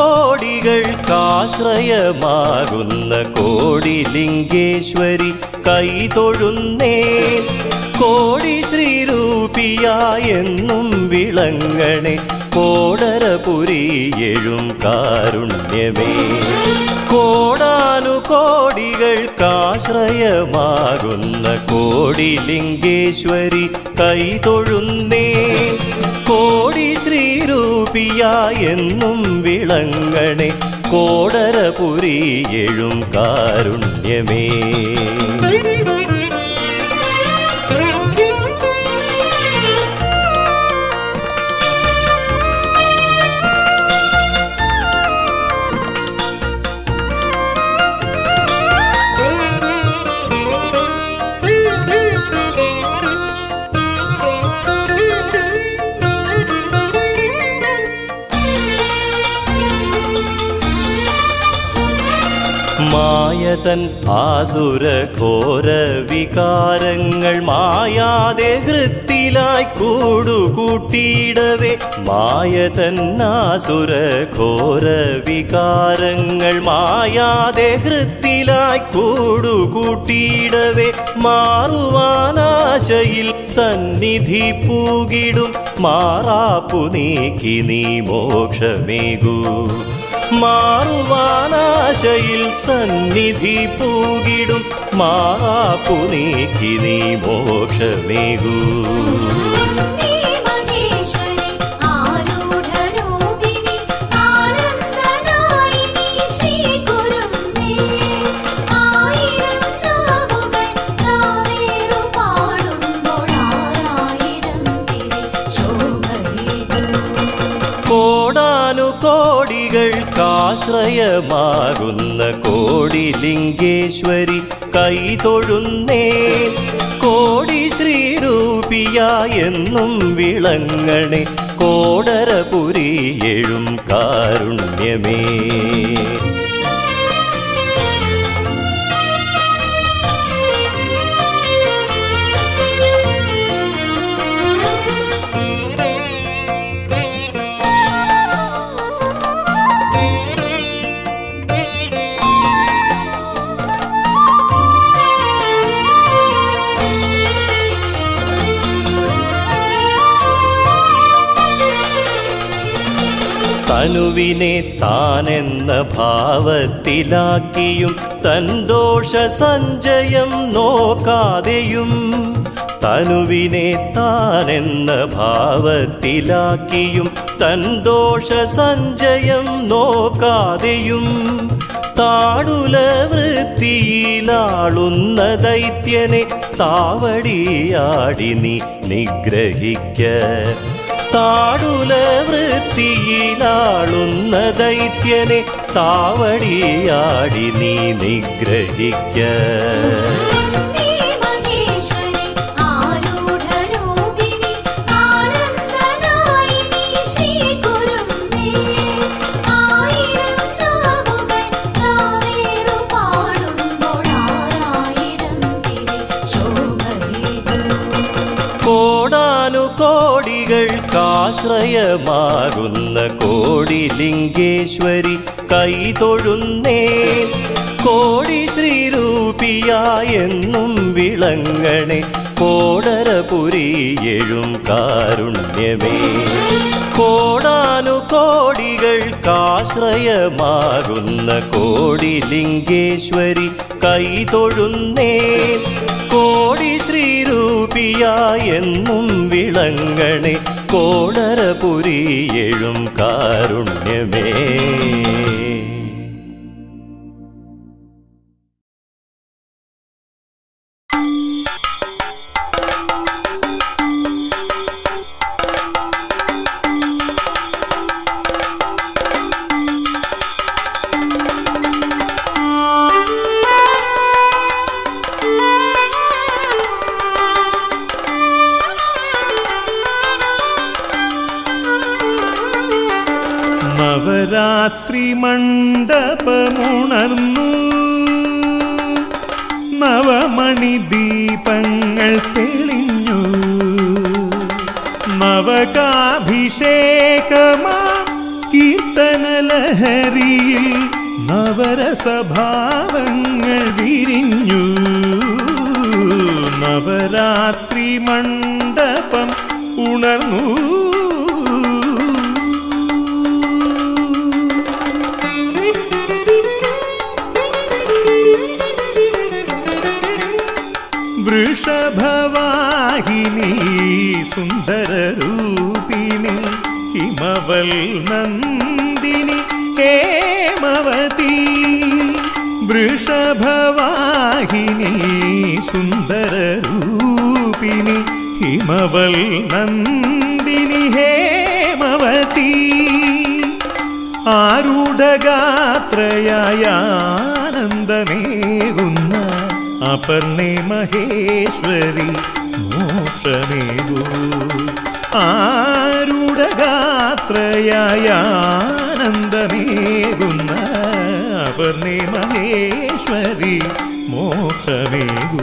കോടികൾക്കാശ്രയമാകുന്ന കോടിലിംഗേശ്വരി കൈതൊഴുന്നേ കോടി ശ്രീരൂപിയായെന്നും വിളങ്ങണേ കോടരപുരിയെഴും കാരുണ്യമേ കോടാനു കോടികൾക്കാശ്രയമാകുന്ന കോടിലിംഗേശ്വരി കൈതൊഴുന്നേ കോടി ശ്രീരൂപിയായെന്നും വിളങ്ങണേ കോടരപുരിയെഴും കാരുണ്യമേ മായതൻ ആസുര ഘോര വികാരങ്ങൾ മായാതെ ഹൃത്തിലായി കൂടുകൂട്ടിയിടവേ മായതൻ ആസുര ഘോര വികാരങ്ങൾ മായാതെ ഹൃത്തിലായി കൂടുകൂട്ടിയിടവേ മാറുവാനാശയിൽ സന്നിധി പൂകിടും മാറാപ്പു നീക്കി നീ മോക്ഷമേകൂ മാറുവാനാശയിൽ സന്നിധി പൂകിടും മാറാപ്പു നീക്കി നീ മോക്ഷമേകൂ അമ്മേ മഹേശ്വരി ആരൂഢരൂപിണി ആനന്ദദായിനി ശ്രീ കുരുമേ ആയിരം നാവുകൾ നാവേറു പാടുമ്പോൾ ആറായിരം തിരി ശോഭയേകും കോടാനു കോടികൾക്കാശ്രയമാകുന്ന കോടിലിംഗേശ്വരി കൈതൊഴുന്നേ കോടി ശ്രീരൂപിയായെന്നും വിളങ്ങണേ കോടരപുരിയെഴും കാരുണ്യമേ തനുവിനെ താനെന്ന ഭാവത്തിലാക്കിയും തന്തോഷ സഞ്ചയം നോക്കാതെയും തനുവിനെ താനെന്ന ഭാവത്തിലാക്കിയും തന്തോഷ സഞ്ചയം നോക്കാതെയും താടുല വൃത്തിയിലാളുന്ന ദൈത്യനെ താവടിയാടി നീ നിഗ്രഹിക്ക താടുല വൃത്തിയിലാളുന്ന ദൈത്യനെ താവടിയാടി നീ നിഗ്രഹിക്ക നീ മഹേശ്വരി ആരൂഢരൂപിണി ആനന്ദദായിനി ശ്രീ കുരുമ്പേ ആയിരം നാവുകൾ നാവേറു പാടുമ്പോൾ ആറായിരം തിരി ശോഭയേകും കോടാനു കോടികൾക്കാശ്രയമാകുന്ന കോടിലിംഗേശ്വരി കൈതൊഴുന്നേ കോടി ശ്രീരൂപിയായെന്നും വിളങ്ങണേ കോടരപുരിയെഴും കാരുണ്യമേ കോടാനു കോടികൾക്കാശ്രയമാകുന്ന കോടിലിംഗേശ്വരി കൈതൊഴുന്നേ കോടി ശ്രീരൂപിയായെന്നും വിളങ്ങണേ കോടരപുരിയെഴും കാരുണ്യമേ നവരാത്രി മണ്ഡപമുണർന്നു നവമണി ദീപങ്ങൾ തെളിഞ്ഞു നവകാഭിഷേകമാ കീർത്തനലഹരിയിൽ നവരസഭാവങ്ങൾ വിരിഞ്ഞു നവരാത്രി മണ്ഡപം ഉണർന്നു വൃഷഭവാഹിനി സുന്ദരരൂപിണി ഹിമവൽ നന്ദിനി ഹേമവതി വൃഷഭവാഹിനി സുന്ദരരൂപിണി ഹിമവൽ നന്ദിനി ഹേമവതി ആരൂഢഗാത്രയായ ആനന്ദമേകുന്ന അപർണേ മഹേശ്വരി മോക്ഷമേകൂ ആരൂഢഗാത്രയായ ആനന്ദമേകുന്ന അപർണേ മഹേശ്വരി മോക്ഷമേകൂ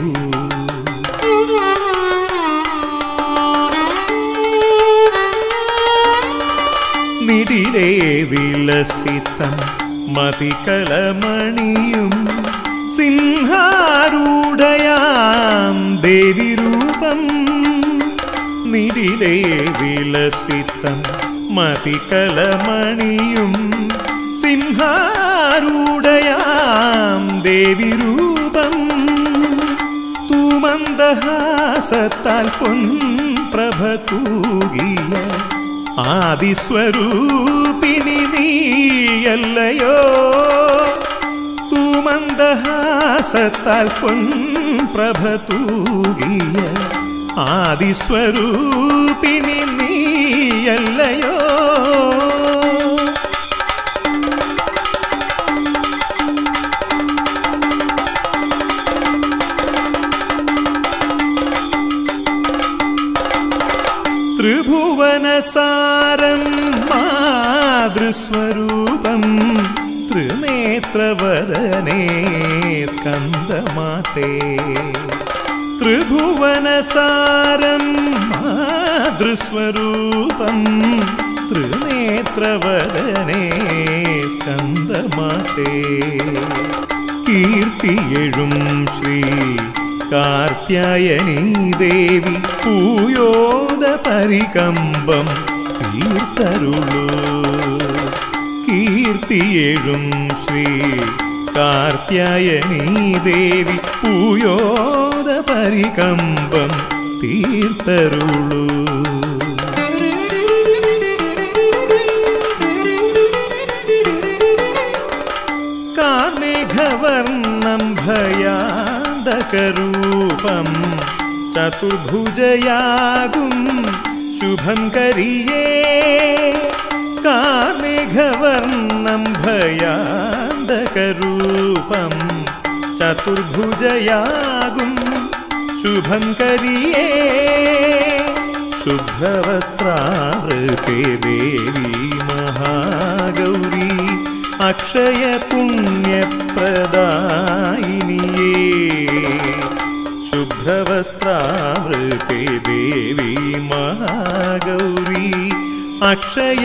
നിടിലേ വിലസിതം മതികളമണിയും സിംഹാരൂഢയാം ദേവിരൂപം നിടിലേ വിലസിതം മതികളമണിയും സിംഹാരൂഢയാം ദേവിരൂപം തൂമന്ദഹാസത്താൽ പൊൻപ്രഭ തൂകിയ ആദിസ്വരൂപിണി നീയല്ലയോ തൂമന്ദഹാസത്താൽ പൊൻപ്രഭ തൂകിയ ആദിസ്വരൂപിണി നീയല്ലയോ ത്രിഭുവനസാരം മാതൃസ്വരൂപം ത്രിനേത്രവദനേ സ്കന്ദമാതേ ത്രിഭുവനസാരം മാതൃസ്വരൂപം ത്രിനേത്രവദനേ സ്കന്ദമാതേ കീർത്തിയെഴും ശ്രീ കാർത്യായനീ ദേവി പൂയോദ പരികമ്പം തീർത്തരുളു കീർത്തിയെഴും ശ്രീ കാർത്യായനീ ദേവി പൂയോദ പരികമ്പം തീർത്തരുളു കാർമേഘവർണം ഭയാന്തകരൂപം ചതുർഭുജയാകും ശുഭങ്കരിയേ കാർമേഘവർണം ഭയാന്തകരൂപം ചതുർഭുജയാകും ശുഭങ്കരിയേ ശുഭ്രവസ്ത്രാവൃതേ ദേവി മഹാഗൗരി അക്ഷയ പുണ്യപ്രദായിനിയേ ശുഭ്രവസ്ത്രാവൃതേ ദേവി മഹാഗൗരി അക്ഷയ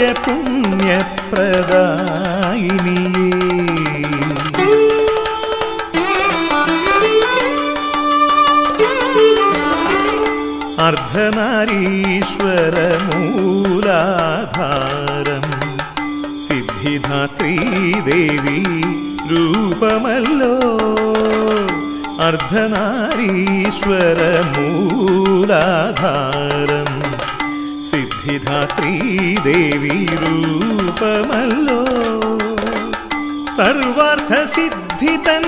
പുണ്യപ്രദായിനിയേ അർദ്ധനാരീശ്വരമൂലാധാരം സിദ്ധിധാത്രീ ദേവി രൂപമല്ലോ അർദ്ധനാരീശ്വരമൂലാധാരം സിദ്ധിധാത്രീ ദേവി രൂപമല്ലോ സർവാർത്ഥസിദ്ധിതൻ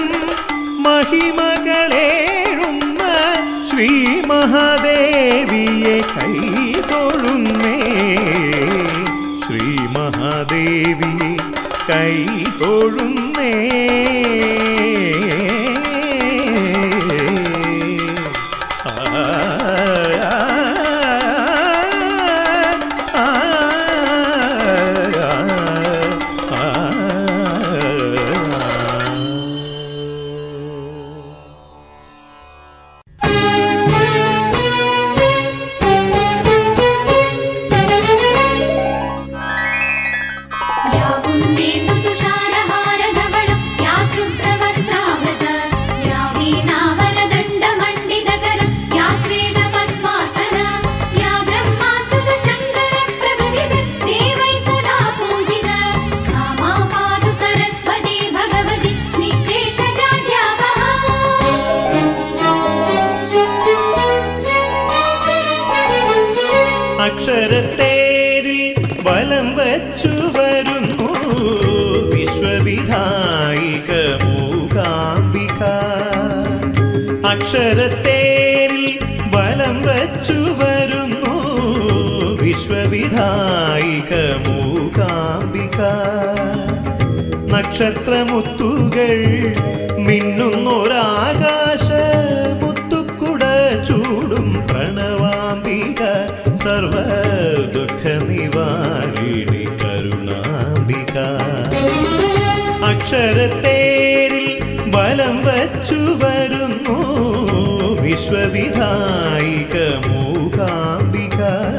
മഹിമകളേഴുന്ന ശ്രീ മഹാദേവിയെ കൈതൊഴുന്നേ ശ്രീ മഹാദേവിയെ കൈതൊഴുന്നേ या कुन्देन्दु तुषारहारधवलं या शुभ्रवस्त्रावृत या वीणावरदण्डमण्डितकर या श्वेतपद्मासन या ब्रह्माच्युतशङ्करप्रभृतिभिः देवैः सदा पूजिता सा मा पातु सरस्वती भगवती निःशेषजाड्यापहा അക്ഷരത്തേരിൽ വലം വച്ചു വരുന്നു വിശ്വവിധായിക മൂകാംബിക അക്ഷരത്തേരിൽ വലം വച്ചു വരുന്നു വിശ്വവിധായിക മൂകാംബിക നക്ഷത്രമുത്തുകൾ മിന്നുന്നൊരാകാശ മുത്തുക്കുട ചൂടും പ്രണവാംബിക സർവ ദുഃഖ നിവാരിണി കരുണാംബിക അക്ഷരത്തേരിൽ ബലം വച്ചു വരുന്നു വിശ്വവിധായിക മൂകാംബിക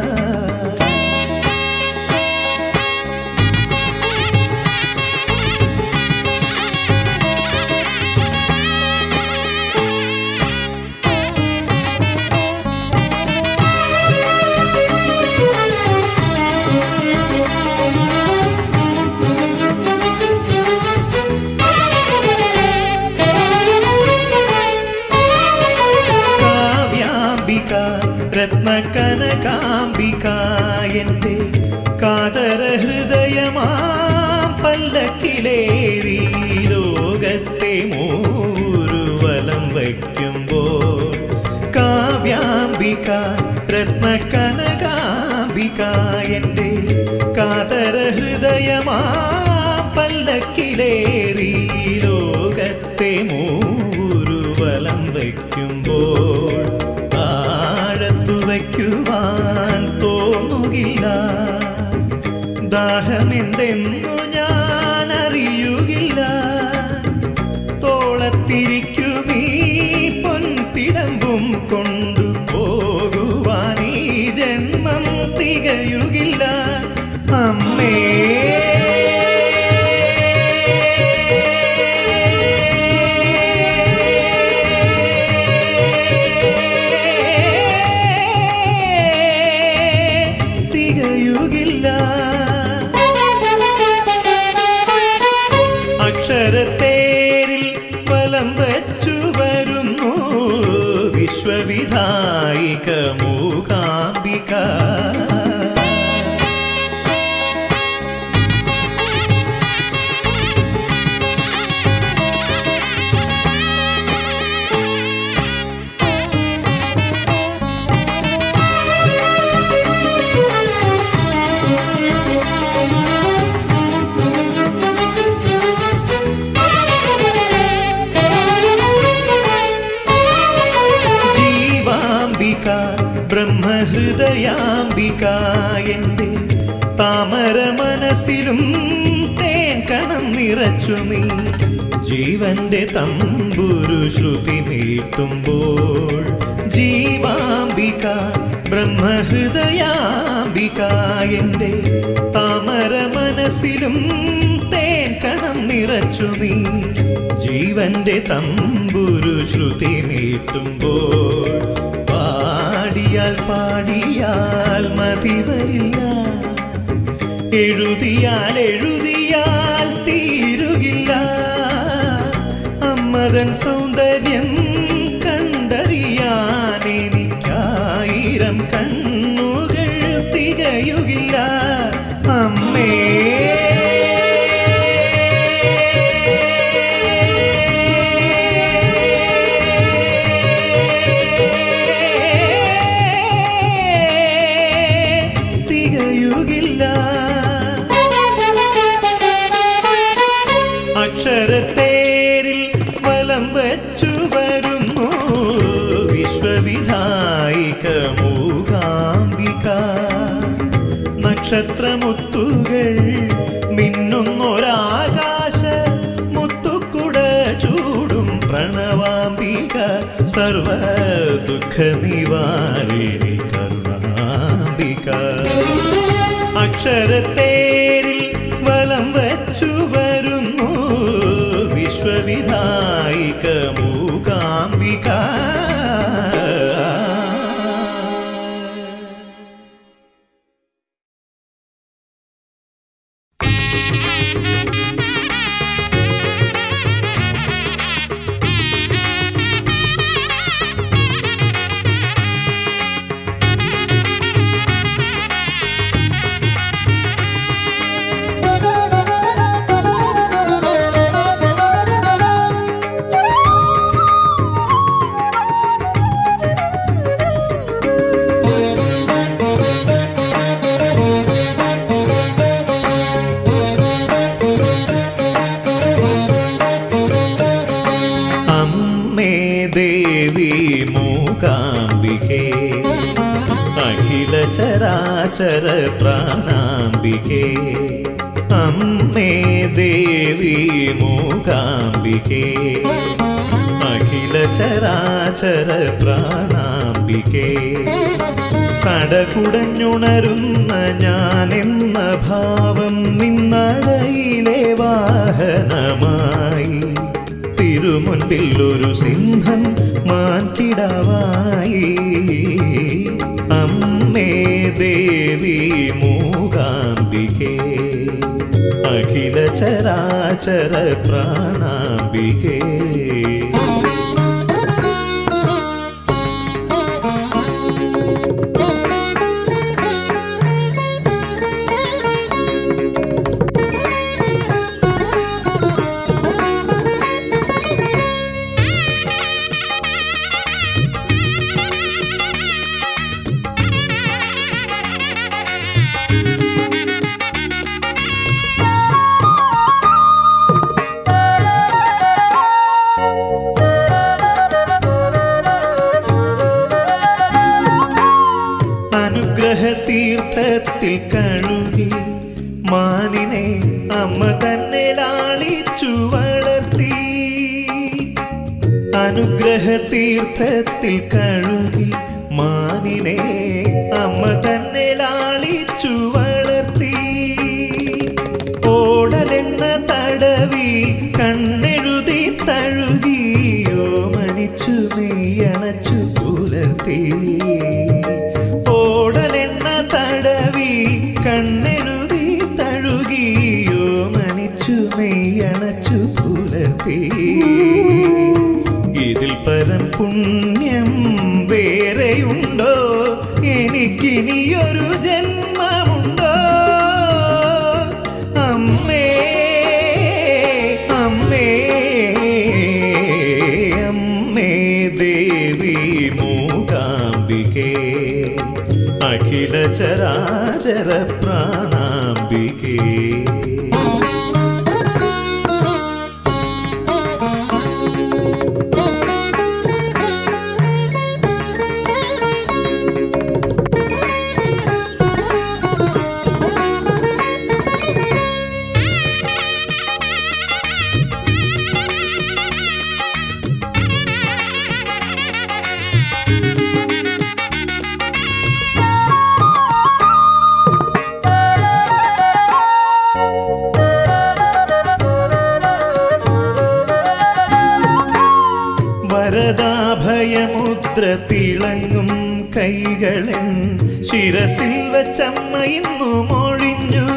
കാവ്യാംബിക രത്നകനകാംബിക എൻ്റെ കാതര ഹൃദയമാം പല്ലക്കിലേറി ലോകത്തെ മൂരുവലം വയ്ക്കുമ്പോൾ കാവ്യാംബിക രത്നകനകാംബിക എൻ്റെ കാതര ഹൃദയമാം പല്ലക്കിലേറി ലോകത്തെ മൂരുവലം വയ്ക്കുമ്പോൾ താഴത്തു വയ്ക്കുവാൻ തോന്നുകില്ല ദാഹമെന്തെന്നു ഞാൻ അറിയുകില്ല തോളത്തിരിക്കും ഈ പൊൻതിടമ്പും കൊണ്ടു പോകുവാൻ ഈ ജന്മം തികയുകില്ല അമ്മേ തികയുകില്ല അക്ഷരത്തേരിൽ വലം വച്ചു വരുന്നു വിശ്വവിധായിക മൂകാംബിക Thank you. എൻ്റെ താമര മനസ്സിലും തേൻ കണം നിറച്ചു നീ ജീവന്റെ തമ്പുരു ശ്രുതി മീട്ടുമ്പോൾ ജീവാംബിക ബ്രഹ്മഹൃദയാംബിക എൻ്റെ താമര മനസ്സിലും തേൻ കണം നിറച്ചു നീ ജീവന്റെ തമ്പുരു ശ്രുതി മീട്ടുമ്പോൾ പാടിയാൽ പാടിയാൽ മതി വരില്ല എഴുതിയാൽ എഴുതിയാൽ തീരുകില്ല അമ്മതൻ സൗന്ദര്യം കണ്ടറിയാൻ എനിക്കായിരം കണ്ണുകൾ തികയുകില്ല അമ്മേ തികയുകില്ല അക്ഷരത്തേരിൽ വലം വച്ചു വരുന്നു വിശ്വവിധായിക മൂകാംബിക നക്ഷത്രമുത്തുകൾ മിന്നുന്നൊരാകാശ മുത്തുക്കുട ചൂടും പ്രണവാംബിക സർവ ദുഃഖ നിവാരിണി കരുണാംബിക അക്ഷരത്തേരിൽ വലം വച്ചു വരുന്നു വിശ്വവിധായിക മൂകാംബിക അമ്മേ ദേവി മൂകാംബികേ അഖില ചരാചര പ്രാണാംബികേ അമ്മേ ദേവി മൂകാംബികേ അഖില ചരാചര പ്രാണാംബികേ സടകുടഞ്ഞുണരുന്ന ഞാനെന്ന ഭാവം നിന്നടയിലെ വാഹനമായി തിരുമുൻപിൽ ഒരു സിംഹം മാൻകിടവായി അമ്മേ ദേവി മൂകാംബികേ അഖില ചരാചര പ്രാണാംബികേ അനുഗ്രഹ തീർത്ഥത്തിൽ കഴുകി മാനിനെ അമ്മ തന്നെ ലാളിച്ചു വളർത്തി അനുഗ്രഹ തീർത്ഥത്തിൽ കഴുകി മാനിനെ അമ്മ തന്നെ ലാളിച്ചു വളർത്തി ഓടലെണ്ണ തടവി കണ്ണെഴുതി തഴുകിയോ മനിച്ചു മെയ്യണച്ചു പുലർത്തി ഓടലെണ്ണ തടവി കണ്ണെഴുതി തഴുകിയോ മനിച്ചു മെയ്യണച്ചു പുലർത്തി ഇതിൽ പരം പുണ്യം വേറെയുണ്ടോ എനിക്കിനിയൊരു ജന്മമുണ്ടോ അമ്മേ അമ്മേ അമ്മേ ദേവി മൂകാംബികേ അഖില ചരാചര പ്രാണാംബികേ Thank you. മുദ്ര തിളങ്ങും കൈകളൻ ശിരസിൽ വച്ചമ്മ ഇന്നു മൊഴിഞ്ഞു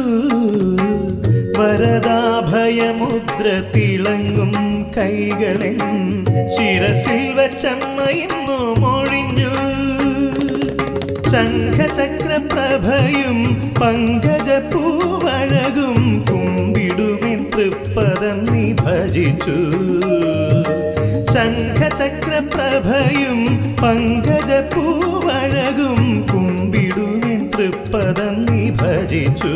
വരദാഭയമുദ്ര തിളങ്ങും കൈകളൻ ശിരസിൽ വച്ചമ്മ ഇന്നു മൊഴിഞ്ഞു ശംഖചക്രപ്രഭയും പങ്കജപ്പൂവഴകും കുമ്പിടുമെൻ തൃപ്പദം നീ ഭജിച്ചു ശംഖചക്രപ്രഭയും പങ്കജപ്പൂവഴകും കുമ്പിടുമെൻ തൃപ്പദം നീ ഭജിച്ചു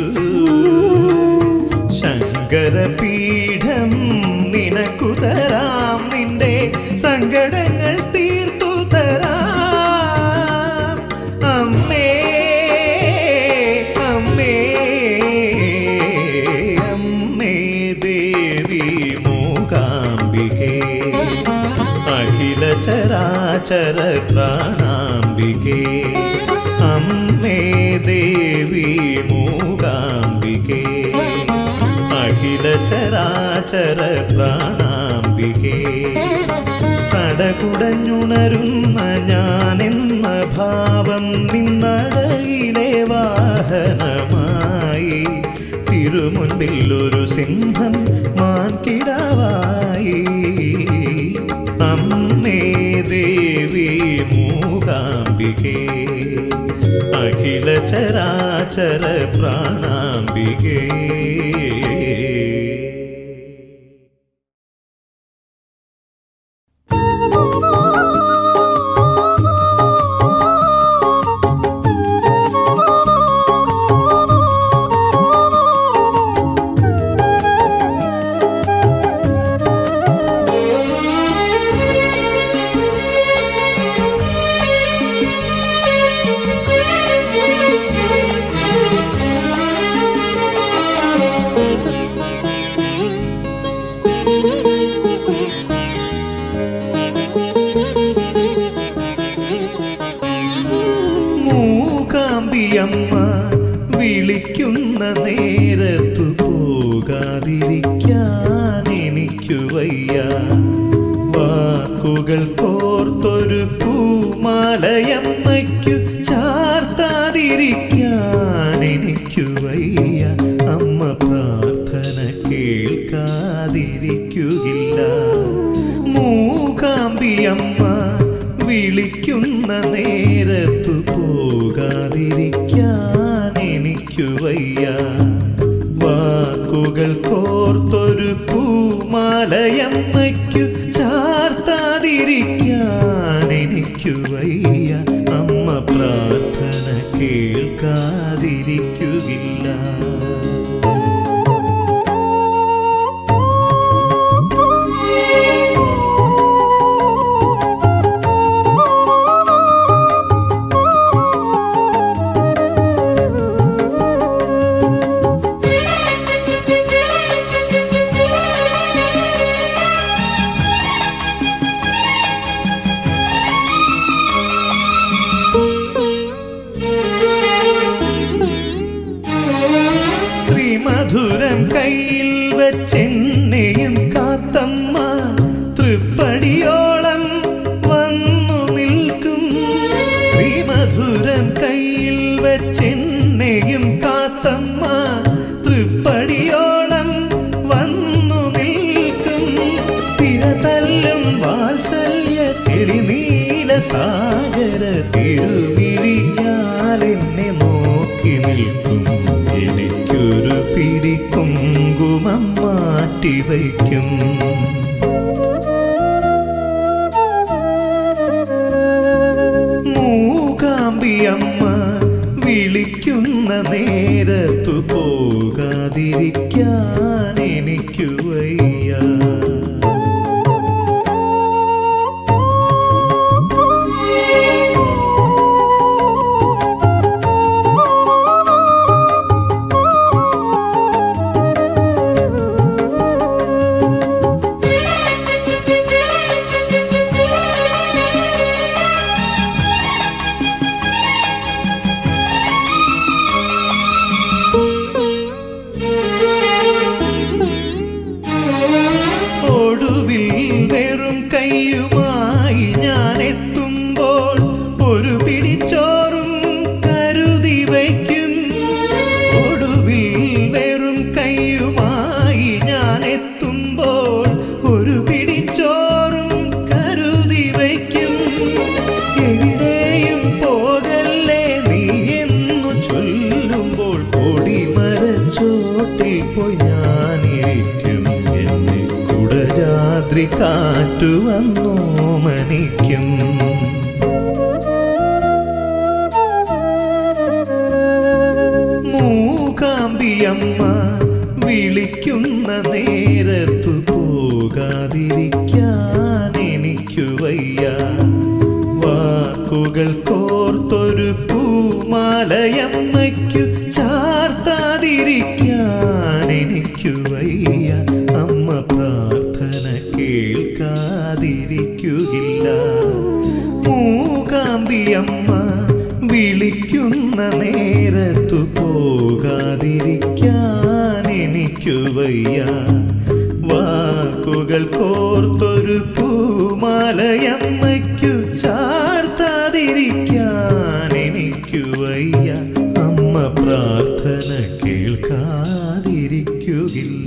ശങ്കരപീഠം നിനക്കു തരാം നിന്റെ സങ്കടങ്ങൾ തീർത്തു തരാം അമ്മേ അമ്മേ അമ്മേ ദേവി മൂകാംബികേ അഖില ചരാചര പ്രാണാംബികേ അമ്മേ ദേവി മൂകാംബികേ അഖില ചരാചര പ്രാണാംബികേ സടകുടഞ്ഞുണരുന്ന ഞാനെന്ന ഭാവം നിന്നടയിലെ വാഹനമായി തിരുമുൻപിൽ ഒരു സിംഹം മാൻകിടാവായി അമ്മേ ദേവി മൂകാംബികേ അഖില ചരാചര പ്രാണാംബികേ മൂകാംബിയമ്മ വിളിക്കുന്ന നേരത്തു പോകാതിരിക്കാൻ എനിക്കു വയ്യ വാക്കുകൾ കോർത്തൊരു പൂമാലയമ്മയ്ക്കു ചാർത്താതിരിക്കാൻ എനിക്കു വയ്യ അമ്മ പ്രാർത്ഥന കേൾക്കാതിരിക്കുകില്ല മൂകാംബിയമ്മ വിളിക്കുന്ന നേരത്തു പോകാതിരിക്കാൻ എനിക്കു വയ്യ വാക്കുകൾ കോർത്തൊരു പൂമാലയമ്മയ്ക്കു ചാർത്താതിരിക്കാൻ എനിക്കു വയ്യ അമ്മ പ്രാർത്ഥന കേൾക്കാതിരിക്കുകില്ല ത്രിമധുരം കയ്യിൽ വെച്ചെന്നെയും കാത്തമ്മ തൃപ്പടിയോളം വന്നു നിൽക്കും ത്രിമധുരം കയ്യിൽ വെച്ചെന്നെയും കാത്തമ്മ തൃപ്പടിയോളം വന്നു നിൽക്കും തിരതല്ലും വാത്സല്യ തെളിനീല സാഗര തിരുമിഴിയാൽ എന്നെ നോക്കി നിൽക്കും എനിക്കൊരു പിടി കുങ്കുമം മാറ്റിവയ്ക്കും മൂകാംബിയമ്മ വിളിക്കുന്ന നേരത്തു പോകാതിരിക്കാൻ എനിക്കു വയ്യ വരുമ്പോൾ കൊടിമരച്ചോട്ടിൽ പോയി ഞാനിരിക്കും എന്നെ കുടജാദ്രി കാറ്റു വന്നോ മനിക്കും മൂകാംബിയമ്മ വിളിക്കുന്ന നേരത്തു പോകാതിരിക്കാൻ എനിക്കു വയ്യ വാക്കുകൾ കോർത്തൊരു പൂമാലയമ്മയ്ക്കു ചാർത്താതിരിക്കാൻ എനിക്കു വയ്യ അമ്മ പ്രാർത്ഥന കേൾക്കാതിരിക്കുകില്ല മൂകാംബിയമ്മ വിളിക്കുന്ന നേരത്തു പോകാതിരിക്കാൻ എനിക്കു വയ്യ വാക്കുകൾ കോർത്തൊരു പൂമാലയമ്മയ്ക്കു ചാർത്താതിരിക്കാൻ എനിക്കു വയ്യ അമ്മ പ്രാർത്ഥന കേൾക്കാതിരിക്കുകില്ല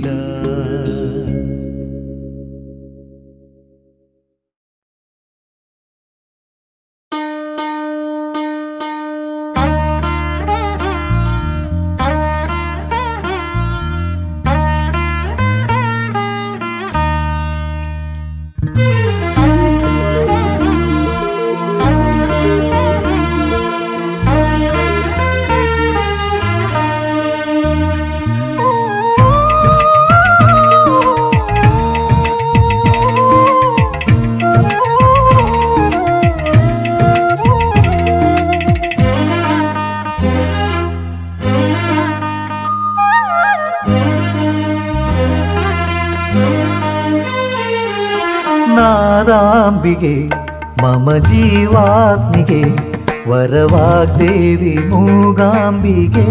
നാദാംബികെ മമ ജീവാത്മികെ വരവാഗ്ദേവി മൂകാംബികെ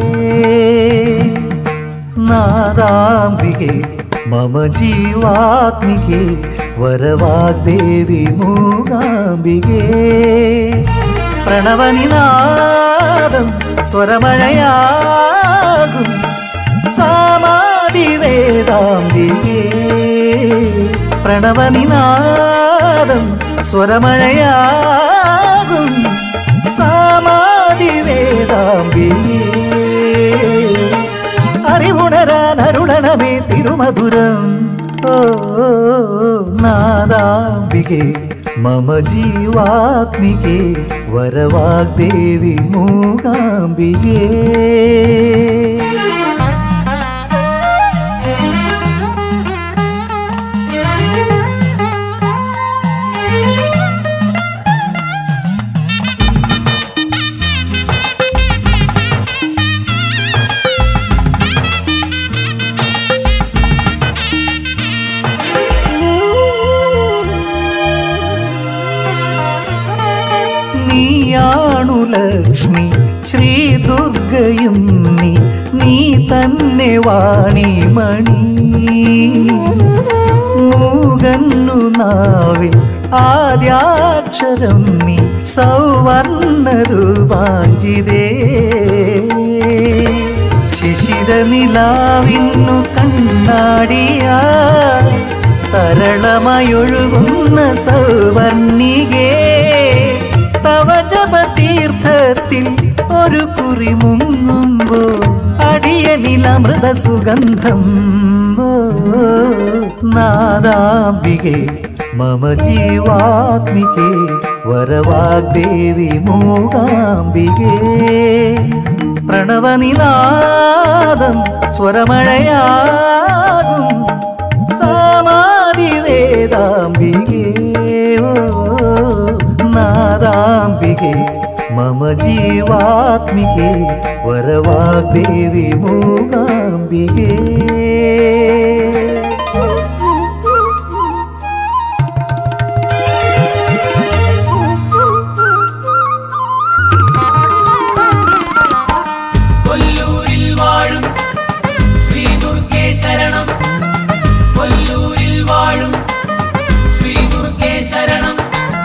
നാദാംബികെ മമ ജീവാത്മികെ വരവാഗ്ദേവി മൂകാംബികെ പ്രണവനിനാദം സ്വരമഴയാകും സാമാതി വേദാംബികേ പ്രണവനിനാദം സ്വരമഴയാകും സാമാതി വേദാംബികേ അറിവുണരാൻ അരുളണമേ തിരുമധുരം ഓ നാദാംബികെ മമ ജീവാത്മികെ വരവാഗ്ദേവി മൂകാംബികേ നീയാണു ലക്ഷ്മി ശ്രീ ദുർഗയും നീ നീ തന്നെ വാണിമണി മൂകന്നു നാവിൽ ആദ്യാക്ഷരം നീ സൗവർണ്ണ രൂപാഞ്ചിതേ ശിശിര നിലാവിന്നു കണ്ണാടിയാ തരളമയൊഴുകുന്ന സൗവർണികേ തവ ജപതീർത്ഥത്തിൽ ഒരു കുറി മുങ്ങുമ്പോൾ അടിയനിലമൃത സുഗന്ധം ഓ, നാദാംബികെ മമ ജീവാത്മികെ വരവാഗ്ദേവി മൂകാംബികേ പ്രണവനിനാദം സ്വരമഴയാകും സാമാതി വേദാംബികേ ഓ, നാദാംബികേ മമ ജീവാത്മികേ വരവാഗ്ദേവി മൂകാംബികേ കൊല്ലൂരിൽ വാഴും ശ്രീ ദുർഗേ ശരണം കൊല്ലൂരിൽ വാഴും ശ്രീ ദുർഗേ ശരണം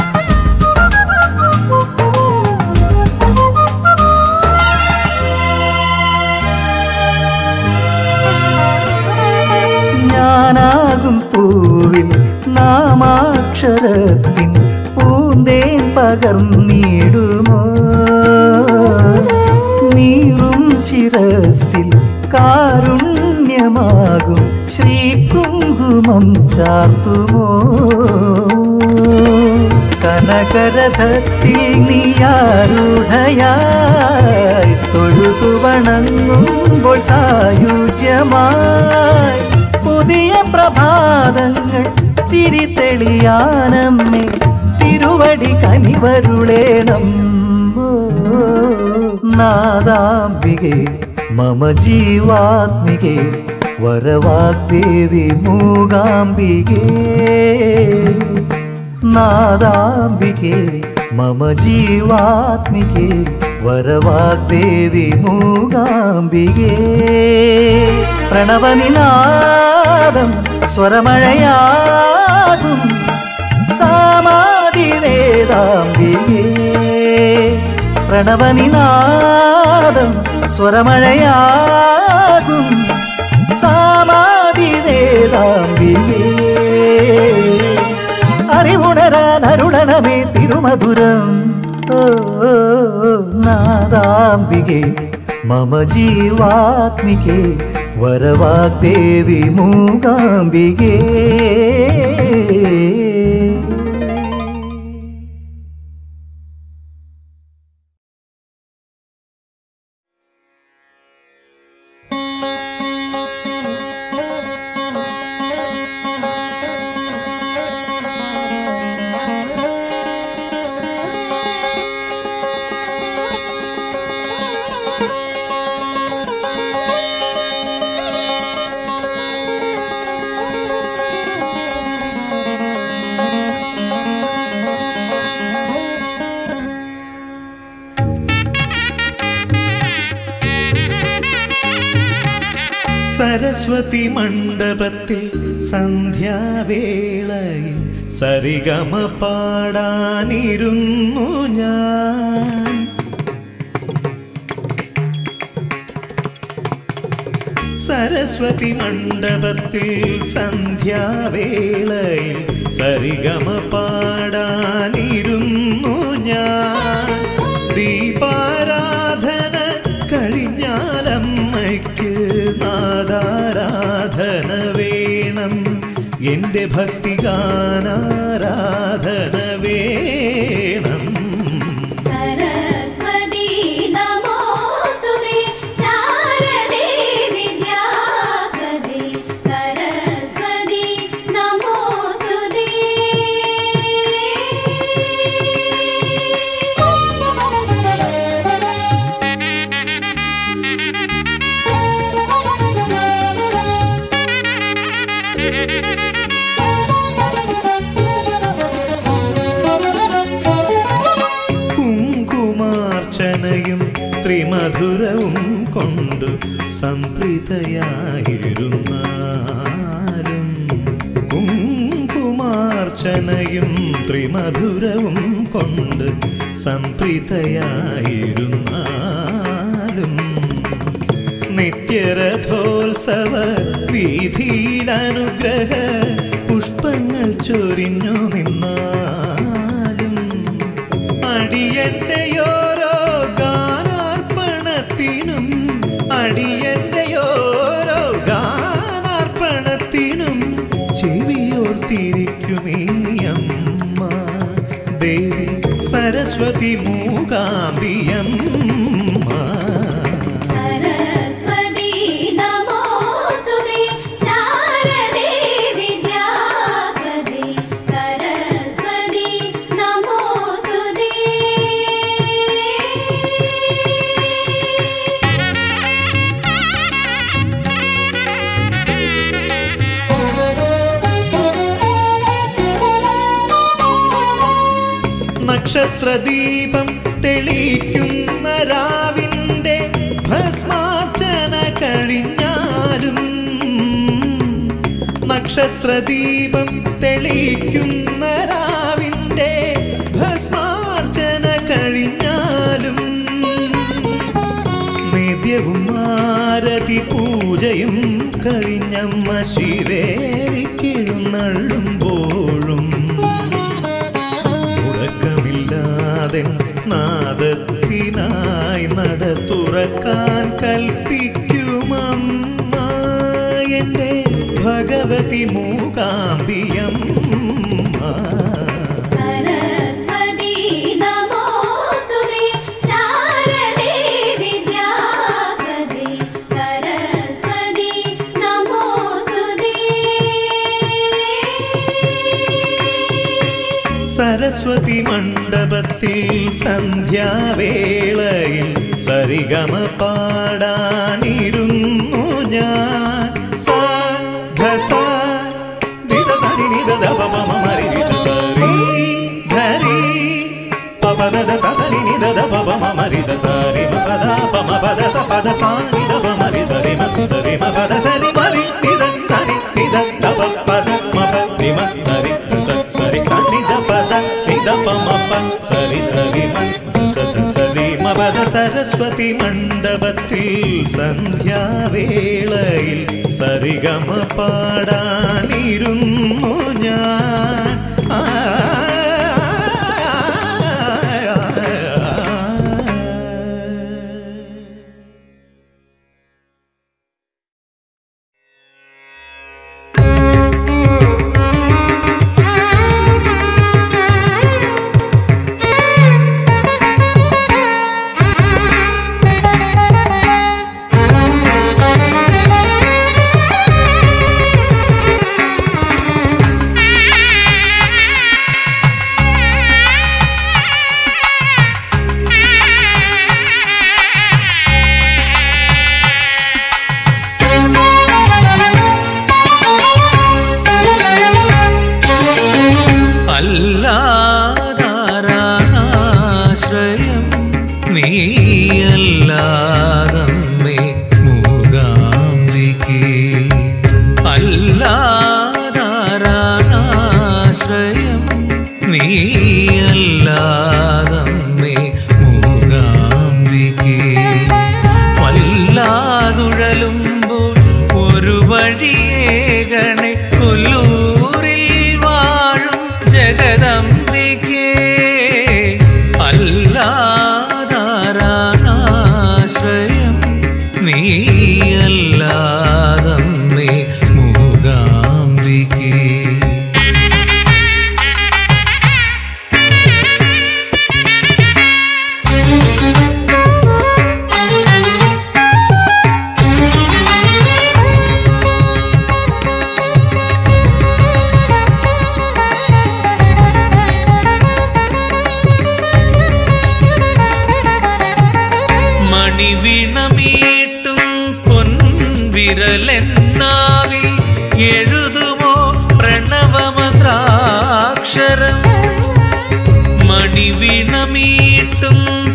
ഞാനാകും പൂവിൽ നാമാക്ഷരത്തിൻ പൂന്തേൻ പകർന്നിടുമോ നീറും ശിരസിൽ കാരുണ്യമാകും ശ്രീകുങ്കുമം ചാർത്തുമോ കനകരഥത്തിൽ നീയാരുഢയായി തൊഴുതു വണങ്ങുമ്പോൾ സായുജ്യമായി പുതിയ പ്രഭാതങ്ങൾ തിരിതെളിയാനമ്മേ തിരുവടി കനിവരുളേണം ഓ, നാദാംബികെ മമ ജീവാത്മികെ വരവാഗ്ദേവി മൂകാംബികേ നാദാംബികെ മമ ജീവാത്മികെ വരവാഗ്ദേവി മൂകാംബികേ പ്രണവനിനാദം സ്വരമഴയാകും സാമാതി വേദാംബികേ പ്രണവനിനാദം സ്വരമഴയാകും സാമാതി വേദാംബികേ അറിവുണരാൻ അരുളണമേ തിരുമധുരം ഓ, ഓ, ഓ, നാദാംബികെ മമ ജീവാത്മികെ വരവാഗ്ദേവി മൂകാംബികേ സരസ്വതി മണ്ഡപത്തിൽ സന്ധ്യാവേളയിൽ സരിഗമ പാടാനിരുന്നു ഞാൻ സരസ്വതി മണ്ഡപത്തിൽ സന്ധ്യാവേളയിൽ സരിഗമ പാടാനിരുന്നു ഞാൻ ദീപാരാധന കഴിഞ്ഞാലമ്മയ്ക്ക് നാദാരാധന വേണം എൻ്റെ ഭക്തിഗാനാരാധന വേണം सरस्वती नमोऽस्तुते शारदे विद्याप्रदे सरस्वती नमोऽस्तुते കുങ്കുമാർച്ചനയും ത്രിമധുരവും കൊണ്ടു സംപ്രീതയായിരുന്നാലും കുങ്കുമാർച്ചനയും ത്രിമധുരവും കൊണ്ട് സംപ്രീതയായിരുന്നാലും നിത്യരഥോത്സവ വീതിയിലനുഗ്രഹ പുഷ്പങ്ങൾ ചൊരിഞ്ഞു നിന്നാലും അടിയന്റെയോരോ ഗാനാർപ്പണത്തിനും അടിയന്റെയോരോ ഗാനാർപ്പണത്തിനും ചെവിയോർത്തിരിക്കുമേ അമ്മ ദേവി സരസ്വതി മൂകാംബിയമ്മ सरस्वती नमोऽस्तुते शारदे विद्याप्रदे सरस्वती नमोऽस्तुते നക്ഷത്രദീപം തെളിക്കുന്ന രാവിൻ്റെ ഭസ്മാർച്ചന കഴിഞ്ഞാലും നക്ഷത്രദീപം തെളിക്കുന്ന രാവിൻ്റെ ഭസ്മാർച്ചന കഴിഞ്ഞാലും നിത്യവും ആരതി പൂജയും കഴിഞ്ഞമ്മ ശിവേലിക്കെഴുന്നള്ളുമ്പോഴും മുടക്കമില്ലാതെ നാദത്തിന എനിക്കായി നട തുറക്കാൻ കൽപ്പിക്കുമമ്മ എൻ്റെ ഭഗവതി മൂകാംബിയമ്മ सरस्वती नमोऽस्तुते शारदे विद्याप्रदे सरस्वती नमोऽस्तुते സരസ്വതി മണ്ഡപത്തിൽ സന്ധ്യാവേളയിൽ സരിഗമ പാടാനിരുന്നു ഞാൻ സാ ധ സാ ധി ധ സ രി നി ധ ധ പ പ മ മ രി രി സ സ രി ധ രി പ പ ധ ധ സ സ രി നി ധ ധ പ പ മ മ രി സ സ രി మ ప ధ ప మ ప ధ స ప ధ స ని ధ ప మ రి స రి మ స రి మ ప ధ స రి మ రి ని ధ స రి ని ధ ధ ప ప ధ మ ప రి మ స రి స స రి స ని ధ ప ధ ని ధ ప మ ప స రి స రి మ സ ധ സ രി മ പ ധ സരസ്വതി മണ്ഡപത്തിൽ സന്ധ്യാവേളയിൽ സരിഗമ പാടാനിരുന്നു ഞാൻ ആ അല്ലാതാരാശ്രയം നീയല്ലാതമ്മേ മൂകാംബികേ അല്ലാതാരാശ്രയം നീയല്ലാതമ്മേ മൂകാംബികേ വല്ലാതുഴലുമ്പോൾ ഒരു വഴിയേകണേ കൊല്ലൂരിൽ വാഴും ജഗദംബികേ അല്ലാതാരാശ്രയം നീയല്ലാതമ്മേ മൂകാംബികേ മണിവിണമീട്ടും പൊൻവിരലെന്നാവിൽ എഴുതുമോ പ്രണവമദ്രാക്ഷരം മണിവിണമീട്ടും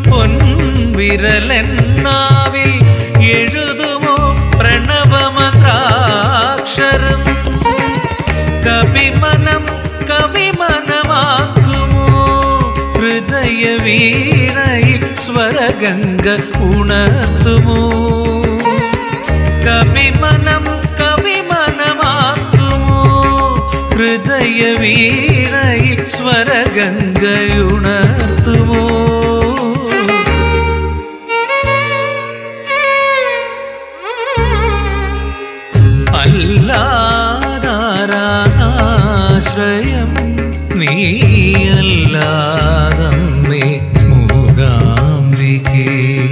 പൊൻവിരലെന്നാവിൽ എഴുതുമോ പ്രണവമദ്രാക്ഷരം കവിമനം കവിമനമാക്കുമോ ഹൃദയ വീണയിൽ സ്വരഗംഗ ഉണർത്തുമോ കവിമനം കവിമനമാക്കുമോ ഹൃദയ വീണയിൽ സ്വരഗംഗയുണർത്തുമോ അല്ലാതാരാശ്രയം നീയല്ലാതമ്മേ മൂകാംബികേ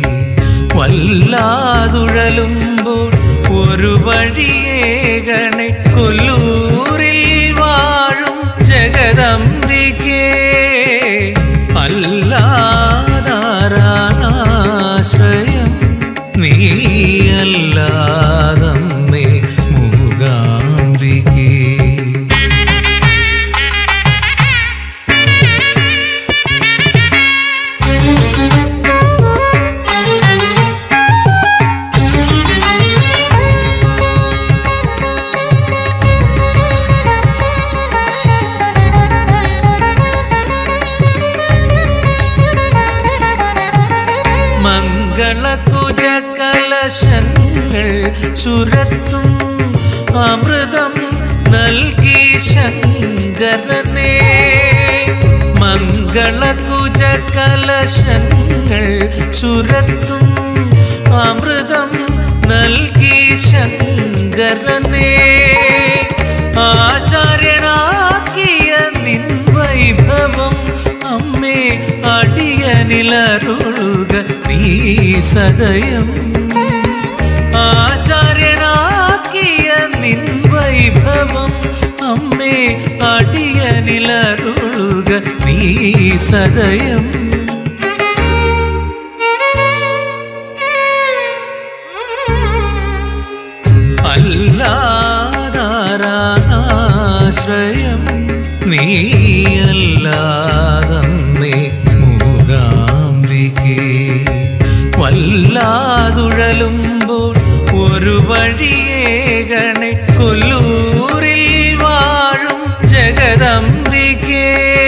വല്ലാതുഴലുമ്പോൾ ഒരു വഴിയേകണേ കൊല്ലൂരിൽ വാഴും ജഗദംബികേ അല്ലാതാരാശ്രയം നീയല്ലാതമ്മേ മൂകാംബികേ മംഗളകുജ കലശങ്ങൾ ചുരത്തും അമൃതം നൽകി ശങ്കരനെ മംഗളകുജ പഞ്ചകലശങ്ങൾ ചുരത്തും അമൃതം നൽകി ശങ്കരനെ ആചാര്യനാക്കിയ നിൻ വൈഭവം അമ്മേ അടിയനിലരുളുക നീ സദയം ആചാര്യനാക്കിയ നിൻ വൈഭവം അമ്മേ അടിയനിലരുളുക നീ സദയം അല്ലാതാരാശ്രയം നീയല്ലാതമ്മേ മൂകാംബികേ വല്ലാതുഴലുമ്പോൾ ഒരു വഴിയേകണെ കൊല്ലൂരിൽ വാഴും ജഗദംബികേ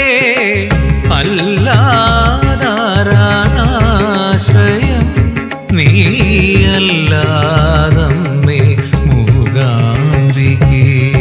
അല്ലാതാരാശ്രയം നീയല്ലാതമ്മേ മൂകാംബികേ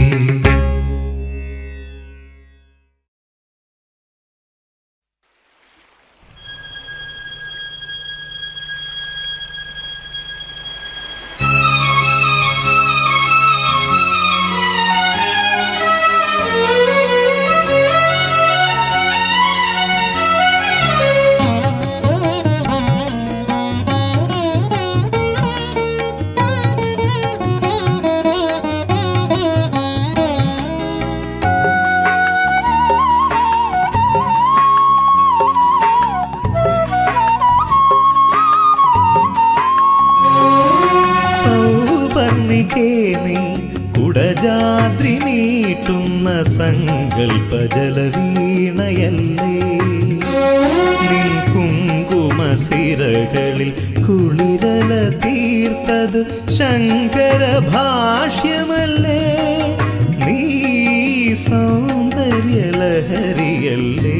സൗപർണികേ നീ കുടജാദ്രി നീട്ടുന്ന സങ്കൽപ്പ ജലവീണയല്ലേ നിൻ കുങ്കുമസിരകളിൽ കുളിരല തീർത്തത് ശങ്കര ഭാഷ്യമല്ലേ നീ സൗന്ദര്യലഹരിയല്ലേ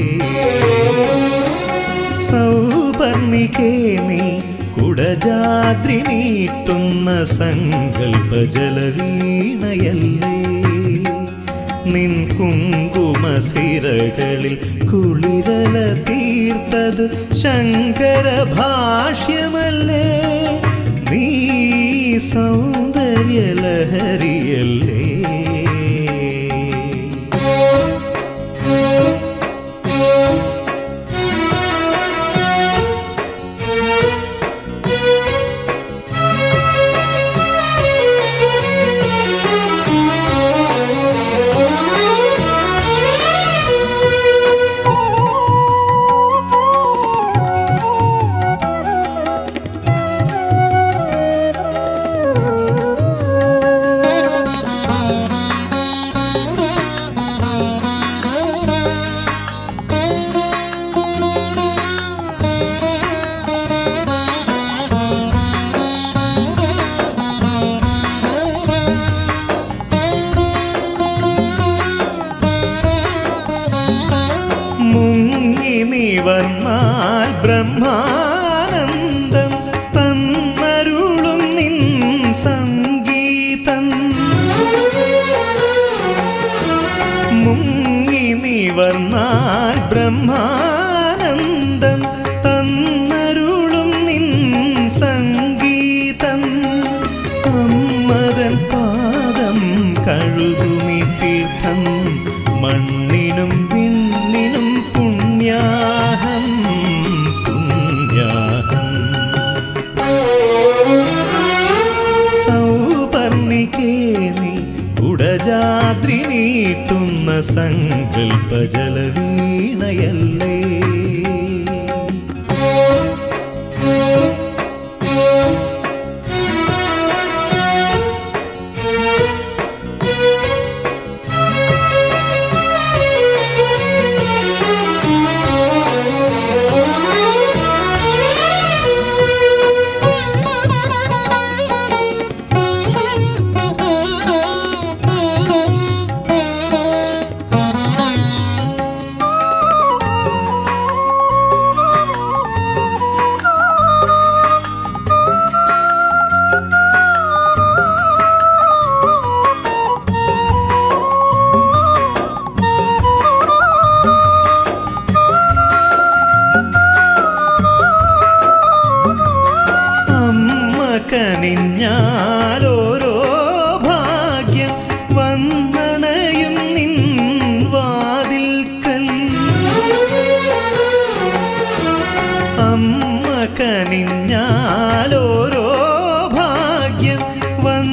സൗപർണികേ നീ കുടജാദ്രി നീട്ടുന്ന സങ്കൽപ്പ ജലവീണയല്ലേ നിൻ കുങ്കുമസിരകളിൽ കുളിരല തീർത്തത് ശങ്കര ഭാഷ്യമല്ലേ നീ സൗന്ദര്യലഹരിയല്ലേ മുങ്ങി നിവർന്നാൽ ബ്രഹ്മാനന്ദം തന്നരുളും നിൻ സംഗീതം മുങ്ങി നിവർന്നാൽ ബ്രഹ്മാനന്ദം തന്നരുളും നിൻ സംഗീതം അമ്മതൻ പാദം കഴുകുമി തീർത്ഥം മണ്ണിനും വിണ്ണിനും പുണ്യാഹം പുണ്യാഹം സൗപർണികേ നീ ഉടജാദ്രി നീട്ടുന്ന സങ്കൽപ്പ ജലവീണയല്ലേ Thank you.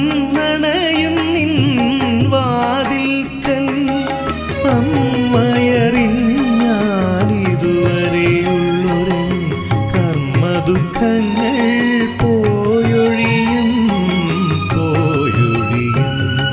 വന്നണയും നിൻ വാതിൽക്കൽ അമ്മയറിഞ്ഞാലിതുവരെയുള്ളൊരൻ കർമ്മദുഃഖങ്ങൾ പോയൊഴിയും പോയൊഴിയും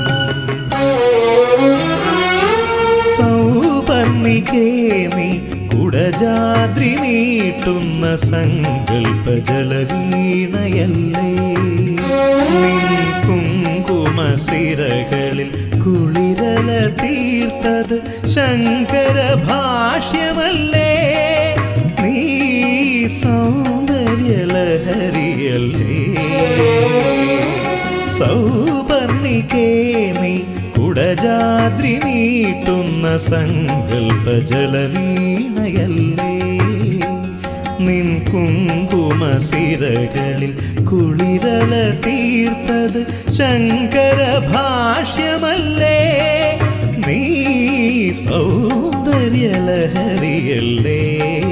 സൗപർണികേ നീ കുടജാദ്രി നീട്ടുന്ന സങ്കൽപ്പ ജലവീണയല്ലേ നിൻ കുങ്കുമസിരകളിൽ കുളിരല തീർത്തത് ശങ്കര ഭാഷ്യമല്ലേ നീ സൗന്ദര്യലഹരിയല്ലേ സൗപർണികേ നീ കുടജാദ്രി നീട്ടുന്ന സങ്കൽപ്പ ജലവീണയല്ലേ നിൻ കുങ്കുമസിരകളിൽ കുളിരല തീർത്തത് ശങ്കര ഭാഷ്യമല്ലേ നീ സൗന്ദര്യലഹരിയല്ലേ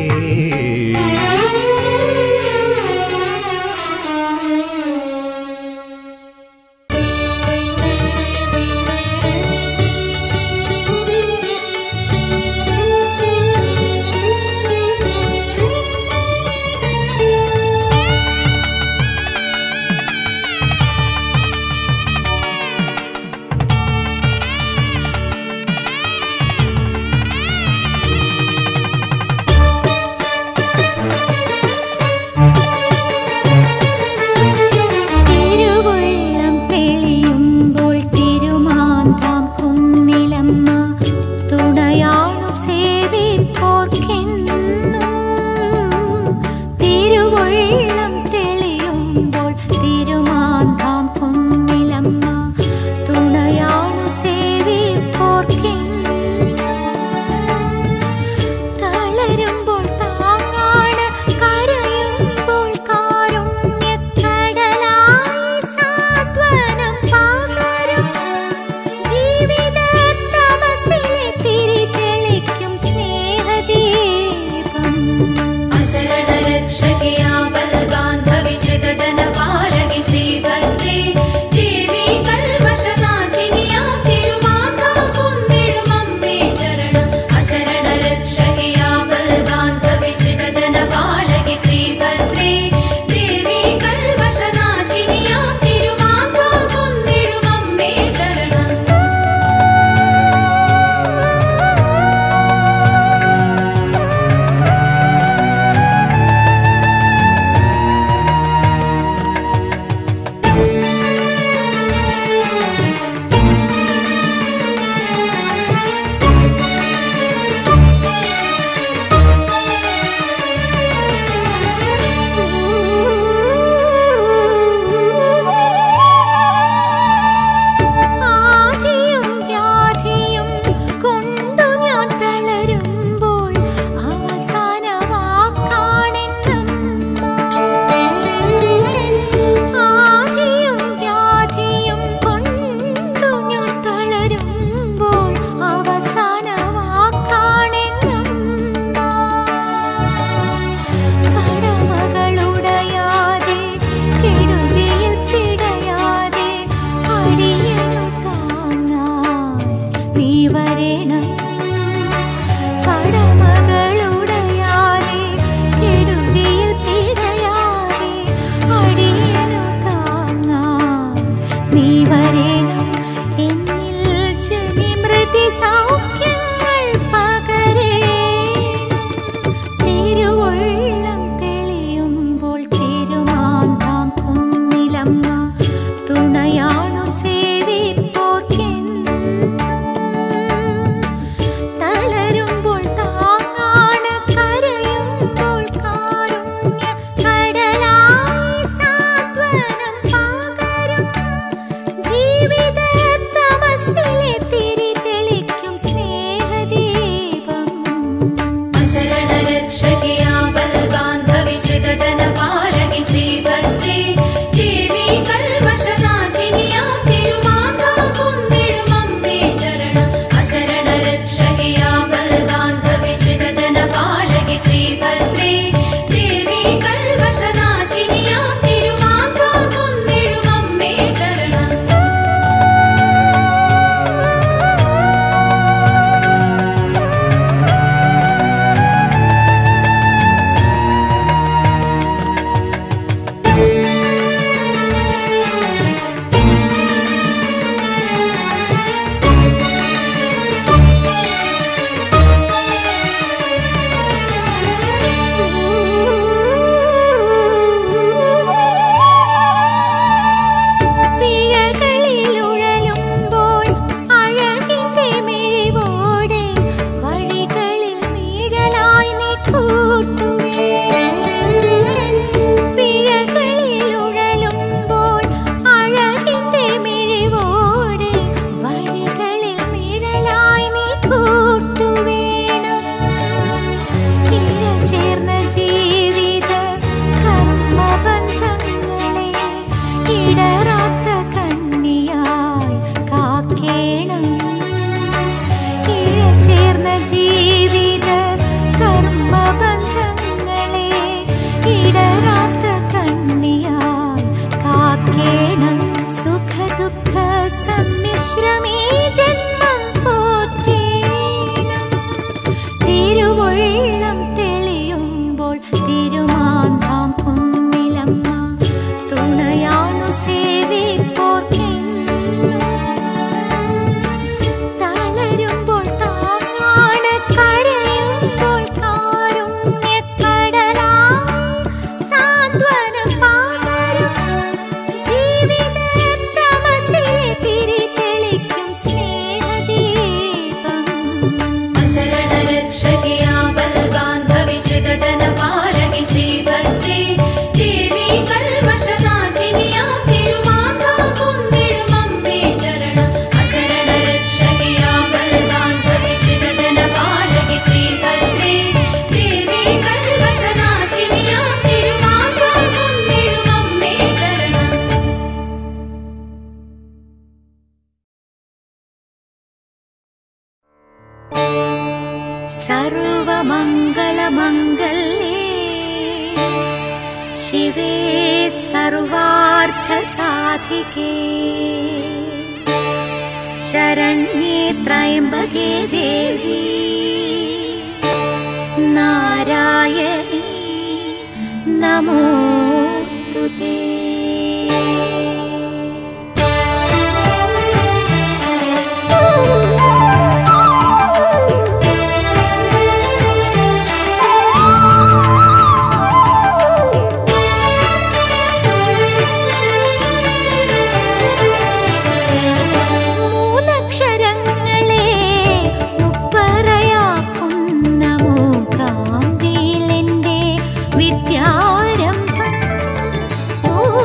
തിരുവുള്ളം തെളിയുമ്പോൾ തിരുമാന്താം കുന്നിലമ്മ തുണയാണു സേവിപ്പോർക്കെന്നും തിരുവുള്ളം തെളിയുമ്പോൾ തിരുമാന്താം കുന്നിലമ്മ തുണയാണു സേവിപ്പോർക്കെന്നും തളരുമ്പോൾ താങ്ങാണ് കരയുമ്പോൾ കാരുണ്യക്കടലായി സാന്ത്വനം പകരും ജീവിത തമസിലെ തിരി തെളിക്കും സ്നേഹദീപം अशरणरक्षकियापल्बान्धविश्रितजनपालकि श्रीभद्रे देवी कल्मषनाशिन्यां तिरुमातां कुन्दिडुमम्मे शरणम् अशरणरक्षकियापल्बान्धविश्रितजनपालकि श्रीभद्रे देवी कल्मषनाशिन्यां तिरुमातां कुन्दिडुमम्मे शरणम् ആധിയും വ്യാധിയും കൊണ്ടു ഞാൻ തളരുമ്പോൾ അവസാന വാക്കാണെന്നമ്മ ആധിയും വ്യാധിയും കൊണ്ടു ഞാൻ തളരുമ്പോൾ അവസാന വാക്കാണെന്നമ്മ കടമകളുടയാതെ കെടുതിയിൽ പിടയാതെ അടിയനു താങ്ങായി നീ വരണം കടമകളുടയാതെ കെടുതിയിൽ പിടയാതെ അടിയനു താങ്ങായി നീ വരണം എന്നിൽ ജനിമൃതി സൗഖ്യങ്ങൾ പകരേണം തിരുവുള്ളം തെളിയുമ്പോൾ തിരുമാന്താം കുന്നിലമ്മ തുണയാണു സേവിപ്പോർക്കെന്നും തളരുമ്പോൾ താങ്ങാണ് കരയുമ്പോൾ കാരുണ്യ കടലായി സാന്ത്വനം പകരും ജീവ മാത്രമേ ജന്മം പോറ്റേണം തിരുവുള്ളം തെളിയുമ്പോൾ തിരുമാന്താം കുന്നിലമ്മ തുണയാണു സേവിപ്പോർക്കെന്നും തളരുമ്പോൾ താങ്ങാണ് കരയുമ്പോൾ കാരുണ്യക്കടലായി സാന്ത്വനം പകരും ജീവിതത്തമസിലെ തിരി തെളിക്കും സ്നേഹദീപം शरणरक्षकिया बलबान्धविश्रितजनपालकि श्रीभद्रे देवी कल्मषनाशिन्यां तिरुमातां कुन्दिडुमम्बे शरणम् अशरणरक्षकिया बलबान्धविश्रितजनपालकि श्रीभद्रे देवी कल्मषनाशिन्यां तिरुमातां कुन्दिडुमम्बे शरणम् सर्वमङ्गलमङ्गल्ये शिवे सर्वार्थसाधिके शरण्ये त्र्यम्बके देवी नारायणी नमोऽस्तु ते മൂന്നക്ഷരങ്ങളെ മുപ്പറയാക്കുന്ന മൂകാംബിയിലെന്റെ വിദ്യാരംഭം ഓ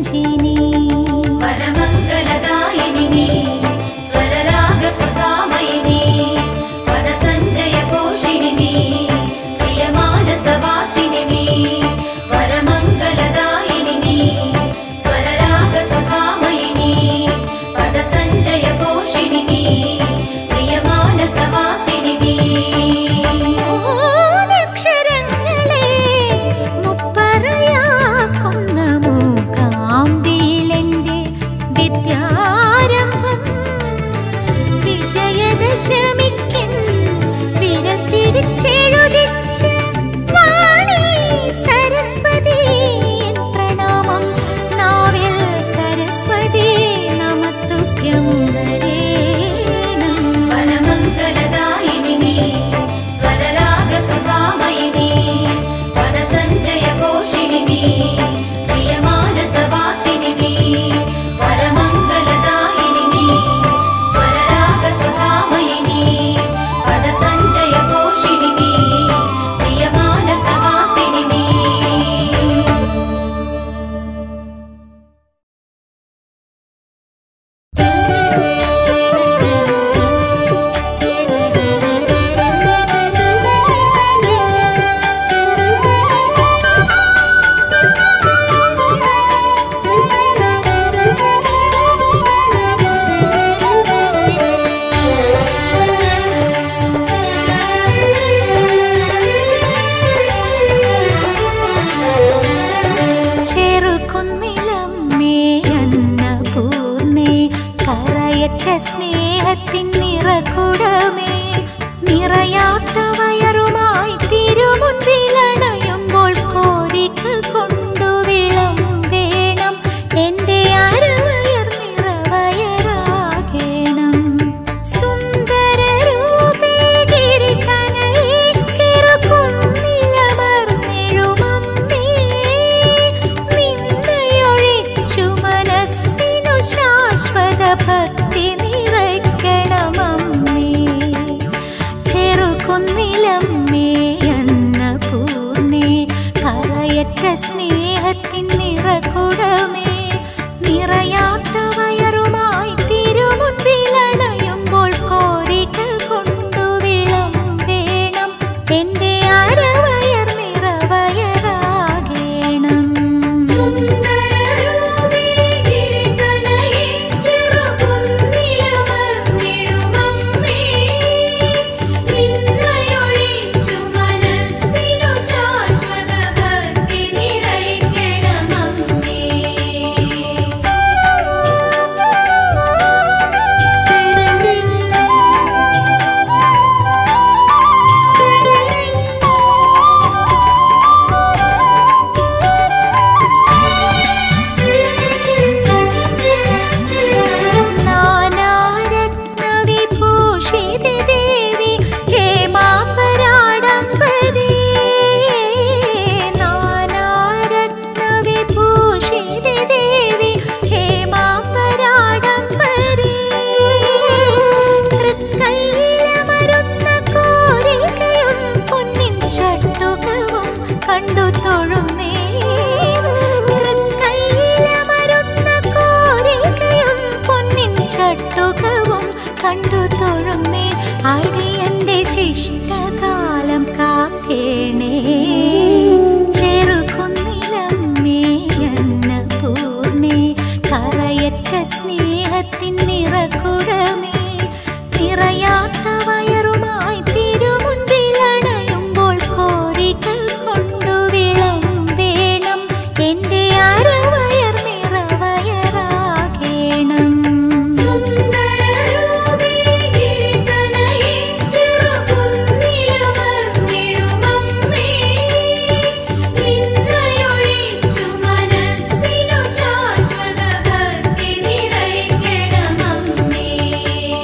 രഞ്ജിനി വരമംഗലദായിനി നീ സ്വരരാഗസുധാമയി നീ പദസഞ്ജയപോഷിണി നീ പ്രിയമാനസവാസിനി നീ വരമംഗലദായിനി നീ സ്വരരാഗസുധാമയി നീ പദസഞ്ജയപോഷിണി നീ പ്രിയമാനസവാസിനി നീ മൂന്നക്ഷരങ്ങളെ മുപ്പറയാക്കുന്ന മൂകാംബിയിലെന്റെ വിദ്യാരംഭം വിജയദശമിക്കൻ വിരൽ പിടിച്ചെഴുതിച്ച വാണി സരസ്വതി എൻ പ്രണാമം നാവിൽ സരസ്വതി നമസ്തുഭ്യം വരേണം വനമംഗലദായിനി നീ സ്വരരാഗസുധാമയി നീ പദസഞ്ജയപോഷിണി നീ പ്രിയമാനസവാസിനി നീ വരമംഗലദായിനി നീ സ്വരരാഗസുധാമയി നീ പദസഞ്ജയപോഷിണി നീ പ്രിയമാനസവാസിനി നീ ചെറുകുന്നിലമ്മേ അന്നപൂർണേ കറയറ്റ സ്നേഹത്തിൻ നിറകുടമേ നിറയാത്ത വയറുമായി തിരുമുൻപിലണയുമ്പോൾ കോരിക കൊണ്ടു വിളം വേണം എന്റെ അരവയർ നിറവയറാകേണം സുന്ദര രൂപേ ഗിരികനയെ ചെറുകുന്നിലമർന്നെഴുമമ്മേ നിന്നയൊഴിച്ചു മനസ്സിനു ശാശ്വത ഭക്തി നിറയ്ക്കണമമ്മേ ചെറുകുന്നിലമ്മേ അന്നപൂർണേ കറയറ്റ സ്നേഹത്തിൻ നിറകുടമേ നിറയാത്ത വയറുമായി തിരുമുൻപിലണയുമ്പോൾ കോരിക കൊണ്ടു വിളം വേണം എന്റെ അരവയർ നിറവയറാകേണം സുന്ദരരൂപേ ഗിരികനയെ ചെറുകുന്നിലമർന്നിടുമമ്മേ നിന്നയൊഴിച്ചു മനസ്സിനു ശാശ്വത ഭക്തി നിറയ്ക്കണമമ്മേ നാനാരത്നവിഭൂഷിത ദേവി ഹേമാംബരാഡംബരേ നാനാരത്നവിഭൂഷിത ദേവി ഹേമാംബരാഡംബരേ തൃക്കൈലമരുന്ന കോരികയും പൊന്നിൻ ചട്ടുകവും കണ്ടു തൊഴുന്നേ തൃക്കൈലമരുന്ന കോരികയും പൊന്നിൻ ചട്ടുകവും കണ്ടു തൊഴുന്നേ അടിയന്റെ ശിഷ്ടകാലം കാക്കേണേ ചെറുകുന്നിലമ്മേ അന്നപൂർണേ കറയറ്റ സ്നേഹത്തിൻ നിറകുടമേ നിറയാത്ത വയറുമായി തിരുമുൻപിലണയുമ്പോൾ കോരിക കൊണ്ടു വിളം വേണം എന്റെ അരവയർ നിറവയറാകേണം സുന്ദരരൂപേ ഗിരികനയെ ചെറുകുന്നിലമർന്നിടുമമ്മേ നിന്നയൊഴിച്ചു മനസ്സിനു ശാശ്വത ഭക്തി നിറയ്ക്കണമമ്മേ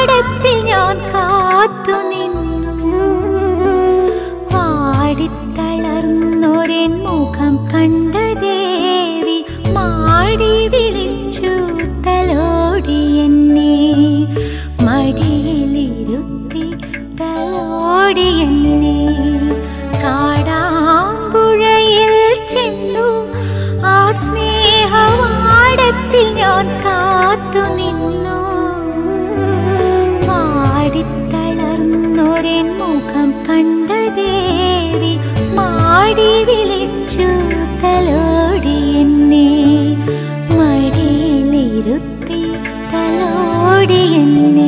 വാടത്തിൽ ഞാൻ കാത്തു നിന്നു വാടിത്തളർന്നൊരെൻ മുഖം കണ്ട ദേവി മാടി വിളിച്ചു തലോടി എന്നെ മടിയിലിരുത്തി തലോടി എന്നെ കാടാമ്പുഴയിൽ ചെന്നു ആ സ്നേഹവാടത്തിൽ ഞാൻ കാത്തു നിന്നു വാടിത്തളർന്നൊരെൻ മുഖം കണ്ട ദേവി മാടി വിളിച്ചു തലോടി എന്നെ മടിയിലിരുത്തി തലോടി എന്നെ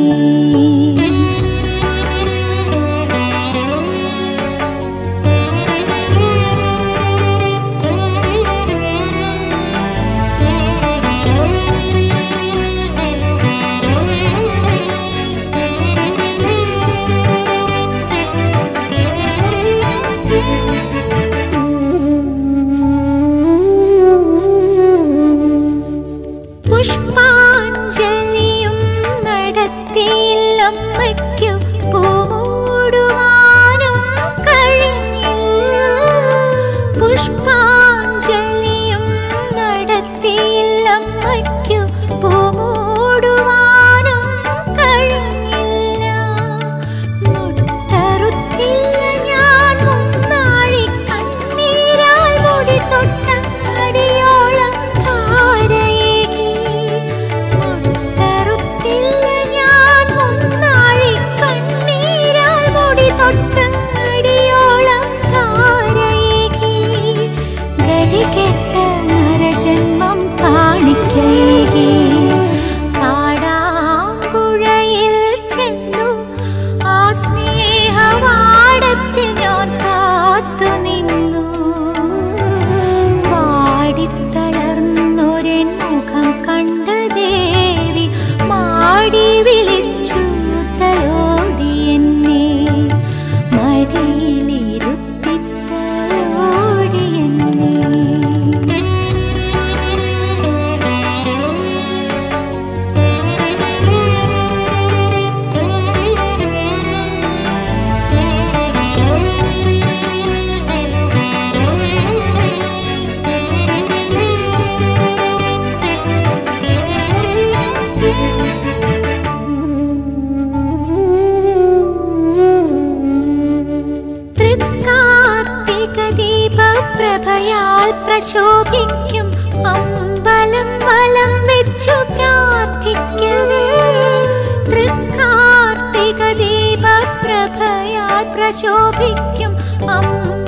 പുഷ്പാഞ്ജലിയും നടത്തിയില്ലമ്മയ്ക്കു പൂമൂടുവാനും കഴിഞ്ഞില്ല പുഷ്പാഞ്ജലിയും നടത്തിയില്ലമ്മയ്ക്കു പൂമൂടുവാനും കഴിഞ്ഞില്ല മുട്ടറുത്തില്ല ഞാൻ മുന്നാഴി കണ്ണീരാൽ മുടി തൊട്ട അടിയോളം ധാരയേകി മുട്ടറുത്തില്ല ഞാൻ മുന്നാഴി കണ്ണീരാൽ മുടി തൊട്ട അടിയോളം ധാരയേകി ഗതി കെട്ട നരജന്മം കാണിക്കേകി കാടാമ്പുഴയിൽ ചെന്നു ആ സ്നേഹവാടത്തിൽ ഞാൻ കാത്തു നിന്നു വാടിത്തളർന്നൊരെൻ മുഖം കണ്ട ദേവി മാടി വിളിച്ചു തലോടി എന്നെ മടിയിലിരുത്തി തലോടി എന്നെ തൃക്കാർത്തിക ദീപപ്രഭയാൽ പ്രശോഭിക്കും അമ്പലം വലം വെച്ചു പ്രാർത്ഥിക്കവേ തൃക്കാർത്തിക ദീപപ്രഭയാൽ പ്രശോഭിക്കും അമ്പലം